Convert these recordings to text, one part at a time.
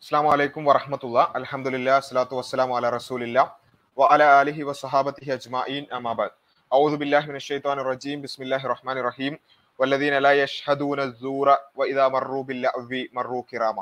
അസ്സാം വലൈക്കും വറഹമത്തുള്ള അലഹമുല്ല അസ്ലാത്തു വസ്സലാം അല റസൂലില്ല വ അല അലിഹി വസഹാബത്തിഹി അജ്മഈൻ അമാബാദ് ഔദു ബില്ലാഹി മിനശ് ശൈത്വാനിർ റജീം ബിസ്മില്ലാഹിർ റഹ്മാനിർ റഹീം വല്ലദീന ലാ യഷ്ഹദൂന സൂറ വ ഇദാ മർറൂ ബില്ലഅവി മർറൂ കിറാമ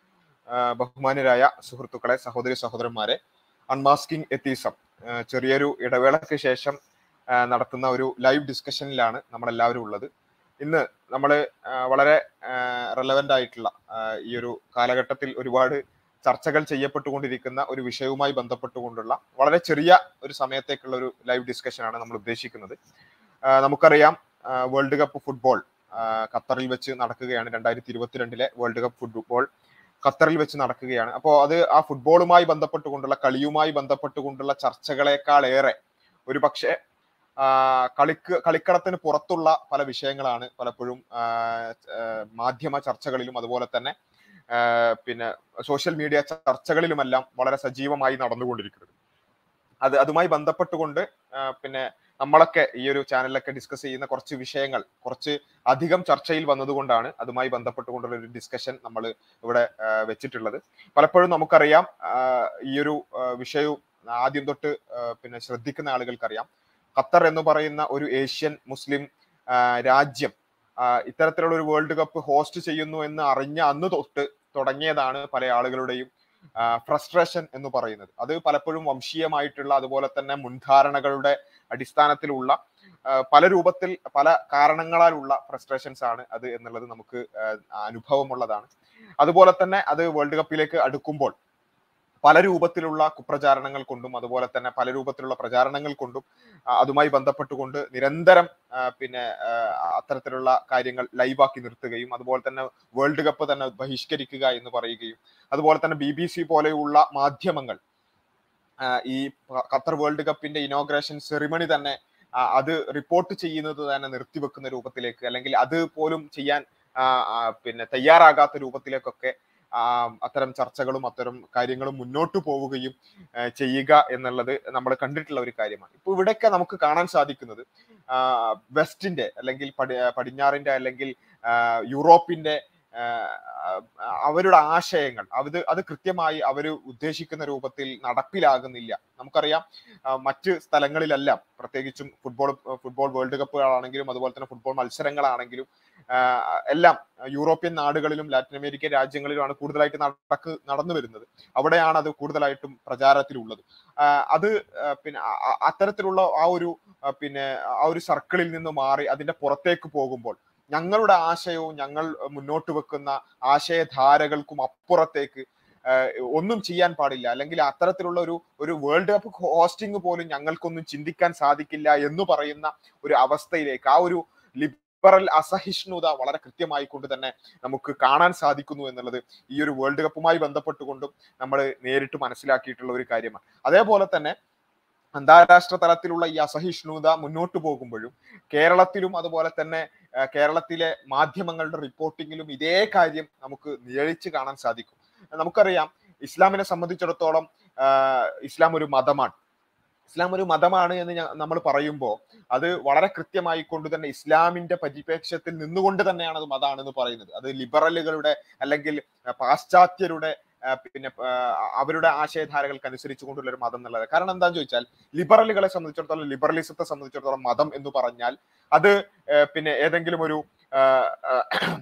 ആ, ബഹുമാനരായ സുഹൃത്തുക്കളെ സഹോദരി സഹോദരന്മാരെ അൺമാസ്കിംഗ് എത്തീസം ആ, ചെറിയൊരു ഇടവേളയ്ക്ക് ശേഷം ആ, നടത്തുന്ന ഒരു ലൈവ് ഡിസ്കഷനിലാണ് നമ്മളെല്ലാവരും ഉള്ളത് ഇന്ന് നമ്മൾ വളരെ റെലവെന്റ് ആയിട്ടുള്ള ആ, ഈ ഒരു കാലഘട്ടത്തിൽ ഒരുപാട് ചർച്ചകൾ ചെയ്യപ്പെട്ടുകൊണ്ടിരിക്കുന്ന ഒരു വിഷയവുമായി ബന്ധപ്പെട്ടുകൊണ്ടുള്ള വളരെ ചെറിയ ഒരു സമയത്തേക്കുള്ള ഒരു ലൈവ് ഡിസ്കഷനാണ് നമ്മൾ ഉദ്ദേശിക്കുന്നത് ആ, നമുക്കറിയാം ആ, വേൾഡ് കപ്പ് ഫുട്ബോൾ ആ, ഖത്തറിൽ വെച്ച് നടക്കുകയാണ് രണ്ടായിരത്തി ഇരുപത്തിരണ്ടിലെ വേൾഡ് കപ്പ് ഫുട്ബോൾ ഖത്തറിൽ വെച്ച് നടക്കുകയാണ് അപ്പോൾ അത് ആ ഫുട്ബോളുമായി ബന്ധപ്പെട്ടുകൊണ്ടുള്ള കളിയുമായി ബന്ധപ്പെട്ടുകൊണ്ടുള്ള ചർച്ചകളെക്കാൾ ഏറെ ഒരു പക്ഷേ ആ, കളിക്ക് കളിക്കളത്തിന് പുറത്തുള്ള പല വിഷയങ്ങളാണ് പലപ്പോഴും ആ, ആ, മാധ്യമ ചർച്ചകളിലും അതുപോലെ തന്നെ ആ, പിന്നെ സോഷ്യൽ മീഡിയ ചർച്ചകളിലുമെല്ലാം വളരെ സജീവമായി നടന്നുകൊണ്ടിരിക്കുന്നത് അത് അതുമായി ബന്ധപ്പെട്ടുകൊണ്ട് ആ, പിന്നെ നമ്മളൊക്കെ ഈ ഒരു ചാനലിലൊക്കെ ഡിസ്കസ് ചെയ്യുന്ന കുറച്ച് വിഷയങ്ങൾ കുറച്ച് അധികം ചർച്ചയിൽ വന്നതുകൊണ്ടാണ് അതുമായി ബന്ധപ്പെട്ടുകൊണ്ടുള്ള ഒരു ഡിസ്കഷൻ നമ്മൾ ഇവിടെ ആ, വെച്ചിട്ടുള്ളത് പലപ്പോഴും നമുക്കറിയാം ആ, ഈ ഒരു ആ, വിഷയവും ആദ്യം തൊട്ട് ആ, പിന്നെ ശ്രദ്ധിക്കുന്ന ആളുകൾക്കറിയാം ഖത്തർ എന്ന് പറയുന്ന ഒരു ഏഷ്യൻ മുസ്ലിം ആ, രാജ്യം ആ, ഇത്തരത്തിലുള്ള ഒരു വേൾഡ് കപ്പ് ഹോസ്റ്റ് ചെയ്യുന്നു എന്ന് അറിഞ്ഞ അന്ന് തൊട്ട് തുടങ്ങിയതാണ് പല ആളുകളുടെയും ഫ്രസ്ട്രേഷൻ എന്ന് പറയുന്നത് അത് പലപ്പോഴും വംശീയമായിട്ടുള്ള അതുപോലെ തന്നെ മുൻധാരണകളുടെ അടിസ്ഥാനത്തിലുള്ള ആ, പല രൂപത്തിൽ പല കാരണങ്ങളാലുള്ള ഫ്രസ്ട്രേഷൻസ് ആണ് അത് എന്നുള്ളത് നമുക്ക് ആ, അനുഭവമുള്ളതാണ് അതുപോലെ തന്നെ അത് വേൾഡ് കപ്പിലേക്ക് അടുക്കുമ്പോൾ പല രൂപത്തിലുള്ള കുപ്രചാരണങ്ങൾ കൊണ്ടും അതുപോലെ തന്നെ പല രൂപത്തിലുള്ള പ്രചാരണങ്ങൾ കൊണ്ടും ആ, അതുമായി ബന്ധപ്പെട്ടുകൊണ്ട് നിരന്തരം ആ, പിന്നെ ആ, അത്തരത്തിലുള്ള കാര്യങ്ങൾ ലൈവാക്കി നിർത്തുകയും അതുപോലെ തന്നെ വേൾഡ് കപ്പ് തന്നെ ബഹിഷ്കരിക്കുക എന്ന് പറയുകയും അതുപോലെ തന്നെ ബി ബി സി പോലെയുള്ള മാധ്യമങ്ങൾ ആ, ഈ പ- ഖത്തർ വേൾഡ് കപ്പിന്റെ ഇനോഗ്രേഷൻ സെറിമണി തന്നെ ആ, അത് റിപ്പോർട്ട് ചെയ്യുന്നത് തന്നെ നിർത്തിവെക്കുന്ന രൂപത്തിലേക്ക് അല്ലെങ്കിൽ അത് പോലും ചെയ്യാൻ ആ, ആ, പിന്നെ തയ്യാറാകാത്ത രൂപത്തിലേക്കൊക്കെ ആ, അത്തരം ചർച്ചകളും അത്തരം കാര്യങ്ങളും മുന്നോട്ട് പോവുകയും ആ, ചെയ്യുക എന്നുള്ളത് നമ്മൾ കണ്ടിട്ടുള്ള ഒരു കാര്യമാണ് ഇപ്പൊ ഇവിടെയൊക്കെ നമുക്ക് കാണാൻ സാധിക്കുന്നത് ആ, വെസ്റ്റിന്റെ അല്ലെങ്കിൽ പടി പടിഞ്ഞാറിന്റെ അല്ലെങ്കിൽ ആ, യൂറോപ്പിന്റെ ആ, അവരുടെ ആശയങ്ങൾ അത് അത് കൃത്യമായി അവർ ഉദ്ദേശിക്കുന്ന രൂപത്തിൽ നടപ്പിലാകുന്നില്ല നമുക്കറിയാം ആ, മറ്റ് സ്ഥലങ്ങളിലെല്ലാം പ്രത്യേകിച്ചും ഫുട്ബോൾ ഫുട്ബോൾ വേൾഡ് കപ്പുകളാണെങ്കിലും അതുപോലെ തന്നെ ഫുട്ബോൾ മത്സരങ്ങളാണെങ്കിലും ആ, എല്ലാം യൂറോപ്യൻ നാടുകളിലും ലാറ്റിൻ അമേരിക്കൻ രാജ്യങ്ങളിലുമാണ് കൂടുതലായിട്ട് നടക്ക് നടന്നു വരുന്നത് അവിടെയാണ് അത് കൂടുതലായിട്ടും പ്രചാരത്തിലുള്ളത് ആ, അത് ആ, പിന്നെ അ- അ- അത്തരത്തിലുള്ള ആ ഒരു ആ, പിന്നെ ആ ഒരു സർക്കിളിൽ നിന്ന് മാറി അതിന്റെ പുറത്തേക്ക് പോകുമ്പോൾ ഞങ്ങളുടെ ആശയവും ഞങ്ങൾ മുന്നോട്ട് വെക്കുന്ന ആശയധാരകൾക്കും അപ്പുറത്തേക്ക് ആ, ഒന്നും ചെയ്യാൻ പാടില്ല അല്ലെങ്കിൽ അത്തരത്തിലുള്ള ഒരു ഒരു വേൾഡ് കപ്പ് ഹോസ്റ്റിംഗ് പോലും ഞങ്ങൾക്കൊന്നും ചിന്തിക്കാൻ സാധിക്കില്ല എന്ന് പറയുന്ന ഒരു അവസ്ഥയിലേക്ക് ആ ഒരു ലിബറൽ അസഹിഷ്ണുത വളരെ കൃത്യമായി കൊണ്ട് തന്നെ നമുക്ക് കാണാൻ സാധിക്കുന്നു എന്നുള്ളത് ഈ ഒരു വേൾഡ് കപ്പുമായി ബന്ധപ്പെട്ടുകൊണ്ടും നമ്മൾ നേരിട്ട് മനസ്സിലാക്കിയിട്ടുള്ള ഒരു കാര്യമാണ് അതേപോലെ തന്നെ അന്താരാഷ്ട്ര തലത്തിലുള്ള ഈ അസഹിഷ്ണുത മുന്നോട്ട് പോകുമ്പോഴും കേരളത്തിലും അതുപോലെ തന്നെ ആ, കേരളത്തിലെ മാധ്യമങ്ങളുടെ റിപ്പോർട്ടിങ്ങിലും ഇതേ കാര്യം നമുക്ക് നിഴലിച്ച് കാണാൻ സാധിക്കും നമുക്കറിയാം ഇസ്ലാമിനെ സംബന്ധിച്ചിടത്തോളം ആ, ഇസ്ലാം ഒരു മതമാണ് ഇസ്ലാം ഒരു മതമാണ് എന്ന് നമ്മൾ പറയുമ്പോൾ അത് വളരെ കൃത്യമായി കൊണ്ട് തന്നെ ഇസ്ലാമിന്റെ പരിപ്രേക്ഷ്യത്തിൽ നിന്നുകൊണ്ട് തന്നെയാണ് അത് മതമാണെന്ന് പറയുന്നത് അത് ലിബറലുകളുടെ അല്ലെങ്കിൽ ആ, പാശ്ചാത്യരുടെ ആ, പിന്നെ ആ, അവരുടെ ആശയധാരകൾക്ക് അനുസരിച്ച് കൊണ്ടുള്ള ഒരു മതം എന്നുള്ളത് കാരണം എന്താണെന്ന് ചോദിച്ചാൽ ലിബറലുകളെ സംബന്ധിച്ചിടത്തോളം ലിബറലിസത്തെ സംബന്ധിച്ചിടത്തോളം മതം എന്ന് പറഞ്ഞാൽ അത് ആ, പിന്നെ ഏതെങ്കിലും ഒരു ആ, ആ,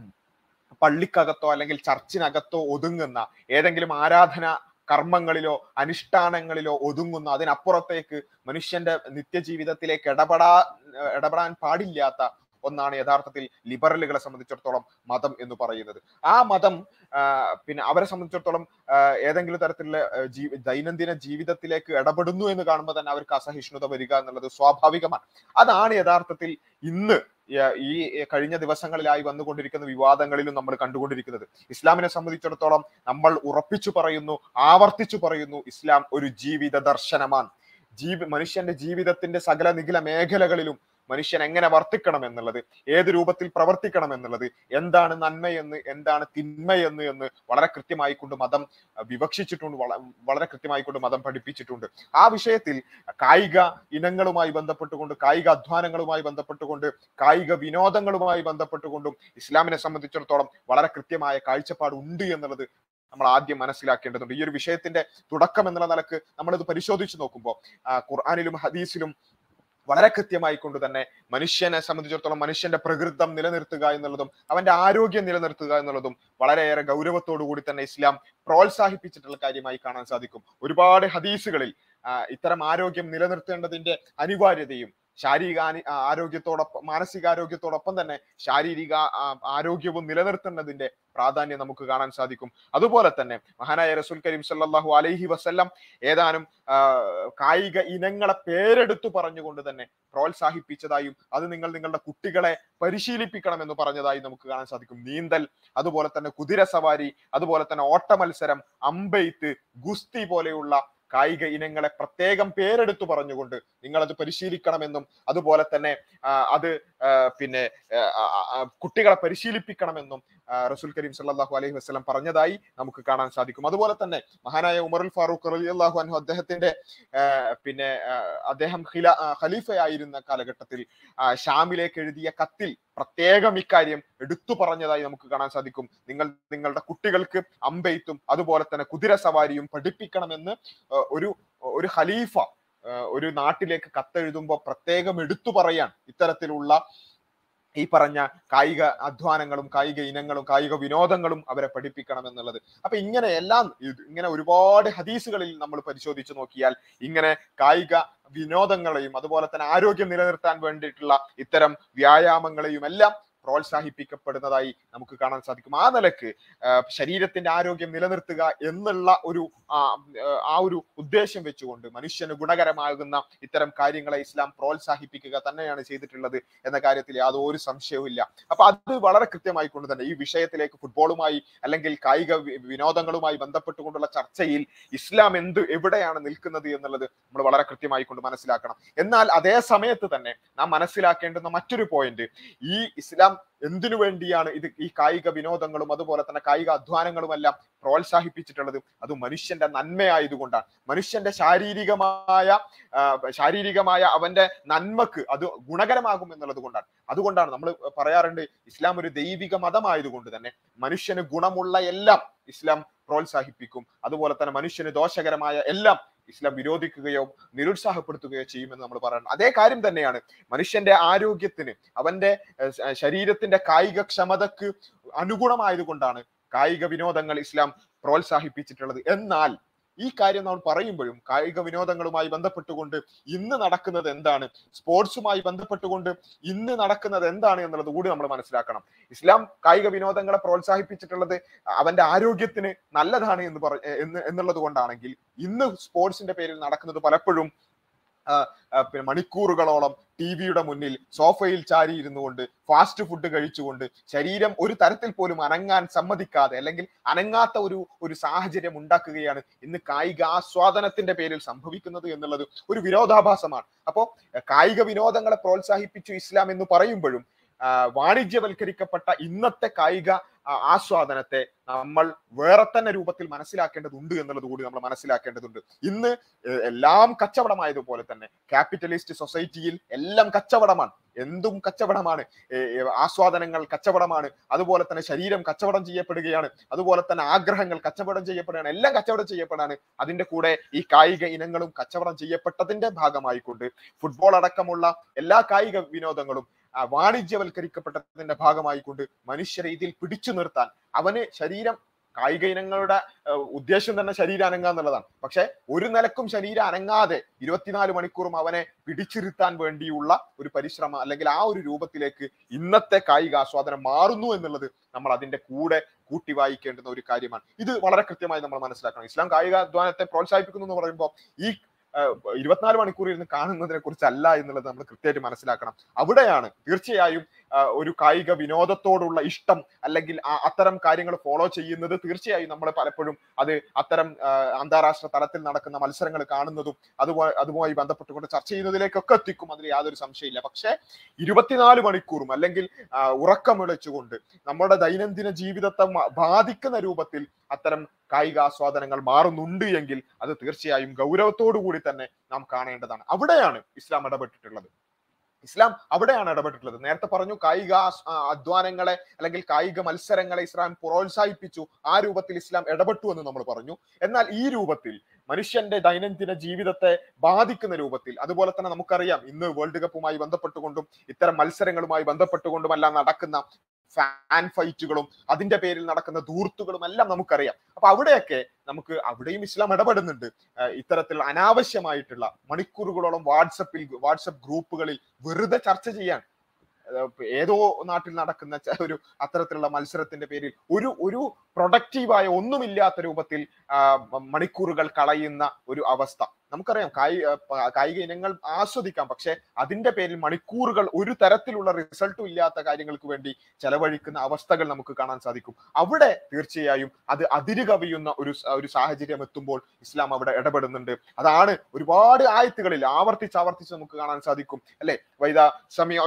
പള്ളിക്കകത്തോ അല്ലെങ്കിൽ ചർച്ചിനകത്തോ ഒതുങ്ങുന്ന ഏതെങ്കിലും ആരാധന കർമ്മങ്ങളിലോ അനുഷ്ഠാനങ്ങളിലോ ഒതുങ്ങുന്ന അതിനപ്പുറത്തേക്ക് മനുഷ്യന്റെ നിത്യജീവിതത്തിലേക്ക് ഇടപെടാ ഇടപെടാൻ പാടില്ലാത്ത ഒന്നാണ് യഥാർത്ഥത്തിൽ ലിബറലുകളെ സംബന്ധിച്ചിടത്തോളം മതം എന്ന് പറയുന്നത് ആ മതം ആ, പിന്നെ അവരെ സംബന്ധിച്ചിടത്തോളം ആ, ഏതെങ്കിലും തരത്തിലുള്ള ആ, ജീ ദൈനംദിന ജീവിതത്തിലേക്ക് ഇടപെടുന്നു എന്ന് കാണുമ്പോൾ തന്നെ അവർക്ക് അസഹിഷ്ണുത വരിക എന്നുള്ളത് സ്വാഭാവികമാണ് അതാണ് യഥാർത്ഥത്തിൽ ഇന്ന് യ- ഈ കഴിഞ്ഞ ദിവസങ്ങളിലായി വന്നുകൊണ്ടിരിക്കുന്ന വിവാദങ്ങളിലും നമ്മൾ കണ്ടുകൊണ്ടിരിക്കുന്നത് ഇസ്ലാമിനെ സംബന്ധിച്ചിടത്തോളം നമ്മൾ ഉറപ്പിച്ചു പറയുന്നു ആവർത്തിച്ചു പറയുന്നു ഇസ്ലാം ഒരു ജീവിത ദർശനമാണ് ജീവി മനുഷ്യന്റെ ജീവിതത്തിന്റെ സകല നിഖില മേഖലകളിലും മനുഷ്യൻ എങ്ങനെ വർത്തിക്കണം എന്നുള്ളത് ഏത് രൂപത്തിൽ പ്രവർത്തിക്കണം എന്നുള്ളത് എന്താണ് നന്മയെന്ന് എന്താണ് തിന്മയെന്ന് എന്ന് വളരെ കൃത്യമായി കൊണ്ട് മതം അഹ് വിവക്ഷിച്ചിട്ടുണ്ട് വള- വളരെ കൃത്യമായി കൊണ്ട് മതം പഠിപ്പിച്ചിട്ടുണ്ട് ആ വിഷയത്തിൽ കായിക ഇനങ്ങളുമായി ബന്ധപ്പെട്ടുകൊണ്ട് കായിക അധ്വാനങ്ങളുമായി ബന്ധപ്പെട്ടുകൊണ്ട് കായിക വിനോദങ്ങളുമായി ബന്ധപ്പെട്ടുകൊണ്ടും ഇസ്ലാമിനെ സംബന്ധിച്ചിടത്തോളം വളരെ കൃത്യമായ കാഴ്ചപ്പാട് ഉണ്ട് എന്നുള്ളത് നമ്മൾ ആദ്യം മനസ്സിലാക്കേണ്ടതുണ്ട് ഈ ഒരു വിഷയത്തിന്റെ തുടക്കം എന്നുള്ള നിലക്ക് നമ്മളിത് പരിശോധിച്ച് നോക്കുമ്പോൾ ഖുർആാനിലും ഹദീസിലും വളരെ കൃത്യമായി കൊണ്ട് തന്നെ മനുഷ്യനെ സംബന്ധിച്ചിടത്തോളം മനുഷ്യന്റെ പ്രകൃതം നിലനിർത്തുക എന്നുള്ളതും അവന്റെ ആരോഗ്യം നിലനിർത്തുക എന്നുള്ളതും വളരെയേറെ ഗൗരവത്തോടു കൂടി തന്നെ ഇസ്ലാം പ്രോത്സാഹിപ്പിച്ചിട്ടുള്ള കാര്യമായി കാണാൻ സാധിക്കും ഒരുപാട് ഹദീസുകളിൽ ഇത്തരം ആരോഗ്യം നിലനിർത്തേണ്ടതിന്റെ അനിവാര്യതയും ശാരീരിക ആരോഗ്യത്തോടൊപ്പം മാനസികാരോഗ്യത്തോടൊപ്പം തന്നെ ശാരീരിക ആരോഗ്യവും നിലനിർത്തേണ്ടതിന്റെ പ്രാധാന്യം നമുക്ക് കാണാൻ സാധിക്കും അതുപോലെ തന്നെ മഹാനായ റസൂൽ കരീം സല്ലാഹു അലൈഹി വസ്ല്ലം ഏതാനും കായിക ഇനങ്ങളെ പേരെടുത്തു പറഞ്ഞുകൊണ്ട് തന്നെ പ്രോത്സാഹിപ്പിച്ചതായും അത് നിങ്ങൾ നിങ്ങളുടെ കുട്ടികളെ പരിശീലിപ്പിക്കണം എന്ന് പറഞ്ഞതായി നമുക്ക് കാണാൻ സാധിക്കും നീന്തൽ അതുപോലെ തന്നെ കുതിര സവാരി അതുപോലെ തന്നെ ഓട്ട മത്സരം അമ്പെയ്ത്ത് ഗുസ്തി പോലെയുള്ള കായിക ഇനങ്ങളെ പ്രത്യേകം പേരെടുത്തു പറഞ്ഞുകൊണ്ട് നിങ്ങൾ അത് പരിശീലിക്കണമെന്നും അതുപോലെ തന്നെ അത് പിന്നെ കുട്ടികളെ പരിശീലിപ്പിക്കണമെന്നും റസൂൽ കരീം സല്ലാഹു അലൈഹി വസ്ലം പറഞ്ഞതായി നമുക്ക് കാണാൻ സാധിക്കും അതുപോലെ തന്നെ മഹാനായ ഉമറുൽ ഫാറൂഖ് റലി അള്ളാഹു അൻഹു അദ്ദേഹത്തിന്റെ പിന്നെ അദ്ദേഹം ഖില ഖലീഫയായിരുന്ന കാലഘട്ടത്തിൽ ഷാമിലേക്ക് എഴുതിയ കത്തിൽ പ്രത്യേകം ഇക്കാര്യം എടുത്തു പറഞ്ഞതായി നമുക്ക് കാണാൻ സാധിക്കും നിങ്ങൾ നിങ്ങളുടെ കുട്ടികൾക്ക് അമ്പെയ്ത്തും അതുപോലെ തന്നെ കുതിര സവാരിയും പഠിപ്പിക്കണമെന്ന് ഒരു ഒരു ഖലീഫ ഒരു നാട്ടിലേക്ക് കത്തെഴുതുമ്പോൾ പ്രത്യേകം എടുത്തു പറയാൻ ഇത്തരത്തിലുള്ള ഈ പറഞ്ഞ കായിക അധ്വാനങ്ങളും കായിക ഇനങ്ങളും കായിക വിനോദങ്ങളും അവരെ പഠിപ്പിക്കണം എന്നുള്ളത് അപ്പൊ ഇങ്ങനെ എല്ലാം ഇങ്ങനെ ഒരുപാട് ഹദീസുകളിൽ നമ്മൾ പരിശോധിച്ചു നോക്കിയാൽ ഇങ്ങനെ കായിക വിനോദങ്ങളെയും അതുപോലെ തന്നെ ആരോഗ്യം നിലനിർത്താൻ വേണ്ടിയിട്ടുള്ള ഇത്തരം വ്യായാമങ്ങളെയും എല്ലാം പ്രോത്സാഹിപ്പിക്കപ്പെടുന്നതായി നമുക്ക് കാണാൻ സാധിക്കും ആ നിലക്ക് ശരീരത്തിന്റെ ആരോഗ്യം നിലനിർത്തുക എന്നുള്ള ഒരു ആ ഒരു ഉദ്ദേശം വെച്ചുകൊണ്ട് മനുഷ്യന് ഗുണകരമാകുന്ന ഇത്തരം കാര്യങ്ങളെ ഇസ്ലാം പ്രോത്സാഹിപ്പിക്കുക തന്നെയാണ് ചെയ്തിട്ടുള്ളത് എന്ന കാര്യത്തിൽ യാതൊരു സംശയവും ഇല്ല അപ്പൊ അത് വളരെ കൃത്യമായി കൊണ്ട് തന്നെ ഈ വിഷയത്തിലേക്ക് ഫുട്ബോളുമായി അല്ലെങ്കിൽ കായിക വിനോദങ്ങളുമായി ബന്ധപ്പെട്ടുകൊണ്ടുള്ള ചർച്ചയിൽ ഇസ്ലാം എന്ത് എവിടെയാണ് നിൽക്കുന്നത് എന്നുള്ളത് നമ്മൾ വളരെ കൃത്യമായി കൊണ്ട് മനസ്സിലാക്കണം എന്നാൽ അതേ സമയത്ത് തന്നെ നാം മനസ്സിലാക്കേണ്ടുന്ന മറ്റൊരു പോയിന്റ് ഈ ഇസ്ലാം എന്തിനു വേണ്ടിയാണ് ഇത് ഈ കായിക വിനോദങ്ങളും അതുപോലെ തന്നെ കായിക അധ്വാനങ്ങളും എല്ലാം പ്രോത്സാഹിപ്പിച്ചിട്ടുള്ളത് അത് മനുഷ്യന്റെ നന്മയായതുകൊണ്ടാണ് മനുഷ്യന്റെ ശാരീരികമായ ശാരീരികമായ അവന്റെ നന്മക്ക് അത് ഗുണകരമാകും എന്നുള്ളത് കൊണ്ടാണ് അതുകൊണ്ടാണ് നമ്മൾ പറയാറുണ്ട് ഇസ്ലാം ഒരു ദൈവിക മതമായതുകൊണ്ട് തന്നെ മനുഷ്യന് ഗുണമുള്ള എല്ലാം ഇസ്ലാം പ്രോത്സാഹിപ്പിക്കും അതുപോലെ തന്നെ മനുഷ്യന് ദോഷകരമായ എല്ലാം ഇസ്ലാം വിരോധിക്കുകയോ നിരുത്സാഹപ്പെടുത്തുകയോ ചെയ്യുമെന്ന് നമ്മൾ പറയുന്നത് അതേ കാര്യം തന്നെയാണ് മനുഷ്യന്റെ ആരോഗ്യത്തിന് അവന്റെ ശരീരത്തിന്റെ കായിക ക്ഷമതക്ക് അനുഗുണമായതുകൊണ്ടാണ് കായിക വിനോദങ്ങൾ ഇസ്ലാം പ്രോത്സാഹിപ്പിച്ചിട്ടുള്ളത് എന്നാൽ ഈ കാര്യം നമ്മൾ പറയുമ്പോഴും കായിക വിനോദങ്ങളുമായി ബന്ധപ്പെട്ടുകൊണ്ട് ഇന്ന് നടക്കുന്നത് എന്താണ് സ്പോർട്സുമായി ബന്ധപ്പെട്ടുകൊണ്ട് ഇന്ന് നടക്കുന്നത് എന്താണ് എന്നുള്ളത് കൂടി നമ്മൾ മനസ്സിലാക്കണം ഇസ്ലാം കായിക വിനോദങ്ങളെ പ്രോത്സാഹിപ്പിച്ചിട്ടുള്ളത് അവന്റെ ആരോഗ്യത്തിന് നല്ലതാണ് എന്ന് പറ എന്ന് എന്നുള്ളത് കൊണ്ടാണെങ്കിൽ ഇന്ന് സ്പോർട്സിന്റെ പേരിൽ നടക്കുന്നത് പലപ്പോഴും പിന്നെ മണിക്കൂറുകളോളം ടി വിയുടെ മുന്നിൽ സോഫയിൽ ചാരി ഇരുന്നുകൊണ്ട് ഫാസ്റ്റ് ഫുഡ് കഴിച്ചുകൊണ്ട് ശരീരം ഒരു തരത്തിൽ പോലും അനങ്ങാൻ സമ്മതിക്കാതെ അല്ലെങ്കിൽ അനങ്ങാത്ത ഒരു ഒരു സാഹചര്യം ഉണ്ടാക്കുകയാണ് ഇന്ന് കായിക ആസ്വാദനത്തിന്റെ പേരിൽ സംഭവിക്കുന്നത് എന്നുള്ളത് ഒരു വിരോധാഭാസമാണ് അപ്പോ കായിക വിനോദങ്ങളെ പ്രോത്സാഹിപ്പിച്ചു ഇസ്ലാം എന്ന് പറയുമ്പോഴും വാണിജ്യവൽക്കരിക്കപ്പെട്ട ഇന്നത്തെ കായിക ആസ്വാദനത്തെ നമ്മൾ വേറെ തന്നെ രൂപത്തിൽ മനസ്സിലാക്കേണ്ടതുണ്ട് എന്നുള്ളത് കൂടി നമ്മൾ മനസ്സിലാക്കേണ്ടതുണ്ട് ഇന്ന് എല്ലാം കച്ചവടമായതുപോലെ തന്നെ ക്യാപിറ്റലിസ്റ്റ് സൊസൈറ്റിയിൽ എല്ലാം കച്ചവടമാണ് എന്തും കച്ചവടമാണ് ആസ്വാദനങ്ങൾ കച്ചവടമാണ് അതുപോലെ തന്നെ ശരീരം കച്ചവടം ചെയ്യപ്പെടുകയാണ് അതുപോലെ തന്നെ ആഗ്രഹങ്ങൾ കച്ചവടം ചെയ്യപ്പെടുകയാണ് എല്ലാം കച്ചവടം ചെയ്യപ്പെടാണ് അതിന്റെ കൂടെ ഈ കായിക ഇനങ്ങളും കച്ചവടം ചെയ്യപ്പെട്ടതിന്റെ ഭാഗമായിക്കൊണ്ട് ഫുട്ബോൾ അടക്കമുള്ള എല്ലാ കായിക വിനോദങ്ങളും വാണിജ്യവൽക്കരിക്കപ്പെട്ടതിന്റെ ഭാഗമായിക്കൊണ്ട് മനുഷ്യരെ ഇതിൽ പിടിച്ചു നിർത്താൻ അവന് ശരീരം കായിക ഇനങ്ങളുടെ ഉദ്ദേശം തന്നെ ശരീരം അനങ്ങുക എന്നുള്ളതാണ് പക്ഷെ ഒരു നിലക്കും ശരീരം അനങ്ങാതെ ഇരുപത്തിനാല് മണിക്കൂറും അവനെ പിടിച്ചിരുത്താൻ വേണ്ടിയുള്ള ഒരു പരിശ്രമം അല്ലെങ്കിൽ ആ ഒരു രൂപത്തിലേക്ക് ഇന്നത്തെ കായിക ആസ്വാദനം മാറുന്നു എന്നുള്ളത് നമ്മൾ അതിന്റെ കൂടെ കൂട്ടി വായിക്കേണ്ടുന്ന ഒരു കാര്യമാണ് ഇത് വളരെ കൃത്യമായി നമ്മൾ മനസ്സിലാക്കണം ഇസ്ലാം കായിക അധ്വാനത്തെ പ്രോത്സാഹിപ്പിക്കുന്നു എന്ന് പറയുമ്പോൾ ഈ ഇരുപത്തിനാല് മണിക്കൂർ ഇരുന്ന് കാണുന്നതിനെ കുറിച്ചല്ല എന്നുള്ളത് നമ്മൾ കൃത്യമായിട്ട് മനസ്സിലാക്കണം അവിടെയാണ് തീർച്ചയായും ഒരു കായിക വിനോദത്തോടുള്ള ഇഷ്ടം അല്ലെങ്കിൽ അത്തരം കാര്യങ്ങൾ ഫോളോ ചെയ്യുന്നത് തീർച്ചയായും നമ്മൾ പലപ്പോഴും അത് അത്തരം അന്താരാഷ്ട്ര തലത്തിൽ നടക്കുന്ന മത്സരങ്ങൾ കാണുന്നതും അതുപോലെ അതുമായി ബന്ധപ്പെട്ടുകൊണ്ട് ചർച്ച ചെയ്യുന്നതിലേക്കൊക്കെ എത്തിക്കും അതിൽ യാതൊരു സംശയമില്ല പക്ഷേ ഇരുപത്തിനാല് മണിക്കൂറും അല്ലെങ്കിൽ ഉറക്കം വിളിച്ചുകൊണ്ട് നമ്മുടെ ദൈനംദിന ജീവിതത്തെ ബാധിക്കുന്ന രൂപത്തിൽ അത്തരം കായികാസ്വാദനങ്ങൾ മാറുന്നുണ്ട് എങ്കിൽ അത് തീർച്ചയായും ഗൗരവത്തോടു കൂടി തന്നെ നാം കാണേണ്ടതാണ് അവിടെയാണ് ഇസ്ലാം ഇടപെട്ടിട്ടുള്ളത് ഇസ്ലാം അവിടെയാണ് ഇടപെട്ടിട്ടുള്ളത് നേരത്തെ പറഞ്ഞു കായിക ആസ്- ആ, അധ്വാനങ്ങളെ അല്ലെങ്കിൽ കായിക മത്സരങ്ങളെ ഇസ്ലാം പ്രോത്സാഹിപ്പിച്ചു ആ രൂപത്തിൽ ഇസ്ലാം ഇടപെട്ടു എന്ന് നമ്മൾ പറഞ്ഞു എന്നാൽ ഈ രൂപത്തിൽ മനുഷ്യന്റെ ദൈനംദിന ജീവിതത്തെ ബാധിക്കുന്ന രൂപത്തിൽ അതുപോലെ തന്നെ നമുക്കറിയാം ഇന്ന് വേൾഡ് കപ്പുമായി ബന്ധപ്പെട്ടുകൊണ്ടും ഇത്തരം മത്സരങ്ങളുമായി ബന്ധപ്പെട്ടുകൊണ്ടുമെല്ലാം നടക്കുന്ന ഫാൻ ഫൈറ്റുകളും അതിന്റെ പേരിൽ നടക്കുന്ന ധൂർത്തുകളും എല്ലാം നമുക്കറിയാം അപ്പൊ അവിടെയൊക്കെ നമുക്ക് അവിടെയും ഇസ്ലാം ഇടപെടുന്നുണ്ട് ആ, ഇത്തരത്തിൽ അനാവശ്യമായിട്ടുള്ള മണിക്കൂറുകളോളം വാട്സപ്പിൽ വാട്സപ്പ് ഗ്രൂപ്പുകളിൽ വെറുതെ ചർച്ച ചെയ്യാൻ ആ, ഏതോ നാട്ടിൽ നടക്കുന്ന ച- ഒരു അത്തരത്തിലുള്ള മത്സരത്തിന്റെ പേരിൽ ഒരു ഒരു പ്രൊഡക്റ്റീവായ ഒന്നുമില്ലാത്ത രൂപത്തിൽ ആ, മ- മണിക്കൂറുകൾ കളയുന്ന ഒരു അവസ്ഥ നമുക്കറിയാം കായി ആ, പ- കായിക ഇനങ്ങൾ ആസ്വദിക്കാം പക്ഷെ അതിന്റെ പേരിൽ മണിക്കൂറുകൾ ഒരു തരത്തിലുള്ള റിസൾട്ടും ഇല്ലാത്ത കാര്യങ്ങൾക്ക് വേണ്ടി ചെലവഴിക്കുന്ന അവസ്ഥകൾ നമുക്ക് കാണാൻ സാധിക്കും അവിടെ തീർച്ചയായും അത് അതിര് കവിയുന്ന ഒരു സ- ഒരു സാഹചര്യം എത്തുമ്പോൾ ഇസ്ലാം അവിടെ ഇടപെടുന്നുണ്ട് അതാണ് ഒരുപാട് ആയത്തുകളിൽ ആവർത്തിച്ച് ആവർത്തിച്ച് നമുക്ക് കാണാൻ സാധിക്കും അല്ലെ വൈദ സമയ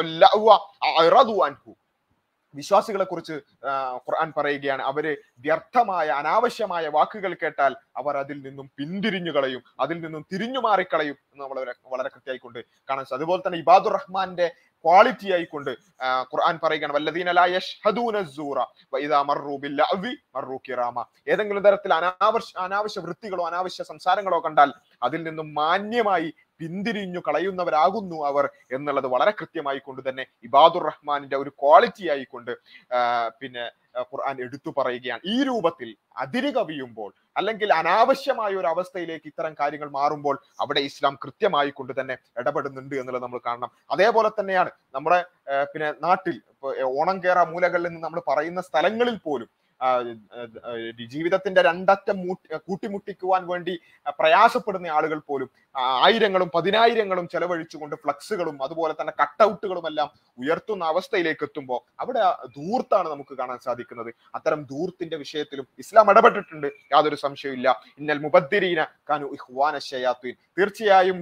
അൻഹു വിശ്വാസികളെ കുറിച്ച് ഖുർആൻ പറയുകയാണ് അവര് വ്യർത്ഥമായ അനാവശ്യമായ വാക്കുകൾ കേട്ടാൽ അവർ അതിൽ നിന്നും പിന്തിരിഞ്ഞു കളയും അതിൽ നിന്നും തിരിഞ്ഞു മാറിക്കളയും എന്ന് നമ്മൾ വളരെ വളരെ കൃത്യമായിക്കൊണ്ട് കാണാൻ സാധിക്കും അതുപോലെ തന്നെ ഇബാദുർ റഹ്മാന്റെ ക്വാളിറ്റി ആയിക്കൊണ്ട് ആ, ഖുർആൻ പറയുകയാണ് വല്ലദീന ലാ യഷ്ഹദൂന الزൂറ വഇദാ മർറൂ ബില്ലഅവി മർറൂ കിറാമ ഏതെങ്കിലും തരത്തിൽ അനാവശ്യ അനാവശ്യ വൃത്തികളോ അനാവശ്യ സംസാരങ്ങളോ കണ്ടാൽ അതിൽ നിന്നും മാന്യമായി പിന്തിരിഞ്ഞു കളയുന്നവരാകുന്നു അവർ എന്നുള്ളത് വളരെ കൃത്യമായി കൊണ്ട് തന്നെ ഇബാദുർ റഹ്മാനിന്റെ ഒരു ക്വാളിറ്റി ആയിക്കൊണ്ട് ആ, പിന്നെ ആ, ഖുർആൻ എടുത്തു പറയുകയാണ് ഈ രൂപത്തിൽ അതിര് കവിയുമ്പോൾ അല്ലെങ്കിൽ അനാവശ്യമായ ഒരു അവസ്ഥയിലേക്ക് ഇത്തരം കാര്യങ്ങൾ മാറുമ്പോൾ അവിടെ ഇസ്ലാം കൃത്യമായി കൊണ്ട് തന്നെ ഇടപെടുന്നുണ്ട് എന്നുള്ളത് നമ്മൾ കാണണം അതേപോലെ തന്നെയാണ് നമ്മുടെ ആ, പിന്നെ നാട്ടിൽ ഇപ്പൊ ഓണം കേറ മൂലകളിൽ നിന്ന് നമ്മൾ പറയുന്ന സ്ഥലങ്ങളിൽ പോലും ആ, ആ, ആ, ജീവിതത്തിന്റെ രണ്ടറ്റം മൂട്ടി കൂട്ടിമുട്ടിക്കുവാൻ വേണ്ടി ആ, പ്രയാസപ്പെടുന്ന ആളുകൾ പോലും ആ, ആയിരങ്ങളും പതിനായിരങ്ങളും ചെലവഴിച്ചുകൊണ്ട് ഫ്ലക്സുകളും അതുപോലെ തന്നെ കട്ടൗട്ടുകളും എല്ലാം ഉയർത്തുന്ന അവസ്ഥയിലേക്ക് എത്തുമ്പോൾ അവിടെ ആ ധൂർത്താണ് നമുക്ക് കാണാൻ സാധിക്കുന്നത് അത്തരം ധൂർത്തിന്റെ വിഷയത്തിലും ഇസ്ലാം ഇടപെട്ടിട്ടുണ്ട് യാതൊരു സംശയമില്ല ഇന്നൽ മുബദ്ദിരീന കാനു ഇഹ്വാന ഷയാത്തുൻ തീർച്ചയായും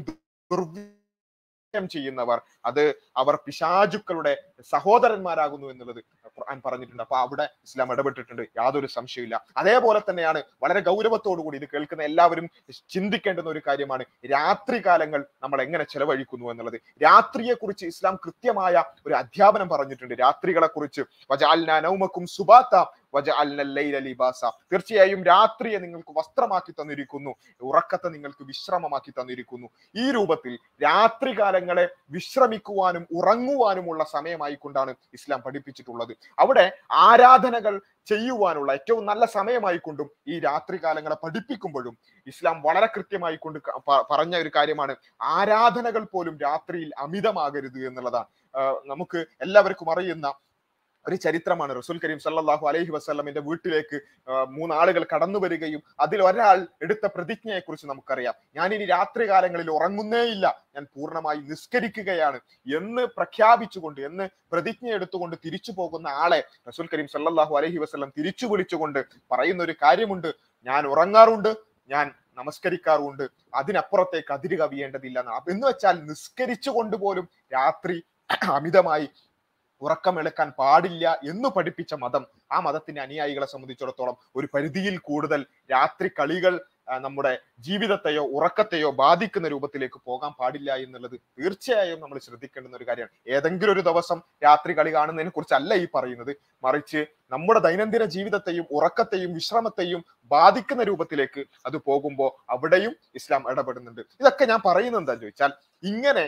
ദുർവ്യം ചെയ്യുന്നവർ അത് അവർ പിശാചുക്കളുടെ സഹോദരന്മാരാകുന്നു എന്നുള്ളത് ഖുർആൻ പറഞ്ഞിട്ടുണ്ട് അപ്പൊ അവിടെ ഇസ്ലാം ഇടപെട്ടിട്ടുണ്ട് യാതൊരു സംശയമില്ല അതേപോലെ തന്നെയാണ് വളരെ ഗൗരവത്തോടു കൂടി ഇത് കേൾക്കുന്ന എല്ലാവരും ചിന്തിക്കേണ്ടുന്ന ഒരു കാര്യമാണ് രാത്രി കാലങ്ങൾ നമ്മൾ എങ്ങനെ ചെലവഴിക്കുന്നു എന്നുള്ളത് രാത്രിയെ കുറിച്ച് ഇസ്ലാം കൃത്യമായ ഒരു അധ്യാപനം പറഞ്ഞിട്ടുണ്ട് രാത്രികളെ കുറിച്ച് വജാൽന നൗമക്കും സുബാത്ത വജഅൽന ലൈല ലിബാസ തീർച്ചയായും രാത്രിയെ നിങ്ങൾക്ക് വസ്ത്രമാക്കി തന്നിരിക്കുന്നു ഉറക്കത്തെ നിങ്ങൾക്ക് വിശ്രമമാക്കി തന്നിരിക്കുന്നു ഈ രൂപത്തിൽ രാത്രി കാലങ്ങളെ വിശ്രമിക്കുവാനും ഉറങ്ങുവാനുമുള്ള സമയമായി കൊണ്ടാണ് ഇസ്ലാം പഠിപ്പിച്ചിട്ടുള്ളത് അവിടെ ആരാധനകൾ ചെയ്യുവാനുള്ള ഏറ്റവും നല്ല സമയമായി കൊണ്ടും ഈ രാത്രി കാലങ്ങളെ പഠിപ്പിക്കുമ്പോഴും ഇസ്ലാം വളരെ കൃത്യമായി കൊണ്ട് ക- പ- പറഞ്ഞ ഒരു കാര്യമാണ് ആരാധനകൾ പോലും രാത്രിയിൽ അമിതമാകരുത് എന്നുള്ളതാണ് ആ, നമുക്ക് എല്ലാവർക്കും അറിയുന്ന ഒരു ചരിത്രമാണ് റസൂൽ കരീം സല്ലല്ലാഹു അലൈഹി വസല്ലമിന്റെ വീട്ടിലേക്ക് ആ, മൂന്നാളുകൾ കടന്നു വരികയും അതിൽ ഒരാൾ എടുത്ത പ്രതിജ്ഞയെ കുറിച്ച് നമുക്കറിയാം ഞാൻ ഇനി രാത്രി കാലങ്ങളിൽ ഉറങ്ങുന്നേയില്ല ഞാൻ പൂർണ്ണമായി നിസ്കരിക്കുകയാണ് എന്ന് പ്രഖ്യാപിച്ചുകൊണ്ട് എന്ന് പ്രതിജ്ഞ എടുത്തുകൊണ്ട് തിരിച്ചു പോകുന്ന ആളെ റസൂൽ കരീം സല്ലല്ലാഹു അലൈഹി വസല്ലം തിരിച്ചു വിളിച്ചുകൊണ്ട് പറയുന്ന ഒരു കാര്യമുണ്ട് ഞാൻ ഉറങ്ങാറുണ്ട് ഞാൻ നമസ്കരിക്കാറുണ്ട് അതിനപ്പുറത്തേക്ക് അതിര് കവിയേണ്ടതില്ല എന്ന്. അപ്പൊ എന്ന് വെച്ചാൽ നിസ്കരിച്ചുകൊണ്ട് പോലും രാത്രി അമിതമായി ഉറക്കമെടുക്കാൻ പാടില്ല എന്ന് പഠിപ്പിച്ച മതം ആ മതത്തിന്റെ അനുയായികളെ സംബന്ധിച്ചിടത്തോളം ഒരു പരിധിയിൽ കൂടുതൽ രാത്രി കളികൾ ആ, നമ്മുടെ ജീവിതത്തെയോ ഉറക്കത്തെയോ ബാധിക്കുന്ന രൂപത്തിലേക്ക് പോകാൻ പാടില്ല എന്നുള്ളത് തീർച്ചയായും നമ്മൾ ശ്രദ്ധിക്കേണ്ടുന്ന ഒരു കാര്യമാണ് ഏതെങ്കിലും ഒരു ദിവസം രാത്രി കളി കാണുന്നതിനെ കുറിച്ചല്ല ഈ പറയുന്നത് മറിച്ച് നമ്മുടെ ദൈനംദിന ജീവിതത്തെയും ഉറക്കത്തെയും വിശ്രമത്തെയും ബാധിക്കുന്ന രൂപത്തിലേക്ക് അത് പോകുമ്പോൾ അവിടെയും ഇസ്ലാം ഇടപെടുന്നുണ്ട് ഇതൊക്കെ ഞാൻ പറയുന്നത് എന്താന്ന് ചോദിച്ചാൽ ഇങ്ങനെ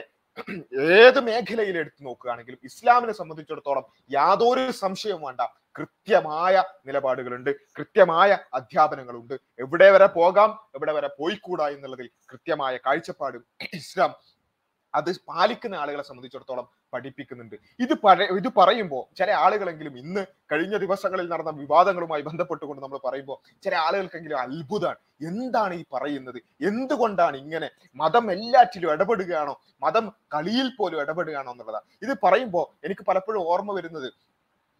ഏത് മേഖലയിൽ എടുത്തു നോക്കുകയാണെങ്കിലും ഇസ്ലാമിനെ സംബന്ധിച്ചിടത്തോളം യാതൊരു സംശയവും വേണ്ട കൃത്യമായ നിലപാടുകളുണ്ട് കൃത്യമായ അധ്യാപനങ്ങളുണ്ട് എവിടെ വരെ പോകാം എവിടെ വരെ പോയിക്കൂടാ എന്നുള്ളതിൽ കൃത്യമായ കാഴ്ചപ്പാട് ഇസ്ലാം അത് പാലിക്കുന്ന ആളുകളെ സംബന്ധിച്ചിടത്തോളം പഠിപ്പിക്കുന്നുണ്ട് ഇത് പഴ ഇത് പറയുമ്പോൾ ചില ആളുകളെങ്കിലും ഇന്ന് കഴിഞ്ഞ ദിവസങ്ങളിൽ നടന്ന വിവാദങ്ങളുമായി ബന്ധപ്പെട്ടുകൊണ്ട് നമ്മൾ പറയുമ്പോൾ ചില ആളുകൾക്കെങ്കിലും അത്ഭുതമാണ് എന്താണ് ഈ പറയുന്നത് എന്തുകൊണ്ടാണ് ഇങ്ങനെ മതം എല്ലാറ്റിലും ഇടപെടുകയാണോ മതം കളിയിൽ പോലും ഇടപെടുകയാണോ എന്നുള്ളതാണ് ഇത് പറയുമ്പോൾ എനിക്ക് പലപ്പോഴും ഓർമ്മ വരുന്നത്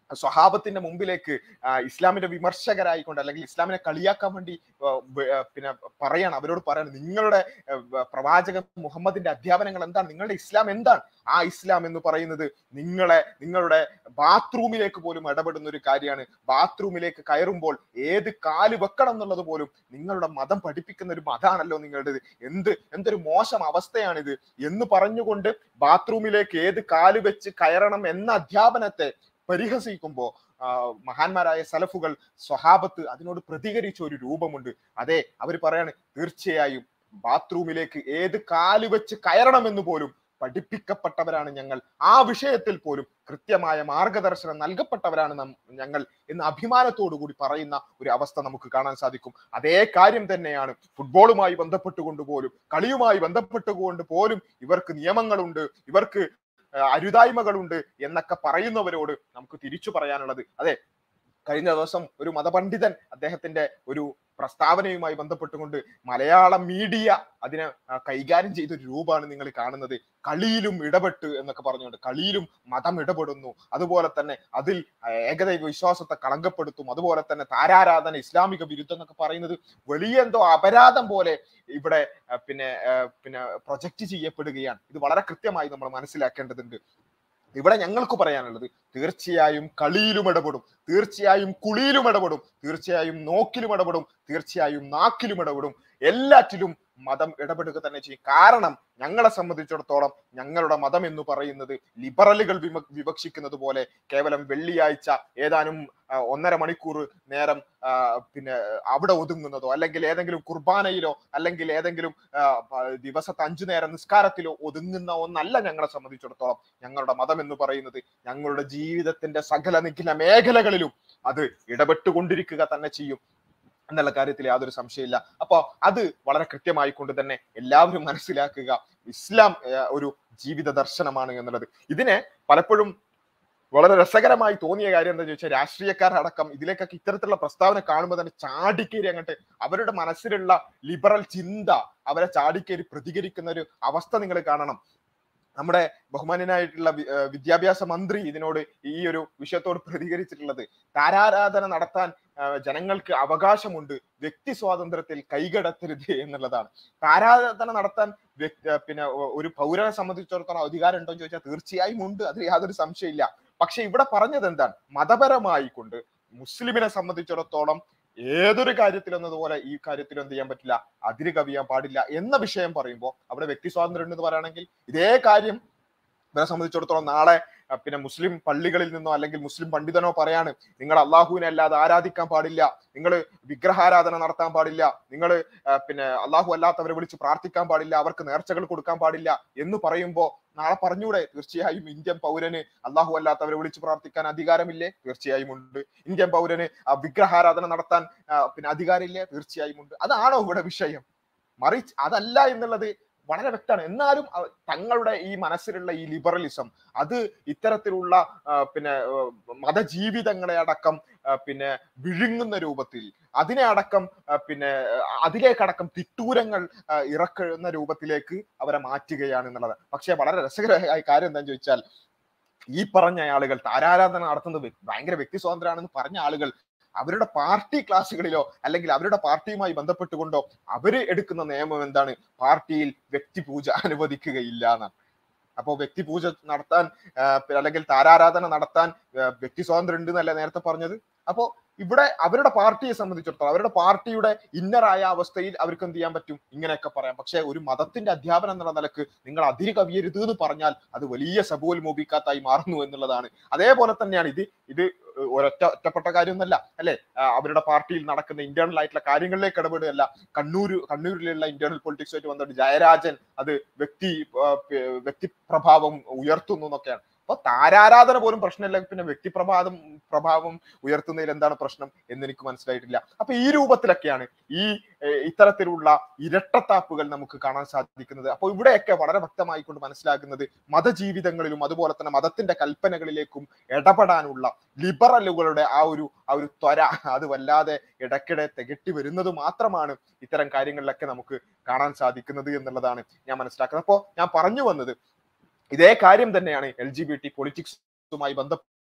സ്വഹാബത്തിന്റെ മുമ്പിലേക്ക് ആ, ഇസ്ലാമിന്റെ വിമർശകരായിക്കൊണ്ട് അല്ലെങ്കിൽ ഇസ്ലാമിനെ കളിയാക്കാൻ വേണ്ടി ആ, വ- ആ, പിന്നെ പറയാണ് അവരോട് പറയാണ് നിങ്ങളുടെ ആ, വ- പ്രവാചകൻ മുഹമ്മദിന്റെ അധ്യാപനങ്ങൾ എന്താണ് നിങ്ങളുടെ ഇസ്ലാം എന്താണ് ആ ഇസ്ലാം എന്ന് പറയുന്നത് നിങ്ങളെ നിങ്ങളുടെ ബാത്റൂമിലേക്ക് പോലും ഇടപെടുന്ന ഒരു കാര്യമാണ് ബാത്റൂമിലേക്ക് കയറുമ്പോൾ ഏത് കാല് വെക്കണം എന്നുള്ളത് പോലും നിങ്ങളുടെ മതം പഠിപ്പിക്കുന്ന ഒരു മതമാണല്ലോ നിങ്ങളുടേത് എന്ത് എന്തൊരു മോശം അവസ്ഥയാണിത് എന്ന് പറഞ്ഞുകൊണ്ട് ബാത്റൂമിലേക്ക് ഏത് കാല് വെച്ച് കയറണം എന്ന അധ്യാപനത്തെ പരിഹസിക്കുമ്പോ ആ, മഹാന്മാരായ സലഫുകൾ സ്വഹാബത്ത് അതിനോട് പ്രതികരിച്ച ഒരു രൂപമുണ്ട് അതെ അവർ പറയാണ് തീർച്ചയായും ബാത്റൂമിലേക്ക് ഏത് കാല് വെച്ച് കയറണമെന്ന് പോലും പഠിപ്പിക്കപ്പെട്ടവരാണ് ഞങ്ങൾ ആ വിഷയത്തിൽ പോലും കൃത്യമായ മാർഗദർശനം നൽകപ്പെട്ടവരാണ് നം- ഞങ്ങൾ എന്ന് അഭിമാനത്തോടു കൂടി പറയുന്ന ഒരു അവസ്ഥ നമുക്ക് കാണാൻ സാധിക്കും അതേ കാര്യം തന്നെയാണ് ഫുട്ബോളുമായി ബന്ധപ്പെട്ടുകൊണ്ട് പോലും കളിയുമായി ബന്ധപ്പെട്ടുകൊണ്ട് പോലും ഇവർക്ക് നിയമങ്ങളുണ്ട് ഇവർക്ക് ആ, അരുതായ്മകളുണ്ട് എന്നൊക്കെ പറയുന്നവരോട് നമുക്ക് തിരിച്ചു പറയാനുള്ളത് അതെ കഴിഞ്ഞ ദിവസം ഒരു മതപണ്ഡിതൻ അദ്ദേഹത്തിന്റെ ഒരു പ്രസ്താവനയുമായി ബന്ധപ്പെട്ടുകൊണ്ട് മലയാളം മീഡിയ അതിനെ ആ, കൈകാര്യം ചെയ്ത ഒരു രൂപമാണ് നിങ്ങൾ കാണുന്നത് കളിയിലും ഇടപെട്ട് എന്നൊക്കെ പറഞ്ഞുകൊണ്ട് കളിയിലും മതം ഇടപെടുന്നു അതുപോലെ തന്നെ അതിൽ ആ, ഏകദൈവ വിശ്വാസത്തെ കളങ്കപ്പെടുത്തും അതുപോലെ തന്നെ താരാരാധന ഇസ്ലാമിക വിരുദ്ധം എന്നൊക്കെ പറയുന്നത് വലിയ എന്തോ അപരാധം പോലെ ഇവിടെ ആ, പിന്നെ ആ, പിന്നെ പ്രൊജക്റ്റ് ചെയ്യപ്പെടുകയാണ് ഇത് വളരെ കൃത്യമായി നമ്മൾ മനസ്സിലാക്കേണ്ടതുണ്ട് ഇവിടെ ഞങ്ങൾക്ക് പറയാനുള്ളത് തീർച്ചയായും കളിയിലും ഇടപെടും തീർച്ചയായും കുളിയിലും ഇടപെടും തീർച്ചയായും നോക്കിലും ഇടപെടും തീർച്ചയായും നാക്കിലും ഇടപെടും എല്ലാറ്റിലും മതം ഇടപെടുക തന്നെ ചെയ്യും കാരണം ഞങ്ങളെ സംബന്ധിച്ചിടത്തോളം ഞങ്ങളുടെ മതം എന്ന് പറയുന്നത് ലിബറലുകൾ വിമ വിവക്ഷിക്കുന്നത് പോലെ കേവലം വെള്ളിയാഴ്ച ഏതാനും ആ, ഒന്നര മണിക്കൂർ നേരം ആ, പിന്നെ അവിടെ ഒതുങ്ങുന്നതോ അല്ലെങ്കിൽ ഏതെങ്കിലും കുർബാനയിലോ അല്ലെങ്കിൽ ഏതെങ്കിലും ആ, പ- ദിവസത്തെ അഞ്ചു നേരം നിസ്കാരത്തിലോ ഒതുങ്ങുന്ന ഒന്നല്ല ഞങ്ങളെ സംബന്ധിച്ചിടത്തോളം ഞങ്ങളുടെ മതം എന്ന് പറയുന്നത് ഞങ്ങളുടെ ജീവിതത്തിന്റെ സകല നിഖില മേഖലകളിലും അത് ഇടപെട്ടുകൊണ്ടിരിക്കുക തന്നെ ചെയ്യും എന്നുള്ള കാര്യത്തിൽ യാതൊരു സംശയമില്ല അപ്പൊ അത് വളരെ കൃത്യമായി കൊണ്ട് തന്നെ എല്ലാവരും മനസ്സിലാക്കുക ഇസ്ലാം ഏർ, ഒരു ജീവിത ദർശനമാണ് എന്നുള്ളത് ഇതിനെ പലപ്പോഴും വളരെ രസകരമായി തോന്നിയ കാര്യം എന്താ ചോദിച്ചാൽ രാഷ്ട്രീയക്കാരടക്കം ഇതിലേക്കൊക്കെ ഇത്തരത്തിലുള്ള പ്രസ്താവന കാണുമ്പോൾ തന്നെ ചാടിക്കേറി അങ്ങോട്ട് അവരുടെ മനസ്സിലുള്ള ലിബറൽ ചിന്ത അവരെ ചാടിക്കേറി പ്രതികരിക്കുന്ന ഒരു അവസ്ഥ നിങ്ങൾ കാണണം നമ്മുടെ ബഹുമാന്യനായിട്ടുള്ള വി- ഏർ വിദ്യാഭ്യാസ മന്ത്രി ഇതിനോട് ഈ ഒരു വിഷയത്തോട് പ്രതികരിച്ചിട്ടുള്ളത് താരാരാധന നടത്താൻ ആ, ജനങ്ങൾക്ക് അവകാശമുണ്ട് വ്യക്തി സ്വാതന്ത്ര്യത്തിൽ കൈകടത്തരുത് എന്നുള്ളതാണ് താരാരാധന നടത്താൻ വ്യക്തി- ആ, പിന്നെ ഒ- ഒരു പൗരനെ സംബന്ധിച്ചിടത്തോളം അധികാരം ഉണ്ടോ എന്ന് ചോദിച്ചാൽ തീർച്ചയായും ഉണ്ട് അതിൽ യാതൊരു സംശയമില്ല പക്ഷെ ഇവിടെ പറഞ്ഞത് എന്താണ് മതപരമായി കൊണ്ട് മുസ്ലിമിനെ സംബന്ധിച്ചിടത്തോളം ഏതൊരു കാര്യത്തിൽ എന്നതുപോലെ ഈ കാര്യത്തിൽ എന്ത് ചെയ്യാൻ പറ്റില്ല അതിര് കവിയാൻ പാടില്ല എന്ന വിഷയം പറയുമ്പോൾ അവിടെ വ്യക്തി സ്വാതന്ത്ര്യം ഉണ്ടെന്ന് പറയുകയാണെങ്കിൽ ഇതേ കാര്യം ഇവരെ സംബന്ധിച്ചിടത്തോളം നാളെ ആ, പിന്നെ മുസ്ലിം പള്ളികളിൽ നിന്നോ അല്ലെങ്കിൽ മുസ്ലിം പണ്ഡിതനോ പറയാണ് നിങ്ങൾ അള്ളാഹുവിനെ അല്ലാതെ ആരാധിക്കാൻ പാടില്ല നിങ്ങൾ വിഗ്രഹാരാധന നടത്താൻ പാടില്ല നിങ്ങൾ പിന്നെ അള്ളാഹു അല്ലാത്തവരെ വിളിച്ച് പ്രാർത്ഥിക്കാൻ പാടില്ല അവർക്ക് നേർച്ചകൾ കൊടുക്കാൻ പാടില്ല എന്ന് പറയുമ്പോൾ നാളെ പറഞ്ഞൂടെ തീർച്ചയായും ഇന്ത്യൻ പൗരന് അള്ളാഹു അല്ലാത്തവരെ വിളിച്ച് പ്രാർത്ഥിക്കാൻ അധികാരമില്ലേ തീർച്ചയായും ഉണ്ട് ഇന്ത്യൻ പൗരന് ആ വിഗ്രഹാരാധന നടത്താൻ ആ, പിന്നെ അധികാരമില്ലേ തീർച്ചയായും ഉണ്ട് അതാണോ ഇവിടെ വിഷയം മറിച്ച് അതല്ല എന്നുള്ളത് വളരെ വ്യക്തമാണ് എന്നാലും അവ- തങ്ങളുടെ ഈ മനസ്സിലുള്ള ഈ ലിബറലിസം അത് ഇത്തരത്തിലുള്ള ആ, പിന്നെ ആ, മതജീവിതങ്ങളെ അടക്കം ആ, പിന്നെ വിഴുങ്ങുന്ന രൂപത്തിൽ അതിനെ അടക്കം ആ, പിന്നെ ആ, അതിലേക്കടക്കം തിട്ടൂരങ്ങൾ ആ, ഇറക്കുന്ന രൂപത്തിലേക്ക് അവരെ മാറ്റുകയാണ് എന്നുള്ളത് പക്ഷേ വളരെ രസകരമായ കാര്യം എന്താണെന്ന് ചോദിച്ചാൽ ഈ പറഞ്ഞ ആളുകൾ താരാരാധന നടത്തുന്നത് വ്യ- ഭയങ്കര വ്യക്തി സ്വാതന്ത്ര്യമാണെന്ന് പറഞ്ഞ ആളുകൾ അവരുടെ പാർട്ടി ക്ലാസ്സുകളിലോ അല്ലെങ്കിൽ അവരുടെ പാർട്ടിയുമായി ബന്ധപ്പെട്ടുകൊണ്ടോ അവര് എടുക്കുന്ന നിയമം എന്താണ് പാർട്ടിയിൽ വ്യക്തിപൂജ അനുവദിക്കുകയില്ല എന്നാണ് അപ്പോൾ വ്യക്തിപൂജ നടത്താൻ ആ, പി- അല്ലെങ്കിൽ താരാരാധന നടത്താൻ ആ, വ്യക്തി സ്വാതന്ത്ര്യം ഉണ്ട് എന്നല്ലേ നേരത്തെ പറഞ്ഞത് അപ്പോ ഇവിടെ അവരുടെ പാർട്ടിയെ സംബന്ധിച്ചിടത്തോളം അവരുടെ പാർട്ടിയുടെ ഇന്നറായ അവസ്ഥയിൽ അവർക്ക് എന്ത് ചെയ്യാൻ പറ്റും ഇങ്ങനെയൊക്കെ പറയാം പക്ഷെ ഒരു മതത്തിന്റെ അധ്യാപനം എന്നുള്ള നിലക്ക് നിങ്ങൾ അതിര് കവിയരുത് എന്ന് പറഞ്ഞാൽ അത് വലിയ സബോൽമോപിക്കാത്തായി മാറുന്നു എന്നുള്ളതാണ് അതേപോലെ തന്നെയാണ് ഇത് ഇത് ഒരൊറ്റ ഒറ്റപ്പെട്ട കാര്യമൊന്നല്ല അല്ലെ അവരുടെ പാർട്ടിയിൽ നടക്കുന്ന ഇന്റേണൽ ആയിട്ടുള്ള കാര്യങ്ങളിലേക്ക് ഇടപെടുകയല്ല കണ്ണൂർ കണ്ണൂരിലുള്ള ഇന്റേണൽ പൊളിറ്റിക്സുമായിട്ട് ബന്ധപ്പെട്ട് ജയരാജൻ അത് വ്യക്തി ആ, പ- വ്യക്തിപ്രഭാവം ഉയർത്തുന്നു എന്നൊക്കെയാണ് അപ്പൊ താരാരാധന പോലും പ്രശ്നമില്ല പിന്നെ വ്യക്തിപ്രഭാവം പ്രഭാവം ഉയർത്തുന്നതിൽ എന്താണ് പ്രശ്നം എന്ന് എനിക്ക് മനസ്സിലായിട്ടില്ല അപ്പൊ ഈ രൂപത്തിലൊക്കെയാണ് ഈ ഏർ, ഇത്തരത്തിലുള്ള ഇരട്ടത്താപ്പുകൾ നമുക്ക് കാണാൻ സാധിക്കുന്നത് അപ്പോൾ ഇവിടെയൊക്കെ വളരെ വ്യക്തമായിക്കൊണ്ട് മനസ്സിലാക്കുന്നത് മതജീവിതങ്ങളിലും അതുപോലെ തന്നെ മതത്തിന്റെ കൽപ്പനകളിലേക്കും ഇടപെടാനുള്ള ലിബറലുകളുടെ ആ ഒരു ആ ഒരു ത്വര അത് വല്ലാതെ ഇടയ്ക്കിടെ തികട്ടി വരുന്നത് മാത്രമാണ് ഇത്തരം കാര്യങ്ങളിലൊക്കെ നമുക്ക് കാണാൻ സാധിക്കുന്നത് എന്നുള്ളതാണ് ഞാൻ മനസ്സിലാക്കുന്നത് അപ്പോൾ ഞാൻ പറഞ്ഞു വന്നത് ഇതേ കാര്യം തന്നെയാണ് എൽ ജി ബി ടി പൊളിറ്റിക്സുമായി ബന്ധപ്പെട്ട്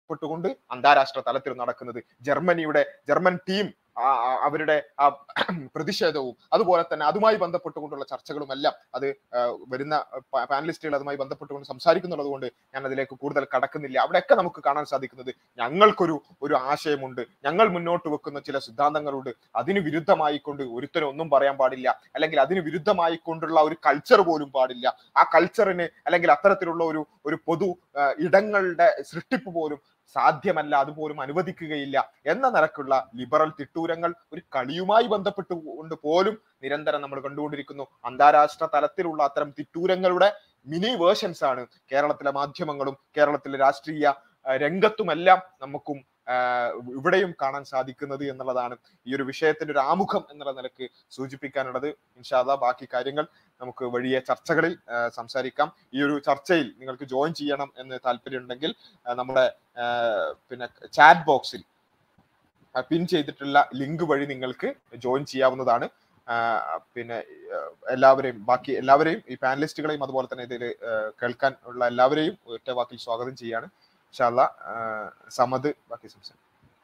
ബന്ധപ്പെട്ടുകൊണ്ട് അന്താരാഷ്ട്ര തലത്തിൽ നടക്കുന്നത് ജർമ്മനിയുടെ ജർമ്മൻ ടീം അവരുടെ ആ പ്രതിഷേധവും അതുപോലെ തന്നെ അതുമായി ബന്ധപ്പെട്ടുകൊണ്ടുള്ള ചർച്ചകളും എല്ലാം അത് വരുന്ന പാനലിസ്റ്റുകൾ അതുമായി ബന്ധപ്പെട്ടുകൊണ്ട് സംസാരിക്കുന്നുള്ളത് കൊണ്ട് ഞാൻ അതിലേക്ക് കൂടുതൽ കടക്കുന്നില്ല അവിടെയൊക്കെ നമുക്ക് കാണാൻ സാധിക്കുന്നത് ഞങ്ങൾക്കൊരു ഒരു ആശയമുണ്ട് ഞങ്ങൾ മുന്നോട്ട് വെക്കുന്ന ചില സിദ്ധാന്തങ്ങളുണ്ട് അതിന് വിരുദ്ധമായി കൊണ്ട് ഒരുത്തനും ഒന്നും പറയാൻ പാടില്ല അല്ലെങ്കിൽ അതിന് വിരുദ്ധമായി കൊണ്ടുള്ള ഒരു കൾച്ചർ പോലും പാടില്ല ആ കൾച്ചറിന് അല്ലെങ്കിൽ അത്തരത്തിലുള്ള ഒരു ഒരു പൊതു ഇടങ്ങളുടെ സൃഷ്ടിപ്പ് പോലും സാധ്യമല്ല അതുപോലും അനുവദിക്കുകയില്ല എന്ന നിലക്കുള്ള ലിബറൽ തിട്ടൂരങ്ങൾ ഒരു കളിയുമായി ബന്ധപ്പെട്ടുകൊണ്ട് പോലും നിരന്തരം നമ്മൾ കണ്ടുകൊണ്ടിരിക്കുന്നു അന്താരാഷ്ട്ര തലത്തിലുള്ള അത്തരം തിട്ടൂരങ്ങളുടെ മിനി വേർഷൻസ് ആണ് കേരളത്തിലെ മാധ്യമങ്ങളും കേരളത്തിലെ രാഷ്ട്രീയ രംഗത്തുമെല്ലാം നമുക്കും ഇവിടെയും കാണാൻ സാധിക്കുന്നത് എന്നുള്ളതാണ് ഈ ഒരു വിഷയത്തിന്റെ ഒരു ആമുഖം എന്നുള്ള നിലക്ക് സൂചിപ്പിക്കാനുള്ളത് ഇൻഷാല്ല ബാക്കി കാര്യങ്ങൾ നമുക്ക് വഴിയെ ചർച്ചകളിൽ സംസാരിക്കാം ഈ ഒരു ചർച്ചയിൽ നിങ്ങൾക്ക് ജോയിൻ ചെയ്യണം എന്ന് താല്പര്യമുണ്ടെങ്കിൽ നമ്മുടെ പിന്നെ ചാറ്റ് ബോക്സിൽ പിൻ ചെയ്തിട്ടുള്ള ലിങ്ക് വഴി നിങ്ങൾക്ക് ജോയിൻ ചെയ്യാവുന്നതാണ് പിന്നെ എല്ലാവരെയും ബാക്കി എല്ലാവരെയും ഈ പാനലിസ്റ്റുകളെയും അതുപോലെ തന്നെ ഇതിൽ കേൾക്കാൻ ഉള്ള എല്ലാവരെയും ഒറ്റ വാക്കിൽ സ്വാഗതം ചെയ്യാണ് ഇൻഷാല്ല സമദ് ബാക്കി സംസാരിക്കും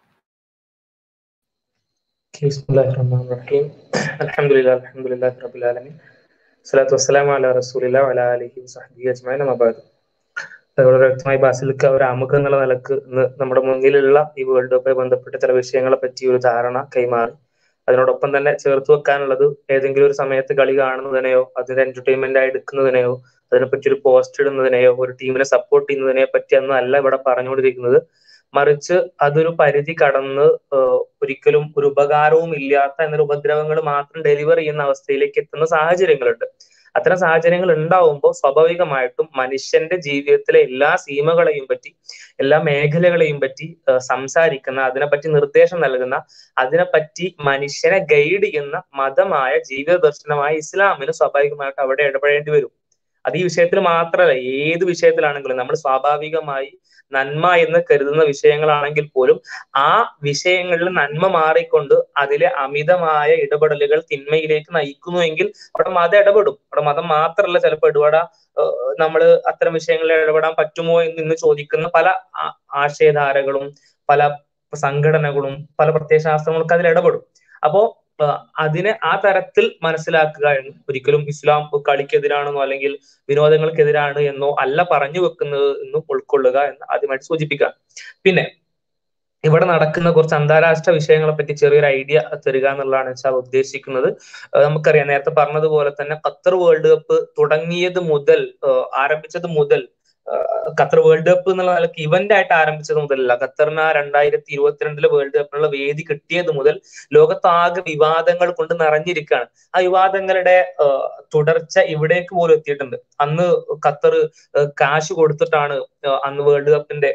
بسم الله الرحمن الرحيم الحمد لله الحمد لله رب العالمين الصلاة والسلام على رسول الله وعلى آله وصحبه أجمعين أما بعد വളരെ വ്യക്തമായി ബാസിലിക്ക ഒരു ആമുഖം എന്നുള്ള നിലക്ക് ഇന്ന് നമ്മുടെ മുന്നിലുള്ള ഈ വേൾഡ് കപ്പുമായി ബന്ധപ്പെട്ട ചില വിഷയങ്ങളെ പറ്റി ഒരു ധാരണ കൈമാറി അതിനോടൊപ്പം തന്നെ ചേർത്ത് വെക്കാനുള്ളത് ഏതെങ്കിലും ഒരു സമയത്ത് കളി കാണുന്നതിനെയോ അതിന്റെ എന്റർടൈൻമെന്റ് ആയി എടുക്കുന്നതിനെയോ അതിനെപ്പറ്റി ഒരു പോസ്റ്റ് ഇടുന്നതിനെയോ ഒരു ടീമിനെ സപ്പോർട്ട് ചെയ്യുന്നതിനെ പറ്റി ഒന്നും അല്ല ഇവിടെ പറഞ്ഞുകൊണ്ടിരിക്കുന്നത് മറിച്ച് അതൊരു പരിധി കടന്ന് ഒരിക്കലും ഒരു ഉപകാരവും ഇല്ലാത്ത എന്നൊരു ഉപദ്രവങ്ങൾ മാത്രം ഡെലിവർ ചെയ്യുന്ന അവസ്ഥയിലേക്ക് എത്തുന്ന സാഹചര്യങ്ങളുണ്ട് അത്തരം സാഹചര്യങ്ങൾ ഉണ്ടാവുമ്പോൾ സ്വാഭാവികമായിട്ടും മനുഷ്യന്റെ ജീവിതത്തിലെ എല്ലാ സീമകളെയും പറ്റി എല്ലാ മേഖലകളെയും പറ്റി സംസാരിക്കുന്ന അതിനെപ്പറ്റി നിർദ്ദേശം നൽകുന്ന അതിനെപ്പറ്റി മനുഷ്യനെ ഗൈഡ് ചെയ്യുന്ന മതമായ ജീവിത ദർശനമായ ഇസ്ലാമിന് സ്വാഭാവികമായിട്ട് അവിടെ ഇടപെടേണ്ടി വരും അത് ഈ വിഷയത്തിൽ മാത്രമല്ല ഏത് വിഷയത്തിലാണെങ്കിലും നമ്മൾ സ്വാഭാവികമായി നന്മ എന്ന് കരുതുന്ന വിഷയങ്ങളാണെങ്കിൽ പോലും ആ വിഷയങ്ങളിൽ നന്മ മാറിക്കൊണ്ട് അതിലെ അമിതമായ ഇടപെടലുകൾ തിന്മയിലേക്ക് നയിക്കുന്നുവെങ്കിൽ അവിടെ മതം ഇടപെടും അവിടെ മതം മാത്രമല്ല ചിലപ്പോൾ ഇടപെടാ നമ്മൾ അത്തരം വിഷയങ്ങളിൽ ഇടപെടാൻ പറ്റുമോ എന്ന് ഇന്ന് ചോദിക്കുന്ന പല ആശയധാരകളും പല സംഘടനകളും പല പ്രത്യയശാസ്ത്രങ്ങളൊക്കെ അതിൽ ഇടപെടും അപ്പോ അതിനെ ആ തരത്തിൽ മനസ്സിലാക്കുക എന്ന് ഒരിക്കലും ഇസ്ലാം കളിക്കെതിരാണെന്നോ അല്ലെങ്കിൽ വിനോദങ്ങൾക്കെതിരാണ് എന്നോ അല്ല പറഞ്ഞു വെക്കുന്നത് എന്നും ഉൾക്കൊള്ളുക എന്ന് ആദ്യമായിട്ട് സൂചിപ്പിക്കുക പിന്നെ ഇവിടെ നടക്കുന്ന കുറച്ച് അന്താരാഷ്ട്ര വിഷയങ്ങളെ പറ്റി ചെറിയൊരു ഐഡിയ തരിക എന്നുള്ളതാണ് വെച്ചാൽ ഉദ്ദേശിക്കുന്നത് നമുക്കറിയാം നേരത്തെ പറഞ്ഞതുപോലെ തന്നെ ഖത്തർ വേൾഡ് കപ്പ് തുടങ്ങിയത് മുതൽ ആരംഭിച്ചത് മുതൽ ഖത്തർ വേൾഡ് കപ്പ് എന്നുള്ള നിലയ്ക്ക് ഇവന്റ് ആയിട്ട് ആരംഭിച്ചത് മുതലല്ല ഖത്തറിന് ആ രണ്ടായിരത്തി ഇരുപത്തിരണ്ടിലെ വേൾഡ് കപ്പിനുള്ള വേദി കിട്ടിയത് മുതൽ ലോകത്താകെ വിവാദങ്ങൾ കൊണ്ട് നിറഞ്ഞിരിക്കുകയാണ് ആ വിവാദങ്ങളുടെ തുടർച്ച ഇവിടേക്ക് പോലും എത്തിയിട്ടുണ്ട് അന്ന് ഖത്തർ കാശ് കൊടുത്തിട്ടാണ് അന്ന് വേൾഡ് കപ്പിന്റെ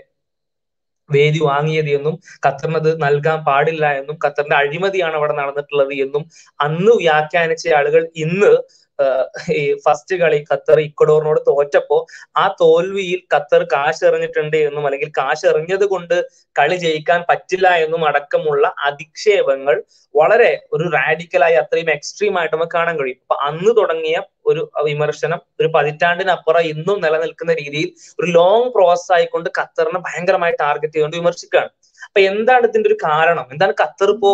വേദി വാങ്ങിയത് എന്നും ഖത്തറിന് അത് നൽകാൻ പാടില്ല എന്നും ഖത്തറിന്റെ അഴിമതിയാണ് അവിടെ നടന്നിട്ടുള്ളത് എന്നും അന്ന് വ്യാഖ്യാനിച്ച ആളുകൾ ഇന്ന് ഈ ഫസ്റ്റ് കളി ഖത്തർ ഇക്വഡോറിനോട് തോറ്റപ്പോ ആ തോൽവിയിൽ ഖത്തർ കാശ് എറിഞ്ഞിട്ടുണ്ട് എന്നും അല്ലെങ്കിൽ കാശ് എറിഞ്ഞത് കൊണ്ട് കളി ജയിക്കാൻ പറ്റില്ല എന്നും അടക്കമുള്ള അധിക്ഷേപങ്ങൾ വളരെ ഒരു റാഡിക്കലായി അത്രയും എക്സ്ട്രീം ആയിട്ട് നമുക്ക് കാണാൻ കഴിയും അപ്പൊ അന്ന് തുടങ്ങിയ ഒരു വിമർശനം ഒരു പതിറ്റാണ്ടിനപ്പുറം ഇന്നും നിലനിൽക്കുന്ന രീതിയിൽ ഒരു ലോങ് പ്രോസസ് ആയിക്കൊണ്ട് ഖത്തറിനെ ഭയങ്കരമായി ടാർഗറ്റ് ചെയ്തുകൊണ്ട് വിമർശിക്കുകയാണ് അപ്പൊ എന്താണ് ഇതിന്റെ ഒരു കാരണം എന്താണ് ഖത്തർ ഇപ്പോ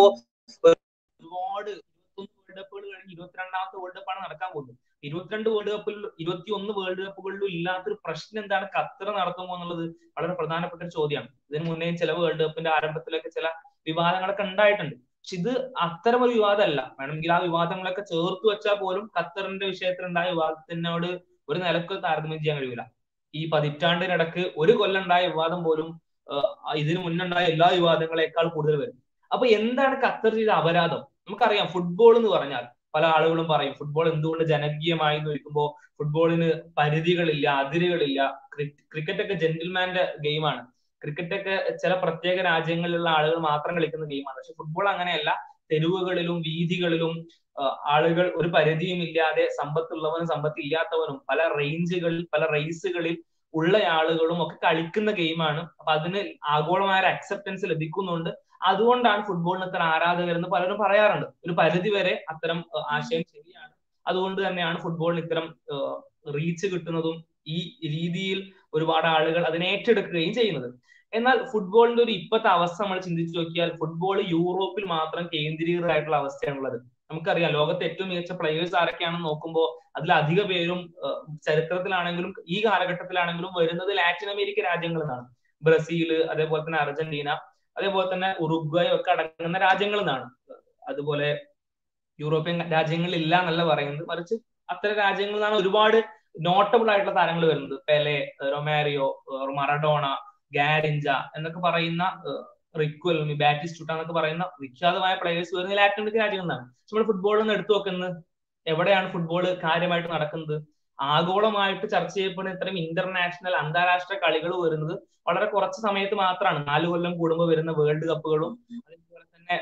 ഒരുപാട് വേൾഡ് കപ്പുകൾ കഴിഞ്ഞ് ഇരുപത്തിരണ്ടാമത്തെ വേൾഡ് കപ്പാണ് നടക്കാൻ പോകുന്നത് ഇരുപത്തിരണ്ട് വേൾഡ് കപ്പിൽ ഇരുപത്തി ഒന്ന് വേൾഡ് കപ്പുകളിലും ഇല്ലാത്തൊരു പ്രശ്നം എന്താണ് ഖത്തർ നടത്തുമോ എന്നുള്ളത് വളരെ പ്രധാനപ്പെട്ട ഒരു ചോദ്യമാണ് ഇതിന് മുന്നേ ചില വേൾഡ് കപ്പിന്റെ ആരംഭത്തിലൊക്കെ ചില വിവാദങ്ങളൊക്കെ ഉണ്ടായിട്ടുണ്ട് പക്ഷെ ഇത് അത്തരം ഒരു വിവാദമല്ല വേണമെങ്കിൽ ആ വിവാദങ്ങളൊക്കെ ചേർത്ത് വെച്ചാൽ പോലും ഖത്തറിന്റെ വിഷയത്തിൽ ഉണ്ടായ വിവാദത്തിനോട് ഒരു നിലക്ക് താരതമ്യം ചെയ്യാൻ കഴിയില്ല ഈ പതിറ്റാണ്ടിനിടക്ക് ഒരു കൊല്ലം ഉണ്ടായ വിവാദം പോലും ഇതിനു മുന്നുണ്ടായ എല്ലാ വിവാദങ്ങളെക്കാൾ കൂടുതൽ വരും അപ്പൊ എന്താണ് ഖത്തർ ചെയ്ത അപരാധം നമുക്കറിയാം ഫുട്ബോൾ എന്ന് പറഞ്ഞാൽ പല ആളുകളും പറയും ഫുട്ബോൾ എന്തുകൊണ്ട് ജനകീയമായി എന്ന് ചോദിക്കുമ്പോൾ ഫുട്ബോളിന് പരിധികളില്ല അതിരുകളില്ല ക്രിക്കറ്റ് ഒക്കെ ജെന്റിൽമാന്റെ ഗെയിമാണ് ക്രിക്കറ്റ് ഒക്കെ ചില പ്രത്യേക രാജ്യങ്ങളിലുള്ള ആളുകൾ മാത്രം കളിക്കുന്ന ഗെയിമാണ് പക്ഷെ ഫുട്ബോൾ അങ്ങനെയല്ല തെരുവുകളിലും വീതികളിലും ആളുകൾ ഒരു പരിധിയും ഇല്ലാതെ സമ്പത്തുള്ളവനും സമ്പത്തില്ലാത്തവനും പല റേഞ്ചുകളിൽ പല റേസുകളിൽ ഉള്ള ആളുകളും ഒക്കെ കളിക്കുന്ന ഗെയിമാണ് അപ്പൊ അതിന് ആഗോളമായ ഒരു അക്സെപ്റ്റൻസ് ലഭിക്കുന്നുണ്ട് അതുകൊണ്ടാണ് ഫുട്ബോളിന് ഇത്ര ആരാധകർ എന്ന് പലരും പറയാറുണ്ട് ഒരു പരിധി വരെ അത്തരം ആശയം ശരിയാണ് അതുകൊണ്ട് തന്നെയാണ് ഫുട്ബോളിന് ഇത്തരം റീച്ച് കിട്ടുന്നതും ഈ രീതിയിൽ ഒരുപാട് ആളുകൾ അതിനെ ഏറ്റെടുക്കുകയും ചെയ്യുന്നത് എന്നാൽ ഫുട്ബോളിന്റെ ഒരു ഇപ്പോഴത്തെ അവസ്ഥ നമ്മൾ ചിന്തിച്ചു നോക്കിയാൽ ഫുട്ബോൾ യൂറോപ്പിൽ മാത്രം കേന്ദ്രീകൃതമായിട്ടുള്ള അവസ്ഥയാണുള്ളത് നമുക്കറിയാം ലോകത്തെ ഏറ്റവും മികച്ച പ്ലേയേഴ്സ് ആരൊക്കെയാണെന്ന് നോക്കുമ്പോൾ അതിൽ അധിക പേരും ചരിത്രത്തിലാണെങ്കിലും ഈ കാലഘട്ടത്തിലാണെങ്കിലും വരുന്നത് ലാറ്റിൻ അമേരിക്ക രാജ്യങ്ങളിൽ നിന്നാണ് ബ്രസീൽ അതേപോലെ തന്നെ അർജന്റീന അതേപോലെ തന്നെ ഉറുഗ്വായ് ഒക്കെ അടങ്ങുന്ന രാജ്യങ്ങളിൽ നിന്നാണ് അതുപോലെ യൂറോപ്യൻ രാജ്യങ്ങളിൽ ഇല്ല എന്നല്ല പറയുന്നത് മറിച്ച് അത്തരം രാജ്യങ്ങളിൽ നിന്നാണ് ഒരുപാട് നോട്ടബിൾ ആയിട്ടുള്ള താരങ്ങൾ വരുന്നത് പെലെ റൊമാരിയോ മറഡോണ ഗാരിഞ്ച എന്നൊക്കെ പറയുന്ന റിക്വൽ ബാറ്റിസ്റ്റുട്ട എന്നൊക്കെ പറയുന്ന വിഖ്യാതമായ പ്ലേയേഴ്സ് വരുന്ന ലാറ്റിൻ അമേരിക്കൻ രാജ്യങ്ങളിലാണ് നമ്മൾ ഫുട്ബോളിൽ നിന്ന് എടുത്തു നോക്കുന്നത് എവിടെയാണ് ഫുട്ബോൾ കാര്യമായിട്ട് നടക്കുന്നത് ആഗോളമായിട്ട് ചർച്ച ചെയ്യപ്പെടുന്ന ഇത്തരം ഇന്റർനാഷണൽ അന്താരാഷ്ട്ര കളികൾ വരുന്നത് വളരെ കുറച്ച് സമയത്ത് മാത്രമാണ് നാല് കൊല്ലം കൂടുമ്പോൾ വരുന്ന വേൾഡ് കപ്പുകളും അതേപോലെ തന്നെ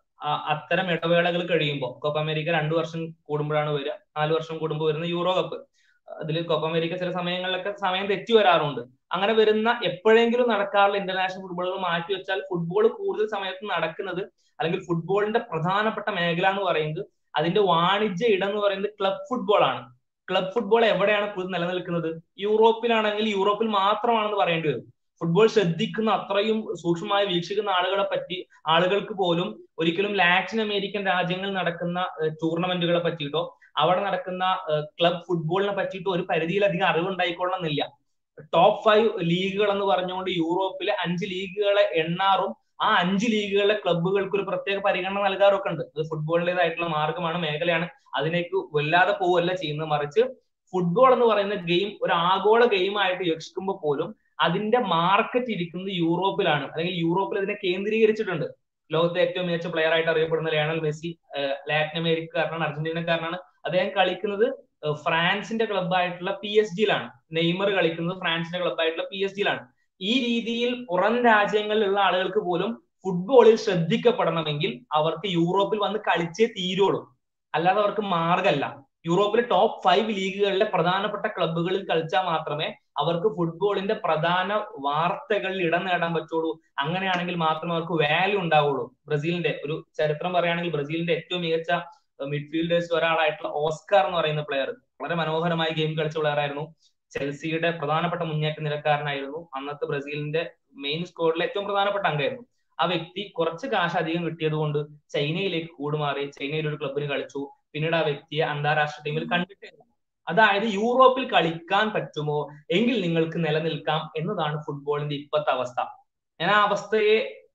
അത്തരം ഇടവേളകൾ കഴിയുമ്പോൾ കോപ്പ അമേരിക്ക രണ്ടു വർഷം കൂടുമ്പോഴാണ് വരിക നാല് വർഷം കൂടുമ്പോൾ വരുന്ന യൂറോ കപ്പ് അതിൽ കോപ്പ അമേരിക്ക ചില സമയങ്ങളിലൊക്കെ സമയം തെറ്റി വരാറുണ്ട് അങ്ങനെ വരുന്ന എപ്പോഴെങ്കിലും നടക്കാറുള്ള ഇന്റർനാഷണൽ ഫുട്ബോളുകൾ മാറ്റി വെച്ചാൽ ഫുട്ബോൾ കൂടുതൽ സമയത്ത് നടക്കുന്നത് അല്ലെങ്കിൽ ഫുട്ബോളിന്റെ പ്രധാനപ്പെട്ട മേഖല എന്ന് പറയുന്നത് അതിന്റെ വാണിജ്യ ഇടം എന്ന് പറയുന്നത് ക്ലബ് ഫുട്ബോൾ ആണ് ക്ലബ് ഫുട്ബോൾ എവിടെയാണ് കൂടുതൽ നിലനിൽക്കുന്നത് യൂറോപ്പിലാണെങ്കിൽ യൂറോപ്പിൽ മാത്രമാണെന്ന് പറയേണ്ടി വരും ഫുട്ബോൾ ശ്രദ്ധിക്കുന്ന അത്രയും സൂക്ഷ്മമായി വീക്ഷിക്കുന്ന ആളുകളെ പറ്റി ആളുകൾക്ക് പോലും ഒരിക്കലും ലാറ്റിൻ അമേരിക്കൻ രാജ്യങ്ങളിൽ നടക്കുന്ന ടൂർണമെന്റുകളെ പറ്റിയിട്ടോ അവിടെ നടക്കുന്ന ക്ലബ് ഫുട്ബോളിനെ പറ്റിയിട്ടോ ഒരു പരിധിയിലധികം അറിവുണ്ടായിക്കൊള്ളണമെന്നില്ല ടോപ്പ് ഫൈവ് ലീഗുകൾ എന്ന് പറഞ്ഞുകൊണ്ട് യൂറോപ്പിലെ അഞ്ച് ലീഗുകളെ എണ്ണാറും ആ അഞ്ച് ലീഗുകളിലെ ക്ലബ്ബുകൾക്ക് ഒരു പ്രത്യേക പരിഗണന നൽകാറൊക്കെ ഉണ്ട് അത് ഫുട്ബോളിൻ്റെതായിട്ടുള്ള മാർഗമാണ് മേഖലയാണ് അതിലേക്ക് വല്ലാതെ പോവല്ല ചെയ്യുന്നത് മറിച്ച് ഫുട്ബോൾ എന്ന് പറയുന്ന ഗെയിം ഒരു ആഗോള ഗെയിമായിട്ട് യക്ഷിക്കുമ്പോൾ പോലും അതിന്റെ മാർക്കറ്റ് ഇരിക്കുന്നത് യൂറോപ്പിലാണ് അല്ലെങ്കിൽ യൂറോപ്പിൽ അതിനെ കേന്ദ്രീകരിച്ചിട്ടുണ്ട് ലോകത്തെ ഏറ്റവും മികച്ച പ്ലെയർ ആയിട്ട് അറിയപ്പെടുന്ന ലയണൽ മെസ്സി ലാറ്റിൻ അമേരിക്കക്കാരനാണ് അർജന്റീനക്കാരനാണ് അദ്ദേഹം കളിക്കുന്നത് ഫ്രാൻസിന്റെ ക്ലബ്ബായിട്ടുള്ള പി എസ് ജിയിലാണ് നെയ്മർ കളിക്കുന്നത് ഫ്രാൻസിന്റെ ക്ലബ്ബായിട്ടുള്ള പി എസ് ജിയിലാണ് ഈ രീതിയിൽ പുറം രാജ്യങ്ങളിലുള്ള ആളുകൾക്ക് പോലും ഫുട്ബോളിൽ ശ്രദ്ധിക്കപ്പെടണമെങ്കിൽ അവർക്ക് യൂറോപ്പിൽ വന്ന് കളിച്ചേ തീരുള്ളൂ അല്ലാതെ അവർക്ക് മാർഗമല്ല യൂറോപ്പിലെ ടോപ്പ് ഫൈവ് ലീഗുകളിലെ പ്രധാനപ്പെട്ട ക്ലബ്ബുകളിൽ കളിച്ചാൽ മാത്രമേ അവർക്ക് ഫുട്ബോളിന്റെ പ്രധാന വാർത്തകളിൽ ഇടം നേടാൻ പറ്റുള്ളൂ അങ്ങനെയാണെങ്കിൽ മാത്രമേ അവർക്ക് വാല്യൂ ഉണ്ടാവുള്ളൂ ബ്രസീലിന്റെ ഒരു ചരിത്രം പറയുകയാണെങ്കിൽ ബ്രസീലിന്റെ ഏറ്റവും മികച്ച മിഡ്ഫീൽഡേഴ്സ് ഒരാളായിട്ടുള്ള ഓസ്കാർ എന്ന് പറയുന്ന പ്ലെയർ വളരെ മനോഹരമായി ഗെയിം കളിച്ച പ്ലെയർ ആയിരുന്നു ചെൽസിയുടെ പ്രധാനപ്പെട്ട മുന്നേറ്റ നിരക്കാരനായിരുന്നു അന്നത്തെ ബ്രസീലിന്റെ മെയിൻ സ്ക്വാഡിലെ ഏറ്റവും പ്രധാനപ്പെട്ട അംഗമായിരുന്നു ആ വ്യക്തി കുറച്ച് കാശ് അധികം കിട്ടിയത് കൊണ്ട് ചൈനയിലേക്ക് കൂടുമാറി ചൈനയിൽ ഒരു ക്ലബിന് കളിച്ചു പിന്നീട് ആ വ്യക്തിയെ അന്താരാഷ്ട്ര ടീമിൽ കണ്ടിട്ടില്ല അതായത് യൂറോപ്പിൽ കളിക്കാൻ പറ്റുമോ എങ്കിൽ നിങ്ങൾക്ക് നിലനിൽക്കാം എന്നതാണ് ഫുട്ബോളിന്റെ ഇപ്പോഴത്തെ അവസ്ഥ ഞാൻ ആ അവസ്ഥയെ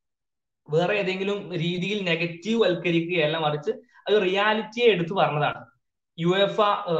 വേറെ ഏതെങ്കിലും രീതിയിൽ നെഗറ്റീവ് വൽക്കരിക്കുകയല്ല മറിച്ച് അത് റിയാലിറ്റിയെ എടുത്തു പറഞ്ഞതാണ് യു എഫ്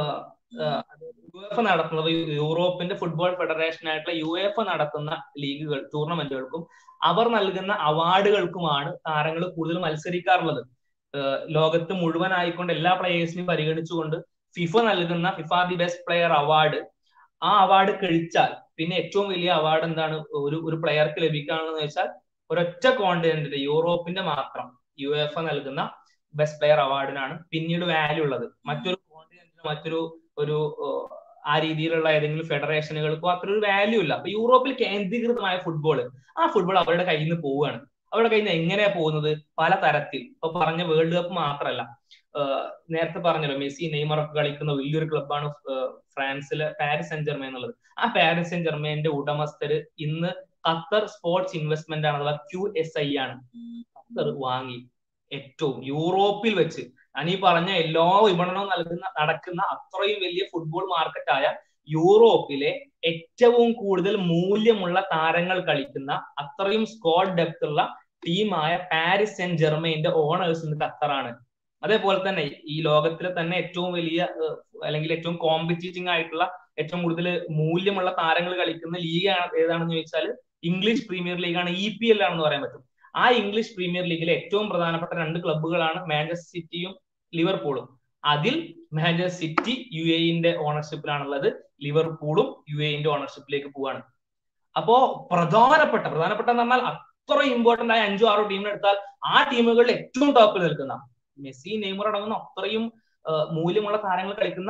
യു എഫ് നടത്തുന്നത് യൂറോപ്പിന്റെ ഫുട്ബോൾ ഫെഡറേഷൻ ആയിട്ടുള്ള യു എഫ് നടത്തുന്ന ലീഗുകൾ ടൂർണമെന്റുകൾക്കും അവർ നൽകുന്ന അവാർഡുകൾക്കുമാണ് താരങ്ങൾ കൂടുതൽ മത്സരിക്കാറുള്ളത് ലോകത്ത് മുഴുവനായിക്കൊണ്ട് എല്ലാ പ്ലേയേഴ്സിനെയും പരിഗണിച്ചുകൊണ്ട് ഫിഫ നൽകുന്ന FIFA the best player award ആ അവാർഡ് കഴിച്ചാൽ പിന്നെ ഏറ്റവും വലിയ അവാർഡ് എന്താണ് ഒരു ഒരു പ്ലെയർക്ക് ലഭിക്കുകയാണെന്ന് വെച്ചാൽ ഒരൊറ്റ കോണ്ടിനെന്റിന്റെ യൂറോപ്പിന്റെ മാത്രം യു എഫ് നൽകുന്ന ബെസ്റ്റ് പ്ലെയർ അവാർഡിനാണ് പിന്നീട് വാല്യൂ ഉള്ളത് മറ്റൊരു കോണ്ടിനെന്റിന് മറ്റൊരു ഒരു ആ രീതിയിലുള്ള ഏതെങ്കിലും ഫെഡറേഷനുകൾക്കോ അത്ര ഒരു വാല്യൂ ഇല്ല അപ്പൊ യൂറോപ്പിൽ കേന്ദ്രീകൃതമായ ഫുട്ബോൾ ആ ഫുട്ബോൾ അവരുടെ കയ്യിൽ നിന്ന് പോവുകയാണ് അവരുടെ കയ്യിൽ നിന്ന് എങ്ങനെയാ പോകുന്നത് പല തരത്തിൽ ഇപ്പൊ പറഞ്ഞ വേൾഡ് കപ്പ് മാത്രമല്ല നേരത്തെ പറഞ്ഞല്ലോ മെസ്സി നെയ്മർ ഒക്കെ കളിക്കുന്ന വലിയൊരു ക്ലബ്ബാണ് ഫ്രാൻസിലെ പാരിസ് സെന്റ് ജെർമൻ എന്നുള്ളത് ആ പാരിസ് സെന്റ് ജെർമന്റെ ഉടമസ്ഥര് ഇന്ന് ഖത്തർ സ്പോർട്സ് ഇൻവെസ്റ്റ്മെന്റ് ആണ് അഥവാ ക്യു എസ് ഐ ആണ് ഖത്തർ വാങ്ങി ഏറ്റവും യൂറോപ്പിൽ വെച്ച് ഞാൻ ഈ പറഞ്ഞ എല്ലാ വിപണനവും നൽകുന്ന നടക്കുന്ന അത്രയും വലിയ ഫുട്ബോൾ മാർക്കറ്റായ യൂറോപ്പിലെ ഏറ്റവും കൂടുതൽ മൂല്യമുള്ള താരങ്ങൾ കളിക്കുന്ന അത്രയും സ്ക്വാഡ് ഡെപ്ത് ഉള്ള ടീമായ പാരിസ് സെന്റ് ജെർമൈന്റെ ഓണേഴ്സ് ഇന്ന് ഖത്തറാണ് അതേപോലെ തന്നെ ഈ ലോകത്തിലെ തന്നെ ഏറ്റവും വലിയ അല്ലെങ്കിൽ ഏറ്റവും കോമ്പറ്റീറ്റിംഗ് ആയിട്ടുള്ള ഏറ്റവും കൂടുതൽ മൂല്യമുള്ള താരങ്ങൾ കളിക്കുന്ന ലീഗ് ഏതാണെന്ന് ചോദിച്ചാൽ ഇംഗ്ലീഷ് പ്രീമിയർ ലീഗാണ് ഇ പി എൽ ആണെന്ന് പറയാൻ പറ്റും ആ ഇംഗ്ലീഷ് പ്രീമിയർ ലീഗിലെ ഏറ്റവും പ്രധാനപ്പെട്ട രണ്ട് ക്ലബ്ബുകളാണ് മാഞ്ചസ്റ്റർ സിറ്റിയും ലിവർപൂളും അതിൽ മാഞ്ചസ്റ്റർ സിറ്റി യു എന്റെ ഓണർഷിപ്പിലാണുള്ളത് ലിവർപൂളും യു എന്റെ ഓണർഷിപ്പിലേക്ക് പോവാണ് അപ്പോ പ്രധാനപ്പെട്ട പ്രധാനപ്പെട്ട എന്ന് പറഞ്ഞാൽ അത്ര ഇമ്പോർട്ടന്റ് ആയ അഞ്ചോ ആറോ ടീമിനെ എടുത്താൽ ആ ടീമുകളിൽ ഏറ്റവും ടോപ്പിൽ നിൽക്കുന്ന മെസ്സി നെയ്മർ അടങ്ങുന്ന അത്രയും മൂല്യമുള്ള താരങ്ങൾ കളിക്കുന്ന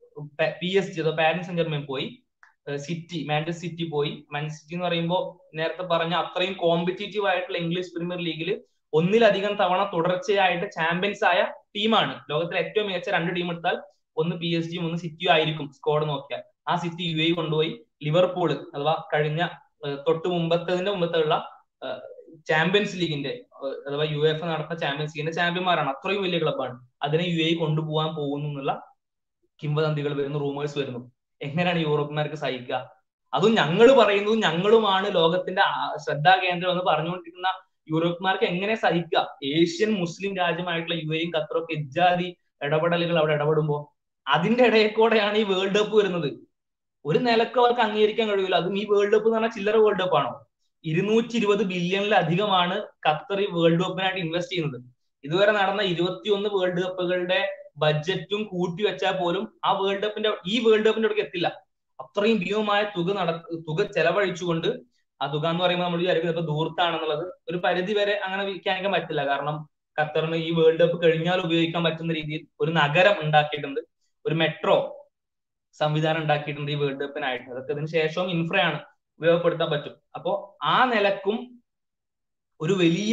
P S G Paris Saint Germain പോയി സിറ്റി മാഞ്ചസ്റ്റർ സിറ്റി പോയി മാഞ്ചസ്റ്റർ സിറ്റി എന്ന് പറയുമ്പോൾ നേരത്തെ പറഞ്ഞ അത്രയും കോമ്പറ്റീറ്റീവ് ആയിട്ടുള്ള ഇംഗ്ലീഷ് പ്രീമിയർ ലീഗിൽ ഒന്നിലധികം തവണ തുടർച്ചയായിട്ട് ചാമ്പ്യൻസ് ആയ ടീമാണ് ലോകത്തിലെ ഏറ്റവും മികച്ച രണ്ട് ടീം എടുത്താൽ ഒന്ന് പി എസ് ജിയും ഒന്ന് സിറ്റിയും ആയിരിക്കും സ്കോഡ് നോക്കിയാൽ ആ സിറ്റി യു എ കൊണ്ടുപോയി ലിവർപൂൾ അഥവാ കഴിഞ്ഞ തൊട്ട് മുമ്പത്തതിന്റെ മുമ്പത്തുള്ള ചാമ്പ്യൻസ് ലീഗിന്റെ അഥവാ യു എഫ് നടത്തുന്ന ചാമ്പ്യൻസ് ലീഗിന്റെ ചാമ്പ്യന്മാരാണ് അത്രയും വലിയ ക്ലബ്ബാണ് അതിനെ യു എ കൊണ്ടുപോകാൻ പോകുന്നു എന്നുള്ള കിംവദന്തികൾ വരുന്നു റൂമേഴ്സ് വരുന്നു എങ്ങനെയാണ് യൂറോപ്യന്മാർക്ക് സഹിക്കുക അതും ഞങ്ങൾ പറയുന്നു ഞങ്ങളുമാണ് ലോകത്തിന്റെ ശ്രദ്ധാ കേന്ദ്രം എന്ന് പറഞ്ഞുകൊണ്ടിരിക്കുന്ന യൂറോപ്യന്മാർക്ക് എങ്ങനെ സഹിക്കുക ഏഷ്യൻ മുസ്ലിം രാജ്യമായിട്ടുള്ള യു എയും ഖത്തറും ഒക്കെ ഇജാതി ഇടപെടലുകൾ അവിടെ ഇടപെടുമ്പോൾ അതിന്റെ ഇടയിൽ കൂടെയാണ് ഈ വേൾഡ് കപ്പ് വരുന്നത് ഒരു നിലക്ക് അവർക്ക് അംഗീകരിക്കാൻ കഴിയില്ല അതും ഈ വേൾഡ് കപ്പ് എന്ന് പറഞ്ഞാൽ ചില്ലറ വേൾഡ് കപ്പ് ആണോ ഇരുന്നൂറ്റി ഇരുപത് ബില്യണിലധികമാണ് ഖത്തർ ഈ വേൾഡ് കപ്പിനായിട്ട് ഇൻവെസ്റ്റ് ചെയ്യുന്നത് ഇതുവരെ നടന്ന ഇരുപത്തിയൊന്ന് വേൾഡ് കപ്പുകളുടെ ബഡ്ജറ്റും കൂട്ടി വെച്ചാൽ പോലും ആ വേൾഡ് കപ്പിന്റെ ഈ വേൾഡ് കപ്പിന്റെ അടുക്ക് എത്തില്ല അത്രയും ഭീമമായ തുക നട തുക ചെലവഴിച്ചുകൊണ്ട് ആ തുക എന്ന് പറയുമ്പോൾ നമ്മൾ വിചാരിക്കുന്നത് ഇപ്പൊ ദൂരത്താണെന്നുള്ളത് ഒരു പരിധി വരെ അങ്ങനെ വ്യാഖ്യാനിക്കാൻ പറ്റില്ല കാരണം ഖത്തറിന് ഈ വേൾഡ് കപ്പ് കഴിഞ്ഞാൽ ഉപയോഗിക്കാൻ പറ്റുന്ന രീതിയിൽ ഒരു നഗരം ഉണ്ടാക്കിയിട്ടുണ്ട് ഒരു മെട്രോ സംവിധാനം ഉണ്ടാക്കിയിട്ടുണ്ട് ഈ വേൾഡ് കപ്പിനായിട്ട് അതൊക്കെ ഇതിന് ശേഷവും ഇൻഫ്രയാണ് ഉപയോഗപ്പെടുത്താൻ പറ്റും അപ്പോ ആ നിലക്കും ഒരു വലിയ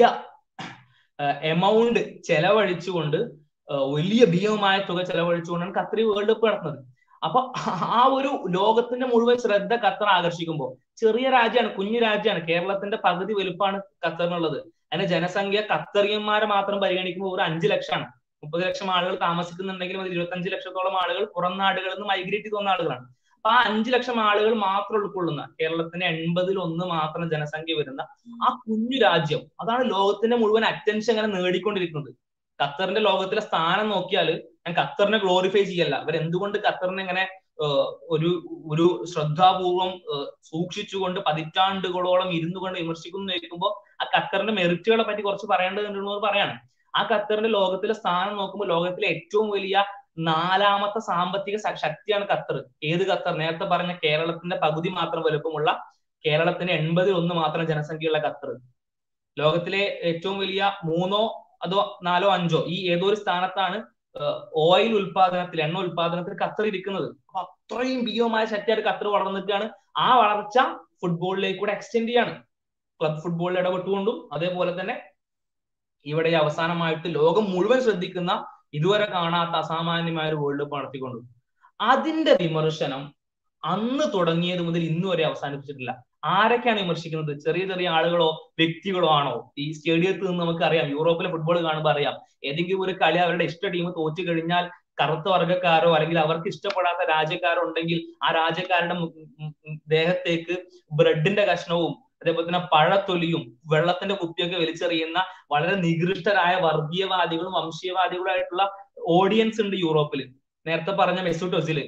എമൗണ്ട് ചെലവഴിച്ചുകൊണ്ട് വലിയ ഭീമമായ തുക ചെലവഴിച്ചുകൊണ്ടാണ് ഖത്തർ വേൾഡ് കപ്പ് നടത്തുന്നത് അപ്പൊ ആ ഒരു ലോകത്തിന്റെ മുഴുവൻ ശ്രദ്ധ ഖത്തർ ആകർഷിക്കുമ്പോൾ ചെറിയ രാജ്യമാണ് കുഞ്ഞു രാജ്യമാണ് കേരളത്തിന്റെ പകുതി വലുപ്പമാണ് ഖത്തറിനുള്ളത് അതിന്റെ ജനസംഖ്യ ഖത്തറിയന്മാരെ മാത്രം പരിഗണിക്കുമ്പോൾ ഒരു അഞ്ചു ലക്ഷമാണ് മുപ്പത് ലക്ഷം ആളുകൾ താമസിക്കുന്നുണ്ടെങ്കിലും അത് ഇരുപത്തഞ്ച് ലക്ഷത്തോളം ആളുകൾ പുറം നാടുകളിൽ നിന്ന് മൈഗ്രേറ്റ് ചെയ്ത് വന്ന ആളുകളാണ് അപ്പൊ ആ അഞ്ചു ലക്ഷം ആളുകൾ മാത്രം ഉൾക്കൊള്ളുന്ന കേരളത്തിന്റെ എൺപതിൽ ഒന്ന് മാത്രം ജനസംഖ്യ വരുന്ന ആ കുഞ്ഞു രാജ്യം അതാണ് ലോകത്തിന്റെ മുഴുവൻ അറ്റൻഷൻ അങ്ങനെ നേടിക്കൊണ്ടിരിക്കുന്നത് ഖത്തറിന്റെ ലോകത്തിലെ സ്ഥാനം നോക്കിയാൽ ഞാൻ ഖത്തറിനെ ഗ്ലോറിഫൈ ചെയ്യല്ല അവർ എന്തുകൊണ്ട് ഖത്തറിനെ ഇങ്ങനെ ഒരു ഒരു ശ്രദ്ധാപൂർവം സൂക്ഷിച്ചുകൊണ്ട് പതിറ്റാണ്ടുകളോളം ഇരുന്നു കൊണ്ട് വിമർശിക്കുന്നു ചോദിക്കുമ്പോൾ ആ ഖത്തറിന്റെ മെറിറ്റുകളെ പറ്റി കുറച്ച് പറയേണ്ടതുണ്ടെന്ന് പറയാണ് ആ ഖത്തറിന്റെ ലോകത്തിലെ സ്ഥാനം നോക്കുമ്പോൾ ലോകത്തിലെ ഏറ്റവും വലിയ നാലാമത്തെ സാമ്പത്തിക ശക്തിയാണ് ഖത്തർ ഏത് ഖത്തർ നേരത്തെ പറഞ്ഞ കേരളത്തിന്റെ പകുതി മാത്രം വലുപ്പമുള്ള കേരളത്തിന് എൺപതിൽ ഒന്ന് മാത്രം ജനസംഖ്യയുള്ള ഖത്തർ ലോകത്തിലെ ഏറ്റവും വലിയ മൂന്നോ അതോ നാലോ അഞ്ചോ ഈ ഏതോ ഒരു സ്ഥാനത്താണ് ഓയിൽ ഉൽപാദനത്തിൽ എണ്ണ ഉൽപാദനത്തിൽ ഖത്തർ ഇരിക്കുന്നത് അപ്പൊ അത്രയും ഭീമമായ ശക്തിയായിട്ട് ഖത്തർ വളർന്നിട്ടാണ് ആ വളർച്ച ഫുട്ബോളിലേക്ക് കൂടെ എക്സ്റ്റെൻഡ് ചെയ്യാണ് ക്ലബ് ഫുട്ബോളിൽ ഇടപെട്ടുകൊണ്ടും അതേപോലെ തന്നെ ഇവിടെ അവസാനമായിട്ട് ലോകം മുഴുവൻ ശ്രദ്ധിക്കുന്ന ഇതുവരെ കാണാത്ത അസാമാന്യമായ ഒരു വേൾഡ് കപ്പ് നടത്തിക്കൊണ്ടു അതിന്റെ വിമർശനം അന്ന് തുടങ്ങിയത് മുതൽ ഇന്ന് വരെ അവസാനിപ്പിച്ചിട്ടില്ല ആരൊക്കെയാണ് വിമർശിക്കുന്നത് ചെറിയ ചെറിയ ആളുകളോ വ്യക്തികളോ ആണോ ഈ സ്റ്റേഡിയത്തിൽ നിന്ന് നമുക്ക് അറിയാം യൂറോപ്പിലെ ഫുട്ബോൾ കാണുമ്പോൾ അറിയാം ഏതെങ്കിലും ഒരു കളി അവരുടെ ഇഷ്ട ടീം തോറ്റു കഴിഞ്ഞാൽ കറുത്ത വർഗ്ഗക്കാരോ അല്ലെങ്കിൽ അവർക്ക് ഇഷ്ടപ്പെടാത്ത രാജ്യക്കാരോ ഉണ്ടെങ്കിൽ ആ രാജ്യക്കാരുടെ ദേഹത്തേക്ക് ബ്രെഡിന്റെ കഷ്ണവും അതേപോലെ തന്നെ പഴത്തൊലിയും വെള്ളത്തിന്റെ കുപ്പിയൊക്കെ വലിച്ചെറിയുന്ന വളരെ നികൃഷ്ടരായ വർഗീയവാദികളും വംശീയവാദികളുമായിട്ടുള്ള ഓഡിയൻസ് ഉണ്ട് യൂറോപ്പിൽ നേരത്തെ പറഞ്ഞ മെസൂട്ട് ഒസില്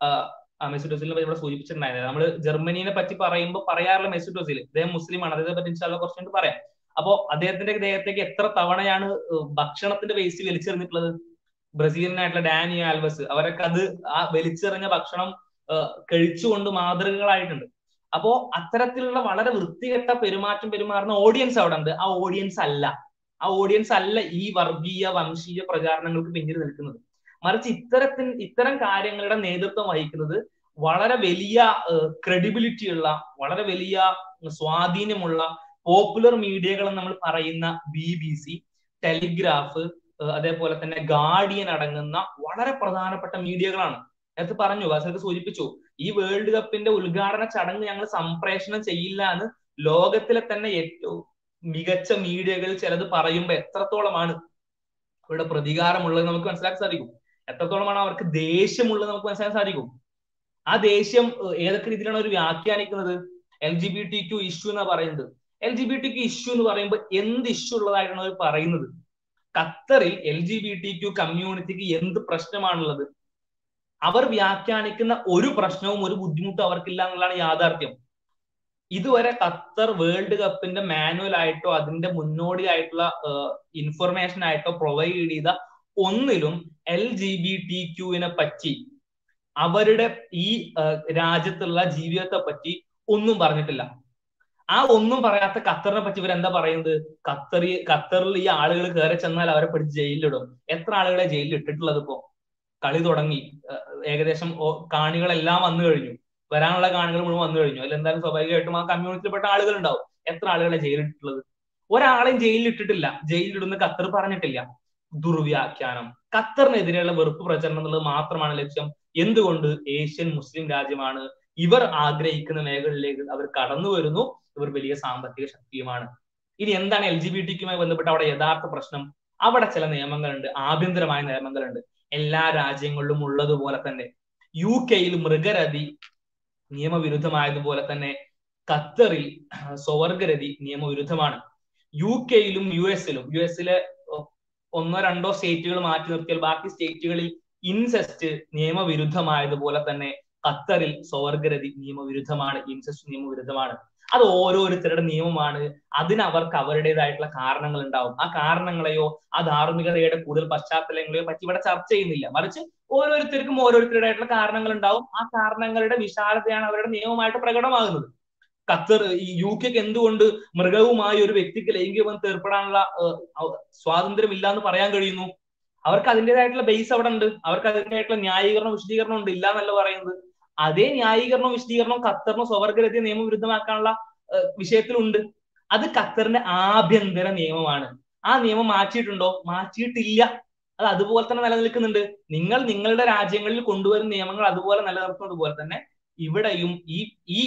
ആ മെസൂട്ട് ഒസിലിനെ പറ്റി ഇവിടെ സൂചിപ്പിച്ചിട്ടുണ്ടായിരുന്നു നമ്മൾ ജർമ്മനിയെ പറ്റി പറയുമ്പോൾ പറയാറുള്ള മെസൂട്ട് ഒസിൽ അദ്ദേഹം മുസ്ലിമാണ് അദ്ദേഹത്തെ പറ്റി ഇൻഷാല്ല കുറച്ചുകൊണ്ട് പറയാം അപ്പോ അദ്ദേഹത്തിന്റെ ദേഹത്തേക്ക് എത്ര തവണയാണ് ഭക്ഷണത്തിന്റെ വേസ്റ്റ് വലിച്ചെറിഞ്ഞിട്ടുള്ളത് ബ്രസീലിനായിട്ടുള്ള ഡാനി ആൽവസ് അവരൊക്കെ അത് ആ വലിച്ചെറിഞ്ഞ ഭക്ഷണം കഴിച്ചുകൊണ്ട് മാതൃകകളായിട്ടുണ്ട് അപ്പോ അത്തരത്തിലുള്ള വളരെ വൃത്തികെട്ട പെരുമാറ്റം പെരുമാറുന്ന ഓഡിയൻസ് അവിടെ ഉണ്ട് ആ ഓഡിയൻസ് അല്ല ആ ഓഡിയൻസ് അല്ല ഈ വർഗീയ വംശീയ പ്രചാരണങ്ങൾക്ക് പിന്നിൽ നിൽക്കുന്നത് മറിച്ച് ഇത്തരത്തിൽ ഇത്തരം കാര്യങ്ങളുടെ നേതൃത്വം വഹിക്കുന്നത് വളരെ വലിയ ക്രെഡിബിലിറ്റി ഉള്ള വളരെ വലിയ സ്വാധീനമുള്ള പോപ്പുലർ മീഡിയകൾ നമ്മൾ പറയുന്ന ബി ബി സി ടെലിഗ്രാഫ് അതേപോലെ തന്നെ ഗാർഡിയൻ അടങ്ങുന്ന വളരെ പ്രധാനപ്പെട്ട മീഡിയകളാണ് നേരത്തെ പറഞ്ഞു വാസർക്ക് സൂചിപ്പിച്ചു ഈ വേൾഡ് കപ്പിന്റെ ഉദ്ഘാടന ചടങ്ങ് ഞങ്ങൾ സംപ്രേഷണം ചെയ്യില്ല എന്ന് ലോകത്തിലെ തന്നെ ഏറ്റവും മികച്ച മീഡിയകൾ ചിലത് പറയുമ്പോൾ എത്രത്തോളമാണ് അവരുടെ പ്രതികാരമുള്ളത് നമുക്ക് മനസ്സിലാക്കാൻ സാധിക്കും എത്രത്തോളമാണ് അവർക്ക് ദേഷ്യമുള്ളത് നമുക്ക് മനസ്സിലാക്കാൻ സാധിക്കും ആ ദേഷ്യം ഏതൊക്കെ രീതിയിലാണ് അവർ വ്യാഖ്യാനിക്കുന്നത് L G B T Q issue എന്നാ പറയുന്നത് L G B T Q issue എന്ന് പറയുമ്പോൾ എന്ത് ഇഷ്യൂ ഉള്ളതായിട്ടാണ് അവർ പറയുന്നത് ഖത്തറിൽ L G B T Q കമ്മ്യൂണിറ്റിക്ക് എന്ത് പ്രശ്നമാണുള്ളത് അവർ വ്യാഖ്യാനിക്കുന്ന ഒരു പ്രശ്നവും ഒരു ബുദ്ധിമുട്ടും അവർക്കില്ല എന്നുള്ളതാണ് യാഥാർത്ഥ്യം ഇതുവരെ ഖത്തർ വേൾഡ് കപ്പിന്റെ മാനുവൽ ആയിട്ടോ അതിന്റെ മുന്നോടിയായിട്ടുള്ള ഇൻഫർമേഷൻ ആയിട്ടോ പ്രൊവൈഡ് ചെയ്ത ഒന്നിലും എൽ ജി ബി ടി ക്യൂവിനെ പറ്റി അവരുടെ ഈ രാജ്യത്തുള്ള ജീവിതത്തെ പറ്റി ഒന്നും പറഞ്ഞിട്ടില്ല ആ ഒന്നും പറയാത്ത ഖത്തറിനെ പറ്റി ഇവരെന്താ പറയുന്നത് ഖത്തറി ഖത്തറിൽ ഈ ആളുകൾ കയറി ചെന്നാൽ അവരെ പിടിച്ച് ജയിലിലിടും എത്ര ആളുകളെ ജയിലിൽ ഇട്ടിട്ടുള്ളത് ഇപ്പോ കളി തുടങ്ങി ഏകദേശം കാണികളെല്ലാം വന്നു കഴിഞ്ഞു വരാനുള്ള കാണികൾ മുഴുവൻ വന്നു കഴിഞ്ഞു അതിൽ എന്തായാലും സ്വാഭാവികമായിട്ടും ആ കമ്മ്യൂണിറ്റിയിൽപ്പെട്ട ആളുകൾ ഉണ്ടാവും എത്ര ആളുകളെ ജയിലിട്ടിട്ടുള്ളത് ഒരാളെയും ജയിലിൽ ഇട്ടിട്ടില്ല ജയിലിലിടുന്ന ഖത്തർ പറഞ്ഞിട്ടില്ല ദുർവ്യാഖ്യാനം ഖത്തറിനെതിരെയുള്ള വെറുപ്പ് പ്രചരണം എന്നുള്ളത് മാത്രമാണ് ലക്ഷ്യം എന്തുകൊണ്ട് ഏഷ്യൻ മുസ്ലിം രാജ്യമാണ് ഇവർ ആഗ്രഹിക്കുന്ന മേഖലയിലേക്ക് അവർ കടന്നു വരുന്നു ഇവർ വലിയ സാമ്പത്തിക ശക്തിയുമാണ് ഇനി എന്താണ് എൽ ജി ബി ടിക്കുമായി ബന്ധപ്പെട്ട അവിടെ യഥാർത്ഥ പ്രശ്നം അവിടെ ചില നിയമങ്ങളുണ്ട് ആഭ്യന്തരമായ നിയമങ്ങളുണ്ട് എല്ലാ രാജ്യങ്ങളിലും ഉള്ളതുപോലെ തന്നെ യു കെയിൽ മൃഗരതി നിയമവിരുദ്ധമായതുപോലെ തന്നെ ഖത്തറിൽ സ്വവർഗരതി നിയമവിരുദ്ധമാണ് യു കെയിലും യു എസിലും യു എസിലെ ഒന്നോ രണ്ടോ സ്റ്റേറ്റുകൾ മാറ്റി നിർത്തിയാൽ ബാക്കി സ്റ്റേറ്റുകളിൽ ഇൻസെസ്റ്റ് നിയമവിരുദ്ധമായതുപോലെ തന്നെ ഖത്തറിൽ സ്വവർഗരതി നിയമവിരുദ്ധമാണ് ഇൻസെസ്റ്റ് നിയമവിരുദ്ധമാണ് അത് ഓരോരുത്തരുടെ നിയമമാണ് അതിന് അവർക്ക് അവരുടേതായിട്ടുള്ള കാരണങ്ങൾ ഉണ്ടാവും ആ കാരണങ്ങളെയോ ആ ധാർമ്മികതയുടെ കൂടുതൽ പശ്ചാത്തലങ്ങളെയോ പറ്റി ഇവിടെ ചർച്ച ചെയ്യുന്നില്ല മറിച്ച് ഓരോരുത്തർക്കും ഓരോരുത്തരുടേതായിട്ടുള്ള കാരണങ്ങൾ ഉണ്ടാവും ആ കാരണങ്ങളുടെ വിശാലതയാണ് അവരുടെ നിയമമായിട്ട് പ്രകടമാകുന്നത് ഖത്തർ ഈ യു കെക്ക് എന്തുകൊണ്ട് മൃഗവുമായി ഒരു വ്യക്തിക്ക് ലൈംഗിക ബന്ധം ഏർപ്പെടാനുള്ള സ്വാതന്ത്ര്യം ഇല്ല എന്ന് പറയാൻ കഴിയുന്നു അവർക്ക് അതിൻ്റെതായിട്ടുള്ള ബേസ് അവിടെ ഉണ്ട് അവർക്ക് അതിൻ്റെതായിട്ടുള്ള ന്യായീകരണം വിശദീകരണം ഉണ്ട് ഇല്ല എന്നല്ല പറയുന്നത് അതേ ന്യായീകരണവും വിശദീകരണവും ഖത്തറിന് സ്വവർഗരതി നിയമവിരുദ്ധമാക്കാനുള്ള വിഷയത്തിലുണ്ട് അത് ഖത്തറിന്റെ ആഭ്യന്തര നിയമമാണ് ആ നിയമം മാറ്റിയിട്ടുണ്ടോ മാറ്റിയിട്ടില്ല അത് അതുപോലെ തന്നെ നിലനിൽക്കുന്നുണ്ട് നിങ്ങൾ നിങ്ങളുടെ രാജ്യങ്ങളിൽ കൊണ്ടുവരുന്ന നിയമങ്ങൾ അതുപോലെ നിലനിർത്തുന്നത് പോലെ തന്നെ ഇവിടെയും ഈ ഈ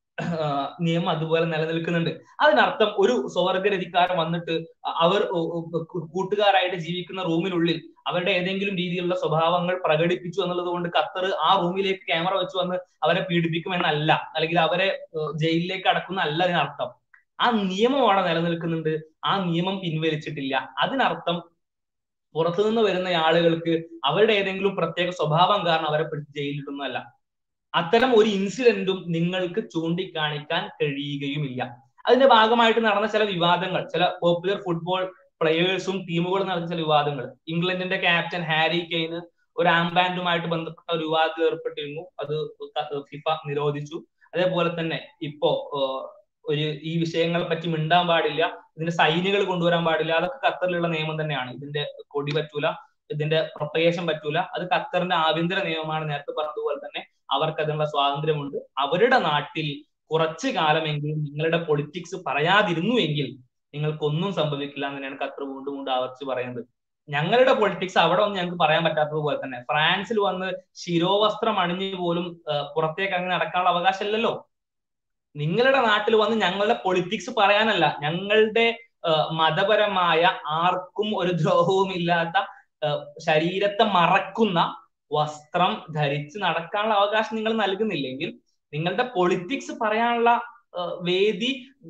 നിയമം അതുപോലെ നിലനിൽക്കുന്നുണ്ട് അതിനർത്ഥം ഒരു സ്വവർഗരതിക്കാരൻ വന്നിട്ട് അവർ കൂട്ടുകാരായിട്ട് ജീവിക്കുന്ന റൂമിനുള്ളിൽ അവരുടെ ഏതെങ്കിലും രീതിയിലുള്ള സ്വഭാവങ്ങൾ പ്രകടിപ്പിച്ചു എന്നുള്ളത് കൊണ്ട് ഖത്തർ ആ റൂമിലേക്ക് ക്യാമറ വെച്ച് വന്ന് അവരെ പീഡിപ്പിക്കുമെന്നല്ല അല്ലെങ്കിൽ അവരെ ജയിലിലേക്ക് അടക്കുന്ന അല്ല അതിനർത്ഥം ആ നിയമം അവിടെ നിലനിൽക്കുന്നുണ്ട് ആ നിയമം പിൻവലിച്ചിട്ടില്ല അതിനർത്ഥം പുറത്തുനിന്ന് വരുന്ന ആളുകൾക്ക് അവരുടെ ഏതെങ്കിലും പ്രത്യേക സ്വഭാവം കാരണം അവരെ പിടിച്ച് ജയിലിടുന്നതല്ല അത്തരം ഒരു ഇൻസിഡന്റും നിങ്ങൾക്ക് ചൂണ്ടിക്കാണിക്കാൻ കഴിയുകയുമില്ല അതിന്റെ ഭാഗമായിട്ട് നടന്ന ചില വിവാദങ്ങൾ ചില പോപ്പുലർ ഫുട്ബോൾ പ്ലെയേഴ്സും ടീമുകളും നടന്ന ചില വിവാദങ്ങൾ ഇംഗ്ലണ്ടിന്റെ ക്യാപ്റ്റൻ ഹാരി കെയ്ന് ഒരു ആംബാൻഡുമായിട്ട് ബന്ധപ്പെട്ട ഒരു വിവാദത്തിൽ ഏർപ്പെട്ടിരുന്നു അത് ഫിഫ നിരോധിച്ചു അതേപോലെ തന്നെ ഇപ്പോ ഒരു ഈ വിഷയങ്ങളെ പറ്റി മിണ്ടാൻ പാടില്ല ഇതിന്റെ സൈനികൾ കൊണ്ടുവരാൻ പാടില്ല അതൊക്കെ ഖത്തറിലുള്ള നിയമം തന്നെയാണ് ഇതിന്റെ കൊടി പറ്റൂല ഇതിന്റെ പ്രൊപ്പഗേഷൻ പറ്റൂല അത് ഖത്തറിന്റെ ആഭ്യന്തര നിയമമാണ് നേരത്തെ പറഞ്ഞതുപോലെ തന്നെ അവർക്ക് അതിനുള്ള സ്വാതന്ത്ര്യമുണ്ട് അവരുടെ നാട്ടിൽ കുറച്ചു കാലമെങ്കിലും നിങ്ങളുടെ പൊളിറ്റിക്സ് പറയാതിരുന്നു എങ്കിൽ നിങ്ങൾക്കൊന്നും സംഭവിക്കില്ല എന്ന് തന്നെയാണ് ഖത്തർ വീണ്ടും വീണ്ടും ആവർത്തിച്ച് പറയുന്നത് ഞങ്ങളുടെ പൊളിറ്റിക്സ് അവിടെ ഒന്നും ഞങ്ങൾക്ക് പറയാൻ പറ്റാത്തത് പോലെ തന്നെ ഫ്രാൻസിൽ വന്ന് ശിരോവസ്ത്രം അണിഞ്ഞു പോലും പുറത്തേക്ക് അങ്ങനെ നടക്കാനുള്ള അവകാശമില്ലല്ലോ നിങ്ങളുടെ നാട്ടിൽ വന്ന് ഞങ്ങളുടെ പൊളിറ്റിക്സ് പറയാനല്ല ഞങ്ങളുടെ മതപരമായ ആർക്കും ഒരു ദ്രോഹവും ഇല്ലാത്ത ശരീരത്തെ മറക്കുന്ന വസ്ത്രം ധരിച്ച് നടക്കാനുള്ള അവകാശം നിങ്ങൾ നൽകുന്നില്ലെങ്കിൽ നിങ്ങളുടെ പൊളിറ്റിക്സ് പറയാനുള്ള വേദി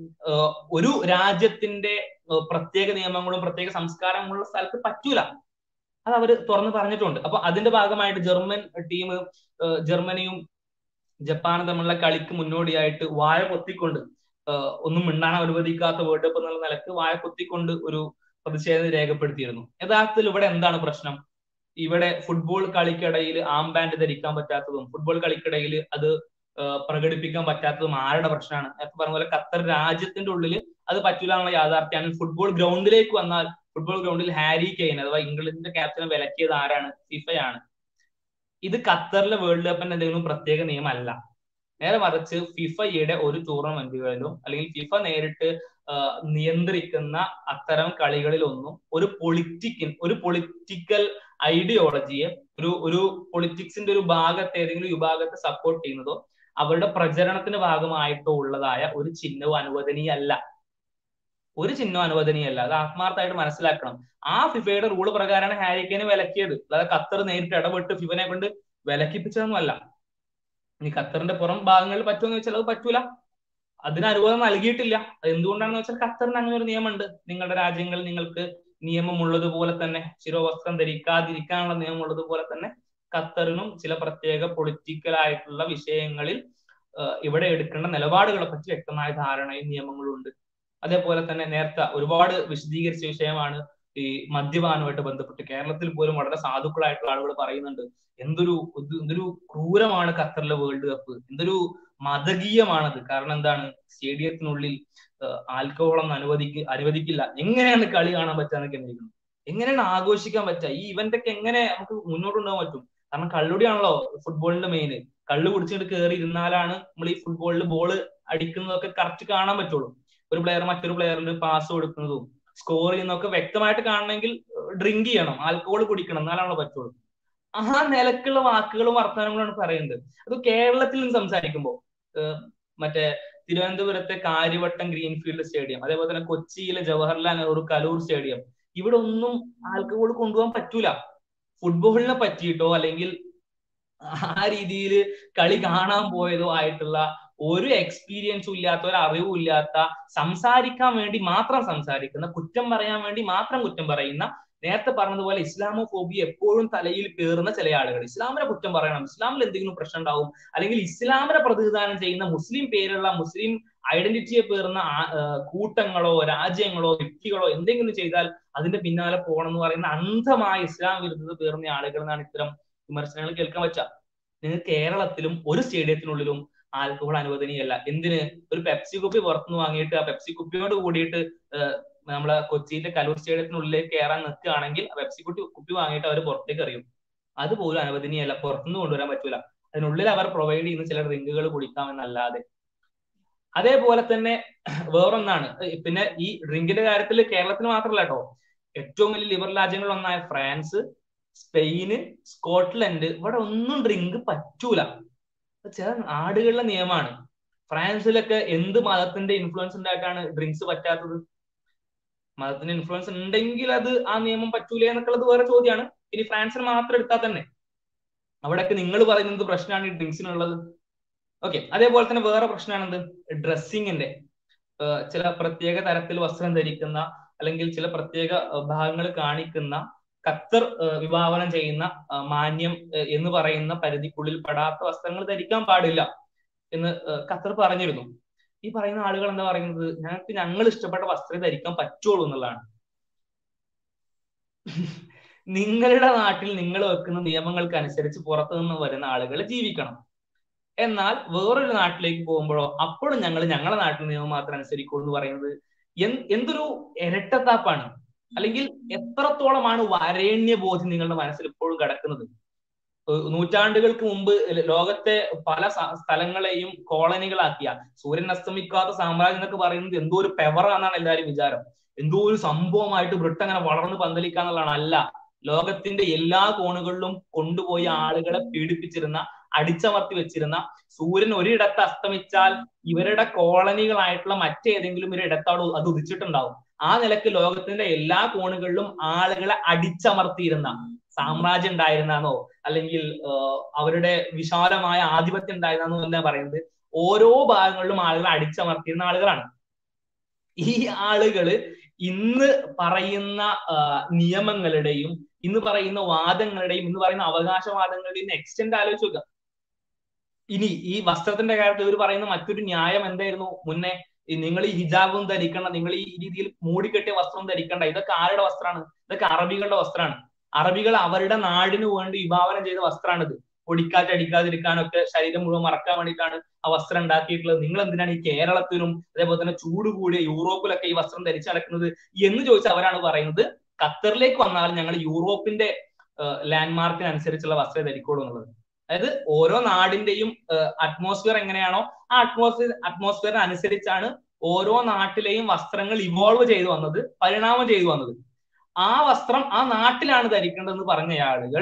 ഒരു രാജ്യത്തിന്റെ പ്രത്യേക നിയമങ്ങളും പ്രത്യേക സംസ്കാരങ്ങളുള്ള സ്ഥലത്ത് പറ്റൂല അത് അവർ തുറന്ന് പറഞ്ഞിട്ടുണ്ട് അപ്പൊ അതിന്റെ ഭാഗമായിട്ട് ജർമ്മൻ ടീം ജർമ്മനിയും ജപ്പാനും തമ്മിലുള്ള കളിക്ക് മുന്നോടിയായിട്ട് വായ പൊത്തിക്കൊണ്ട് ഒന്നും മിണ്ടാൻ അനുവദിക്കാത്ത വേൾഡ് കപ്പ് എന്നുള്ള നിലക്ക് വായ പൊത്തിക്കൊണ്ട് ഒരു പ്രതിഷേധം രേഖപ്പെടുത്തിയിരുന്നു യഥാർത്ഥത്തിൽ ഇവിടെ എന്താണ് പ്രശ്നം ഇവിടെ ഫുട്ബോൾ കളിക്കിടയിൽ ആംബാൻഡ് ധരിക്കാൻ പറ്റാത്തതും ഫുട്ബോൾ കളിക്കിടയിൽ അത് പ്രകടിപ്പിക്കാൻ പറ്റാത്തതും ആരുടെ പ്രശ്നമാണ് നേരത്തെ പറഞ്ഞ പോലെ ഖത്തർ രാജ്യത്തിന്റെ ഉള്ളിൽ അത് പറ്റൂല എന്നുള്ള യാഥാർത്ഥ്യമാണ് ഫുട്ബോൾ ഗ്രൗണ്ടിലേക്ക് വന്നാൽ ഫുട്ബോൾ ഗ്രൗണ്ടിൽ ഹാരി കെയ്ൻ അഥവാ ഇംഗ്ലണ്ടിന്റെ ക്യാപ്റ്റനെ വിലക്കിയത് ആരാണ് ഫിഫയാണ് ഇത് ഖത്തറിലെ വേൾഡ് കപ്പിന്റെ എന്തെങ്കിലും പ്രത്യേക നിയമമല്ല നേരെ മറിച്ച് ഫിഫയുടെ ഒരു ടൂർണമെന്റുകളിലും അല്ലെങ്കിൽ ഫിഫ നേരിട്ട് നിയന്ത്രിക്കുന്ന അത്തരം കളികളിലൊന്നും ഒരു പൊളിറ്റിക്കൽ ഒരു പൊളിറ്റിക്കൽ ഐഡിയോളജിയെ ഒരു ഒരു പൊളിറ്റിക്സിന്റെ ഒരു ഭാഗത്തെ ഏതെങ്കിലും വിഭാഗത്തെ സപ്പോർട്ട് ചെയ്യുന്നതോ അവരുടെ പ്രചരണത്തിന് ഭാഗമായിട്ടോ ഉള്ളതായ ഒരു ചിഹ്നവും അനുവദനീയല്ല ഒരു ചിഹ്നം അനുവദനീയല്ല അത് ആത്മാർത്ഥമായിട്ട് മനസ്സിലാക്കണം ആ ഫിഫയുടെ റൂള് പ്രകാരമാണ് ഹാരിക്കേനെ വിലക്കിയത് അതായത് ഖത്തർ നേരിട്ട് ഇടപെട്ട് ഫിഫനെ കൊണ്ട് വിലക്കിപ്പിച്ചതൊന്നുമല്ല ഇനി ഖത്തറിന്റെ പുറം ഭാഗങ്ങളിൽ പറ്റുമെന്ന് വെച്ചാൽ അത് പറ്റൂല അതിന് അനുവാദം നൽകിയിട്ടില്ല അത് എന്തുകൊണ്ടാണെന്ന് വെച്ചാൽ ഖത്തറിന് അങ്ങനെ ഒരു നിയമമുണ്ട് നിങ്ങളുടെ രാജ്യങ്ങളിൽ നിങ്ങൾക്ക് നിയമമുള്ളതുപോലെ തന്നെ ശിരോവസ്ത്രം ധരിക്കാതിരിക്കാനുള്ള നിയമമുള്ളതുപോലെ തന്നെ ഖത്തറിനും ചില പ്രത്യേക പൊളിറ്റിക്കൽ ആയിട്ടുള്ള വിഷയങ്ങളിൽ ഇവിടെ എടുക്കേണ്ട നിലപാടുകളെ പറ്റി വ്യക്തമായ ധാരണയും നിയമങ്ങളും ഉണ്ട് അതേപോലെ തന്നെ നേരത്തെ ഒരുപാട് വിശദീകരിച്ച വിഷയമാണ് ഈ മദ്യപാനവുമായിട്ട് ബന്ധപ്പെട്ട് കേരളത്തിൽ പോലും വളരെ സാധുക്കളായിട്ടുള്ള ആളുകൾ പറയുന്നുണ്ട് എന്തൊരു എന്തൊരു ക്രൂരമാണ് ഖത്തറിലെ വേൾഡ് കപ്പ് എന്തൊരു മതകീയമാണത് കാരണം എന്താണ് സ്റ്റേഡിയത്തിനുള്ളിൽ ആൽക്കഹോൾ ഒന്നും അനുവദിക്ക അനുവദിക്കില്ല എങ്ങനെയാണ് കളി കാണാൻ പറ്റാന്നൊക്കെ എന്തെങ്കിലും എങ്ങനെയാണ് ആഘോഷിക്കാൻ പറ്റുക ഈ ഇവന്റ് ഒക്കെ എങ്ങനെ നമുക്ക് മുന്നോട്ട് കൊണ്ടുപോകാൻ പറ്റും കാരണം കള്ളുടിയാണല്ലോ ഫുട്ബോളിന്റെ മെയിൻ കള്ളു കുടിച്ചിട്ട് കയറി ഇരുന്നാലാണ് നമ്മൾ ഈ ഫുട്ബോളിൽ ബോൾ അടിക്കുന്നതൊക്കെ കറക്റ്റ് കാണാൻ പറ്റുള്ളൂ ഒരു പ്ലെയർ മറ്റൊരു പ്ലെയറിന് പാസ് കൊടുക്കുന്നതും സ്കോർ ചെയ്യുന്നതൊക്കെ വ്യക്തമായിട്ട് കാണണമെങ്കിൽ ഡ്രിങ്ക് ചെയ്യണം ആൽക്കഹോൾ കുടിക്കണം എന്നാലാണ് പറ്റുള്ളൂ ആ നിലക്കുള്ള വാക്കുകളും വർത്തമാനങ്ങളാണ് പറയുന്നത് അത് കേരളത്തിൽ നിന്ന് സംസാരിക്കുമ്പോൾ മറ്റേ തിരുവനന്തപുരത്തെ കാര്യവട്ടം ഗ്രീൻഫീൽഡ് സ്റ്റേഡിയം അതേപോലെ തന്നെ കൊച്ചിയിലെ ജവഹർലാൽ നെഹ്റു കലൂർ സ്റ്റേഡിയം ഇവിടെ ഒന്നും ആൽക്കഹോൾ കൊണ്ടുപോകാൻ പറ്റൂല ഫുട്ബോളിനെ പറ്റിയിട്ടോ അല്ലെങ്കിൽ ആ രീതിയിൽ കളി കാണാൻ പോയതോ ആയിട്ടുള്ള ഒരു എക്സ്പീരിയൻസും ഇല്ലാത്ത ഒരു അറിവും ഇല്ലാത്ത സംസാരിക്കാൻ വേണ്ടി മാത്രം സംസാരിക്കുന്ന കുറ്റം പറയാൻ വേണ്ടി മാത്രം കുറ്റം പറയുന്ന നേരത്തെ പറഞ്ഞതുപോലെ ഇസ്ലാമോ ഫോബി എപ്പോഴും തലയിൽ കയറുന്ന ചില ആളുകൾ ഇസ്ലാമിനെ കുറ്റം പറയണം ഇസ്ലാമിൽ എന്തെങ്കിലും പ്രശ്നം ഉണ്ടാവും അല്ലെങ്കിൽ ഇസ്ലാമിനെ പ്രതിനിധാനം ചെയ്യുന്ന മുസ്ലിം പേരുള്ള മുസ്ലിം ഐഡന്റിറ്റിയെ പേറുന്ന കൂട്ടങ്ങളോ രാജ്യങ്ങളോ വ്യക്തികളോ എന്തെങ്കിലും ചെയ്താൽ അതിന്റെ പിന്നാലെ പോകണം എന്ന് പറയുന്ന അന്ധമായ ഇസ്ലാം വിരുദ്ധത പേറുന്ന ആളുകൾ എന്നാണ് ഇത്തരം വിമർശനങ്ങൾ കേൾക്കാൻ പറ്റുക നിങ്ങൾ കേരളത്തിലും ഒരു സ്റ്റേഡിയത്തിനുള്ളിലും ആൽക്കഹോൾ അനുവദനീയല്ല എന്തിന് ഒരു പെപ്സി കുപ്പി പുറത്തുനിന്ന് വാങ്ങിയിട്ട് ആ പെപ്സി കുപ്പിയോട് കൂടിയിട്ട് നമ്മളെ കൊച്ചിയിലെ കലൂർ സ്റ്റേഡിയത്തിനുള്ളിലേക്ക് കയറാൻ നിൽക്കുകയാണെങ്കിൽ പെപ്സി കുട്ടി കുപ്പി വാങ്ങിയിട്ട് അവർ പുറത്തേക്ക് എറിയും അതുപോലും അനുവദനീയല്ല പുറത്തുനിന്ന് കൊണ്ടുവരാൻ പറ്റൂല അതിനുള്ളിൽ അവർ പ്രൊവൈഡ് ചെയ്യുന്ന ചില ഡ്രിങ്കുകൾ കുടിക്കാമെന്നല്ലാതെ അതേപോലെ തന്നെ വേറൊന്നാണ് പിന്നെ ഈ ഡ്രിങ്കിന്റെ കാര്യത്തിൽ കേരളത്തിൽ മാത്രമല്ല കേട്ടോ ഏറ്റവും വലിയ ലിബർ രാജ്യങ്ങളിൽ ഒന്നായ ഫ്രാൻസ് സ്പെയിന് സ്കോട്ട്ലൻഡ് ഇവിടെ ഒന്നും ഡ്രിങ്ക് പറ്റൂല ചില നാടുകളിലെ നിയമമാണ് ഫ്രാൻസിലൊക്കെ എന്ത് മതത്തിന്റെ ഇൻഫ്ലുവൻസ് ഉണ്ടായിട്ടാണ് ഡ്രിങ്ക്സ് പറ്റാത്തത് മതത്തിന്റെ ഇൻഫ്ലുവൻസ് ഉണ്ടെങ്കിൽ അത് ആ നിയമം പറ്റൂലേ എന്നൊക്കെയുള്ളത് വേറെ ചോദ്യമാണ് ഇനി ഫ്രാൻസിന് മാത്രം എടുത്താൽ തന്നെ അവിടെയൊക്കെ നിങ്ങൾ പറയുന്നത് പ്രശ്നമാണ് ഈ ഡ്രിങ്ക്സിനുള്ളത് ഓക്കെ അതേപോലെ തന്നെ വേറെ പ്രശ്നമാണ് എന്ത് ഡ്രസ്സിങ്ങിന്റെ ചില പ്രത്യേക തരത്തിൽ വസ്ത്രം ധരിക്കുന്ന അല്ലെങ്കിൽ ചില പ്രത്യേക ഭാഗങ്ങൾ കാണിക്കുന്ന ഖത്തർ വിഭാവനം ചെയ്യുന്ന മാന്യം എന്ന് പറയുന്ന പരിധിക്കുള്ളിൽ പെടാത്ത വസ്ത്രങ്ങൾ ധരിക്കാൻ പാടില്ല എന്ന് ഖത്തർ പറഞ്ഞിരുന്നു ഈ പറയുന്ന ആളുകൾ എന്താ പറയുന്നത് ഞങ്ങൾക്ക് ഞങ്ങൾ ഇഷ്ടപ്പെട്ട വസ്ത്രം ധരിക്കാൻ പറ്റുള്ളൂ എന്നുള്ളതാണ് നിങ്ങളുടെ നാട്ടിൽ നിങ്ങൾ വെക്കുന്ന നിയമങ്ങൾക്ക് അനുസരിച്ച് പുറത്തു നിന്ന് വരുന്ന ആളുകൾ ജീവിക്കണം എന്നാൽ വേറൊരു നാട്ടിലേക്ക് പോകുമ്പോഴോ അപ്പോഴും ഞങ്ങൾ ഞങ്ങളുടെ നാട്ടിൽ നിയമം മാത്രം അനുസരിക്കുള്ളൂ എന്ന് പറയുന്നത് എന്തൊരു ഇരട്ടത്താപ്പാണ് അല്ലെങ്കിൽ എത്രത്തോളമാണ് വരേണ്യ ബോധ്യം നിങ്ങളുടെ മനസ്സിൽ ഇപ്പോഴും കിടക്കുന്നത് നൂറ്റാണ്ടുകൾക്ക് മുമ്പ് ലോകത്തെ പല സ്ഥലങ്ങളെയും കോളനികളാക്കിയ സൂര്യൻ അസ്തമിക്കാത്ത സാമ്രാജ്യം എന്നൊക്കെ പറയുന്നത് എന്തോ ഒരു പെവറാന്നാണ് എല്ലാവരും വിചാരം എന്തോ ഒരു സംഭവമായിട്ട് ബ്രിട്ടൻ അങ്ങനെ വളർന്ന് പന്തലിക്കാന്നുള്ളതാണ് അല്ല ലോകത്തിന്റെ എല്ലാ കോണുകളിലും കൊണ്ടുപോയി ആളുകളെ പീഡിപ്പിച്ചിരുന്ന അടിച്ചമർത്തി വെച്ചിരുന്ന സൂര്യൻ ഒരിടത്ത് അസ്തമിച്ചാൽ ഇവരുടെ കോളനികളായിട്ടുള്ള മറ്റേതെങ്കിലും ഒരു ഇടത്തോട് അത് ഉദിച്ചിട്ടുണ്ടാവും ആ നിലക്ക് ലോകത്തിന്റെ എല്ലാ കോണുകളിലും ആളുകളെ അടിച്ചമർത്തിയിരുന്ന സാമ്രാജ്യം ഉണ്ടായിരുന്നോ അല്ലെങ്കിൽ അവരുടെ വിശാലമായ ആധിപത്യം ഉണ്ടായിരുന്നോ എന്നാ പറയുന്നത് ഓരോ ഭാഗങ്ങളിലും ആളുകൾ അടിച്ചമർത്തിയിരുന്ന ആളുകളാണ് ഈ ആളുകള് ഇന്ന് പറയുന്ന നിയമങ്ങളുടെയും ഇന്ന് പറയുന്ന വാദങ്ങളുടെയും ഇന്ന് പറയുന്ന അവകാശവാദങ്ങളുടെയും എക്സ്റ്റെൻഡ് ആലോചിച്ച് നോക്കുക ഇനി ഈ വസ്ത്രത്തിന്റെ കാര്യത്തിൽ ഇവർ പറയുന്ന മറ്റൊരു ന്യായം എന്തായിരുന്നു മുന്നേ നിങ്ങൾ ഈ ഹിജാബും ധരിക്കണം നിങ്ങൾ ഈ രീതിയിൽ മൂടിക്കെട്ടിയ വസ്ത്രം ധരിക്കണ്ട ഇതൊക്കെ ആരുടെ വസ്ത്രമാണ് ഇതൊക്കെ അറബികളുടെ വസ്ത്രമാണ് അറബികൾ അവരുടെ നാടിന് വേണ്ടി വിഭാവനം ചെയ്ത വസ്ത്രമാണിത് പൊടിക്കാറ്റ് അടിക്കാതിരിക്കാനൊക്കെ ശരീരം മുഴുവൻ മറക്കാൻ വേണ്ടിയിട്ടാണ് ആ വസ്ത്രം ഉണ്ടാക്കിയിട്ടുള്ളത് നിങ്ങൾ എന്തിനാണ് ഈ കേരളത്തിലും അതേപോലെ തന്നെ ചൂട് കൂടിയ യൂറോപ്പിലൊക്കെ ഈ വസ്ത്രം ധരിച്ചു നടക്കുന്നത് എന്ന് ചോദിച്ചാൽ അവരാണ് പറയുന്നത് ഖത്തറിലേക്ക് വന്നാൽ ഞങ്ങൾ യൂറോപ്പിന്റെ ലാൻഡ്മാർക്കിനനുസരിച്ചുള്ള വസ്ത്രം ധരിക്കുള്ളൂ എന്നുള്ളത് അതായത് ഓരോ നാടിന്റെയും അറ്റ്മോസ്ഫിയർ എങ്ങനെയാണോ ആ അറ്റ്മോസ്ഫിയർ അറ്റ്മോസ്ഫിയറിന് അനുസരിച്ചാണ് ഓരോ നാട്ടിലെയും വസ്ത്രങ്ങൾ ഇവോൾവ് ചെയ്തു വന്നത് പരിണാമം ചെയ്തു വന്നത് ആ വസ്ത്രം ആ നാട്ടിലാണ് ധരിക്കേണ്ടതെന്ന് പറഞ്ഞ ആളുകൾ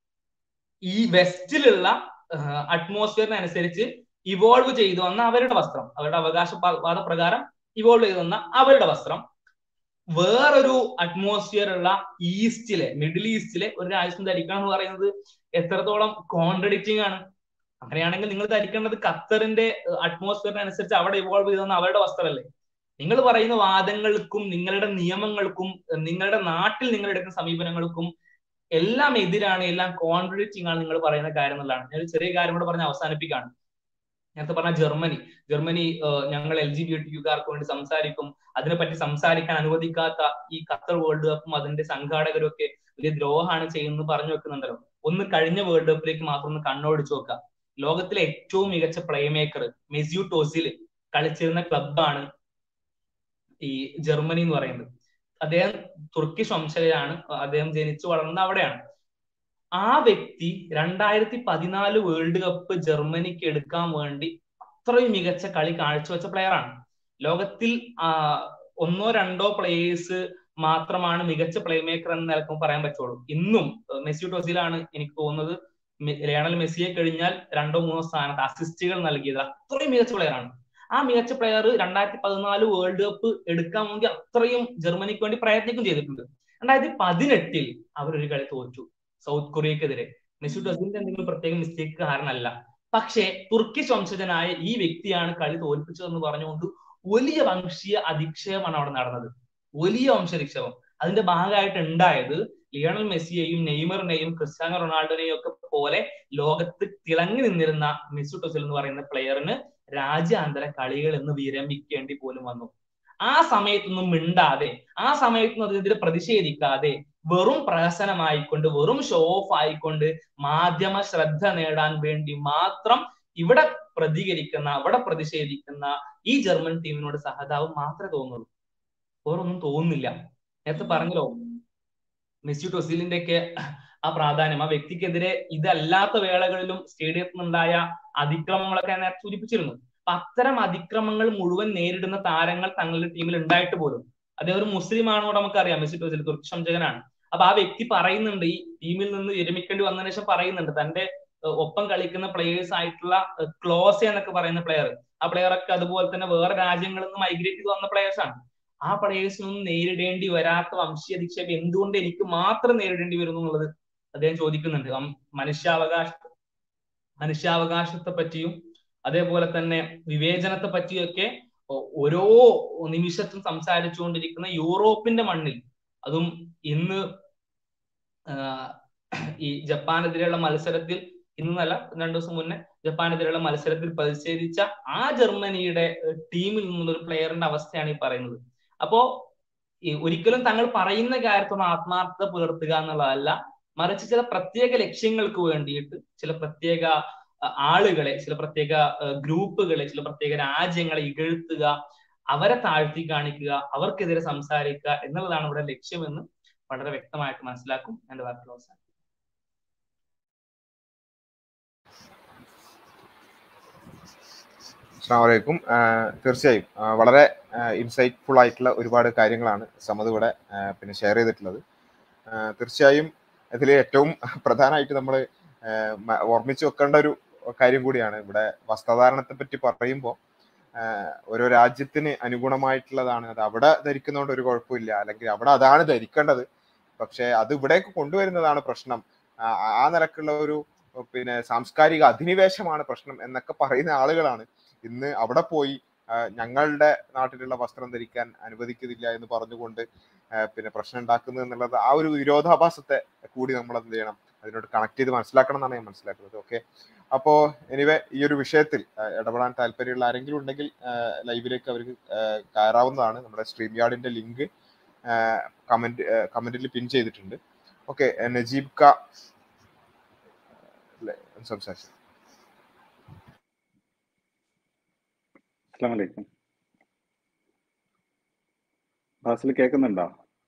ഈ വെസ്റ്റിലുള്ള അറ്റ്മോസ്ഫിയറിനനുസരിച്ച് ഇവോൾവ് ചെയ്തു വന്ന അവരുടെ വസ്ത്രം അവരുടെ അവകാശവാദ പ്രകാരം ഇവോൾവ് ചെയ്തു വന്ന അവരുടെ വസ്ത്രം വേറൊരു അറ്റ്മോസ്ഫിയർ ഉള്ള ഈസ്റ്റിലെ മിഡിൽ ഈസ്റ്റിലെ ഒരു രാജ്യം ധരിക്കണം എന്ന് പറയുന്നത് എത്രത്തോളം കോൺട്രഡിക്റ്റിംഗ് ആണ് അങ്ങനെയാണെങ്കിൽ നിങ്ങൾ ധരിക്കേണ്ടത് ഖത്തറിന്റെ അറ്റ്മോസ്ഫിയറിനനുസരിച്ച് അവിടെ ഇവോൾവ് ചെയ്തു വന്ന അവരുടെ വസ്ത്രമല്ലേ നിങ്ങൾ പറയുന്ന വാദങ്ങൾക്കും നിങ്ങളുടെ നിയമങ്ങൾക്കും നിങ്ങളുടെ നാട്ടിൽ നിങ്ങൾ എടുക്കുന്ന സമീപനങ്ങൾക്കും എല്ലാം എതിരാണ് എല്ലാം കോൺട്രഡിക്റ്റിംഗ് ആണ് നിങ്ങൾ പറയുന്ന കാര്യം എന്നുള്ളതാണ് ഞാൻ ഒരു ചെറിയ കാര്യം കൂടെ പറഞ്ഞ് അവസാനിപ്പിക്കുകയാണ് നേരത്തെ പറഞ്ഞ ജർമ്മനി ജർമ്മനി ഞങ്ങൾ എൽ ജി ബി ടിക്കാർക്ക് വേണ്ടി സംസാരിക്കും അതിനെപ്പറ്റി സംസാരിക്കാൻ അനുവദിക്കാത്ത ഈ ഖത്തർ വേൾഡ് കപ്പും അതിന്റെ സംഘാടകരും ഒക്കെ വലിയ ദ്രോഹമാണ് ചെയ്യുന്നത് പറഞ്ഞു വെക്കുന്നുണ്ടല്ലോ ഒന്ന് കഴിഞ്ഞ വേൾഡ് കപ്പിലേക്ക് മാത്രം ഒന്ന് കണ്ണോടിച്ചു നോക്കാം ലോകത്തിലെ ഏറ്റവും മികച്ച പ്ലേ മേക്കർ മെസ്യൂട്ട് ഒസിൽ കളിച്ചിരുന്ന ക്ലബാണ് ഈ ജർമ്മനി എന്ന് പറയുന്നത് അദ്ദേഹം തുർക്കിഷ് വംശജയാണ് അദ്ദേഹം ജനിച്ചു വളർന്നത് അവിടെയാണ് ആ വ്യക്തി രണ്ടായിരത്തി പതിനാല് വേൾഡ് കപ്പ് ജർമ്മനിക്ക് എടുക്കാൻ വേണ്ടി അത്രയും മികച്ച കളി കാഴ്ചവെച്ച പ്ലെയറാണ് ലോകത്തിൽ ഒന്നോ രണ്ടോ പ്ലേയേഴ്സ് മാത്രമാണ് മികച്ച പ്ലേ മേക്കർ എന്ന നിലക്ക് പറയാൻ പറ്റുള്ളൂ ഇന്നും മെസ്സി ടോസിലാണ് എനിക്ക് തോന്നുന്നത് ലയണൽ മെസ്സിയെ കഴിഞ്ഞാൽ രണ്ടോ മൂന്നോ സ്ഥാനത്ത് അസിസ്റ്റുകൾ നൽകിയത് അത്രയും മികച്ച പ്ലെയർ ആണ് ആ മികച്ച പ്ലെയർ രണ്ടായിരത്തി പതിനാല് വേൾഡ് കപ്പ് എടുക്കാൻ വേണ്ടി അത്രയും ജർമ്മനിക്ക് വേണ്ടി പ്രയത്നിക്കും ചെയ്തിട്ടുണ്ട് രണ്ടായിരത്തി പതിനെട്ടിൽ അവരൊരു കളി തോറ്റു സൗത്ത് കൊറിയക്കെതിരെ മെസ്സി ടോസിന്റെ എന്തെങ്കിലും പ്രത്യേക മിസ്റ്റേക്ക് കാരണമല്ല പക്ഷേ തുർക്കിഷ് വംശജനായ ഈ വ്യക്തിയാണ് കളി തോൽപ്പിച്ചതെന്ന് പറഞ്ഞുകൊണ്ട് വലിയ വംശീയ അധിക്ഷേപമാണ് അവിടെ നടന്നത് വലിയ വംശാധിക്ഷേപം അതിന്റെ ഭാഗമായിട്ട് ഉണ്ടായത് ലിയണൽ മെസ്സിയെയും നെയ്മറിനെയും ക്രിസ്ത്യാനോ റൊണാൾഡോനെയും ഒക്കെ പോലെ ലോകത്ത് തിളങ്ങി നിന്നിരുന്ന മെസ്സി ടൊസിൽ എന്ന് പറയുന്ന പ്ലെയറിന് രാജ്യാന്തര കളികൾ എന്ന് വിരമിക്കേണ്ടി പോലും വന്നു ആ സമയത്തൊന്നും മിണ്ടാതെ ആ സമയത്തൊന്നും അതിനെതിരെ പ്രതിഷേധിക്കാതെ വെറും പ്രഹസനമായിക്കൊണ്ട് വെറും ഷോ ഓഫ് ആയിക്കൊണ്ട് മാധ്യമ ശ്രദ്ധ നേടാൻ വേണ്ടി മാത്രം ഇവിടെ പ്രതികരിക്കുന്ന അവിടെ പ്രതിഷേധിക്കുന്ന ഈ ജർമ്മൻ ടീമിനോട് സഹതാപം മാത്രമേ തോന്നുള്ളൂ വേറൊന്നും തോന്നുന്നില്ല നേരത്തെ പറഞ്ഞല്ലോ മെസ്സി ടൊസിലിന്റെ ഒക്കെ ആ പ്രാധാന്യം ആ വ്യക്തിക്കെതിരെ ഇതല്ലാത്ത വേളകളിലും സ്റ്റേഡിയത്തിൽ നിന്നുണ്ടായ അതിക്രമങ്ങളൊക്കെ ഞാൻ നേരത്തെ സൂചിപ്പിച്ചിരുന്നു അപ്പൊ അത്തരം അതിക്രമങ്ങൾ മുഴുവൻ നേരിടുന്ന താരങ്ങൾ തങ്ങളുടെ ടീമിൽ ഉണ്ടായിട്ട് പോലും അദ്ദേഹം ഒരു മുസ്ലിം ആണോ നമുക്കറിയാം മെസ്സി ടോസിൽ തുർക്കി സംചകനാണ് അപ്പൊ ആ വ്യക്തി പറയുന്നുണ്ട് ഈ ടീമിൽ നിന്ന് വിരമിക്കേണ്ടി വന്നതിന് ശേഷം പറയുന്നുണ്ട് തന്റെ ഒപ്പം കളിക്കുന്ന പ്ലേയേഴ്സ് ആയിട്ടുള്ള ക്ലോസ് എന്നൊക്കെ പറയുന്ന പ്ലെയർ ആ പ്ലെയർ ഒക്കെ അതുപോലെ തന്നെ വേറെ രാജ്യങ്ങളിൽ നിന്ന് മൈഗ്രേറ്റ് ചെയ്ത് വന്ന പ്ലെയേഴ്സ് ആണ് ആ പ്ലേയേഴ്സിനൊന്നും നേരിടേണ്ടി വരാത്ത വംശീയ അധിക്ഷേപം എന്തുകൊണ്ട് എനിക്ക് മാത്രം നേരിടേണ്ടി വരുന്നു എന്നുള്ളത് അദ്ദേഹം ചോദിക്കുന്നുണ്ട് മനുഷ്യാവകാശ മനുഷ്യാവകാശത്തെ പറ്റിയും അതേപോലെ തന്നെ വിവേചനത്തെ പറ്റിയൊക്കെ ഓരോ നിമിഷത്തും സംസാരിച്ചുകൊണ്ടിരിക്കുന്ന യൂറോപ്പിന്റെ മണ്ണിൽ അതും ഇന്ന് ഈ ജപ്പാനെതിരെയുള്ള മത്സരത്തിൽ ഇന്നല്ല രണ്ടു ദിവസം മുന്നേ ജപ്പാനെതിരെയുള്ള മത്സരത്തിൽ പ്രതിഷേധിച്ച ആ ജർമ്മനിയുടെ ടീമിൽ നിന്നുള്ള ഒരു പ്ലെയറിന്റെ അവസ്ഥയാണ് ഈ പറയുന്നത് അപ്പോ ഒരിക്കലും തങ്ങൾ പറയുന്ന കാര്യത്തൊന്നും ആത്മാർത്ഥത പുലർത്തുക എന്നുള്ളതല്ല മറിച്ച് ചില പ്രത്യേക ലക്ഷ്യങ്ങൾക്ക് വേണ്ടിയിട്ട് ചില പ്രത്യേക ആളുകളെ ചില പ്രത്യേക ഗ്രൂപ്പുകളെ ചില പ്രത്യേക രാജ്യങ്ങളെ ഇകഴ്ത്തുക അവരെ താഴ്ത്തി കാണിക്കുക അവർക്കെതിരെ സംസാരിക്കുക എന്നുള്ളതാണ് ഇവിടെ ലക്ഷ്യമെന്ന് വളരെ വ്യക്തമായിട്ട് മനസ്സിലാക്കും എന്റെ വാക്കുകൾ അവസാനം അസ്സാമലൈക്കും തീർച്ചയായും വളരെ ഇൻസൈറ്റ്ഫുൾ ആയിട്ടുള്ള ഒരുപാട് കാര്യങ്ങളാണ് സമത് ഇവിടെ പിന്നെ ഷെയർ ചെയ്തിട്ടുള്ളത് തീർച്ചയായും ഇതിൽ ഏറ്റവും പ്രധാനമായിട്ട് നമ്മൾ ഓർമ്മിച്ച് വെക്കേണ്ട ഒരു കാര്യം കൂടിയാണ് ഇവിടെ വസ്ത്രധാരണത്തെ പറ്റി പറയുമ്പോൾ ഓരോ രാജ്യത്തിന് അനുഗുണമായിട്ടുള്ളതാണ് അത് അവിടെ ധരിക്കുന്നതുകൊണ്ട് ഒരു കുഴപ്പമില്ല അല്ലെങ്കിൽ അവിടെ അതാണ് ധരിക്കേണ്ടത് പക്ഷെ അത് ഇവിടേക്ക് കൊണ്ടുവരുന്നതാണ് പ്രശ്നം ആ നിലക്കുള്ള ഒരു പിന്നെ സാംസ്കാരിക അധിനിവേശമാണ് പ്രശ്നം എന്നൊക്കെ പറയുന്ന ആളുകളാണ് ഇന്ന് അവിടെ പോയി ഞങ്ങളുടെ നാട്ടിലുള്ള വസ്ത്രം ധരിക്കാൻ അനുവദിക്കുന്നില്ല എന്ന് പറഞ്ഞുകൊണ്ട് പിന്നെ പ്രശ്നം ഉണ്ടാക്കുന്നത് എന്നുള്ളത് ആ ഒരു വിരോധാഭാസത്തെ കൂടി നമ്മൾ എന്ത് ചെയ്യണം അതിനോട് കണക്ട് ചെയ്ത് മനസ്സിലാക്കണം എന്നാണ് ഞാൻ മനസ്സിലാക്കുന്നത് ഓക്കെ അപ്പോ എനിവേ ഈ ഒരു വിഷയത്തിൽ ഇടപെടാൻ താല്പര്യമുള്ള ആരെങ്കിലും ഉണ്ടെങ്കിൽ ലൈവിലേക്ക് അവർക്ക് കയറാവുന്നതാണ് നമ്മുടെ സ്ട്രീം യാർഡിന്റെ ലിങ്ക് കമന്റ് കമന്റിൽ പിൻ ചെയ്തിട്ടുണ്ട് ഓക്കെ നജീബ് ക സംസാരിച്ചു അസ്ലാമലൈക്കും ബാസിൽ കേൾക്കുന്നുണ്ടോ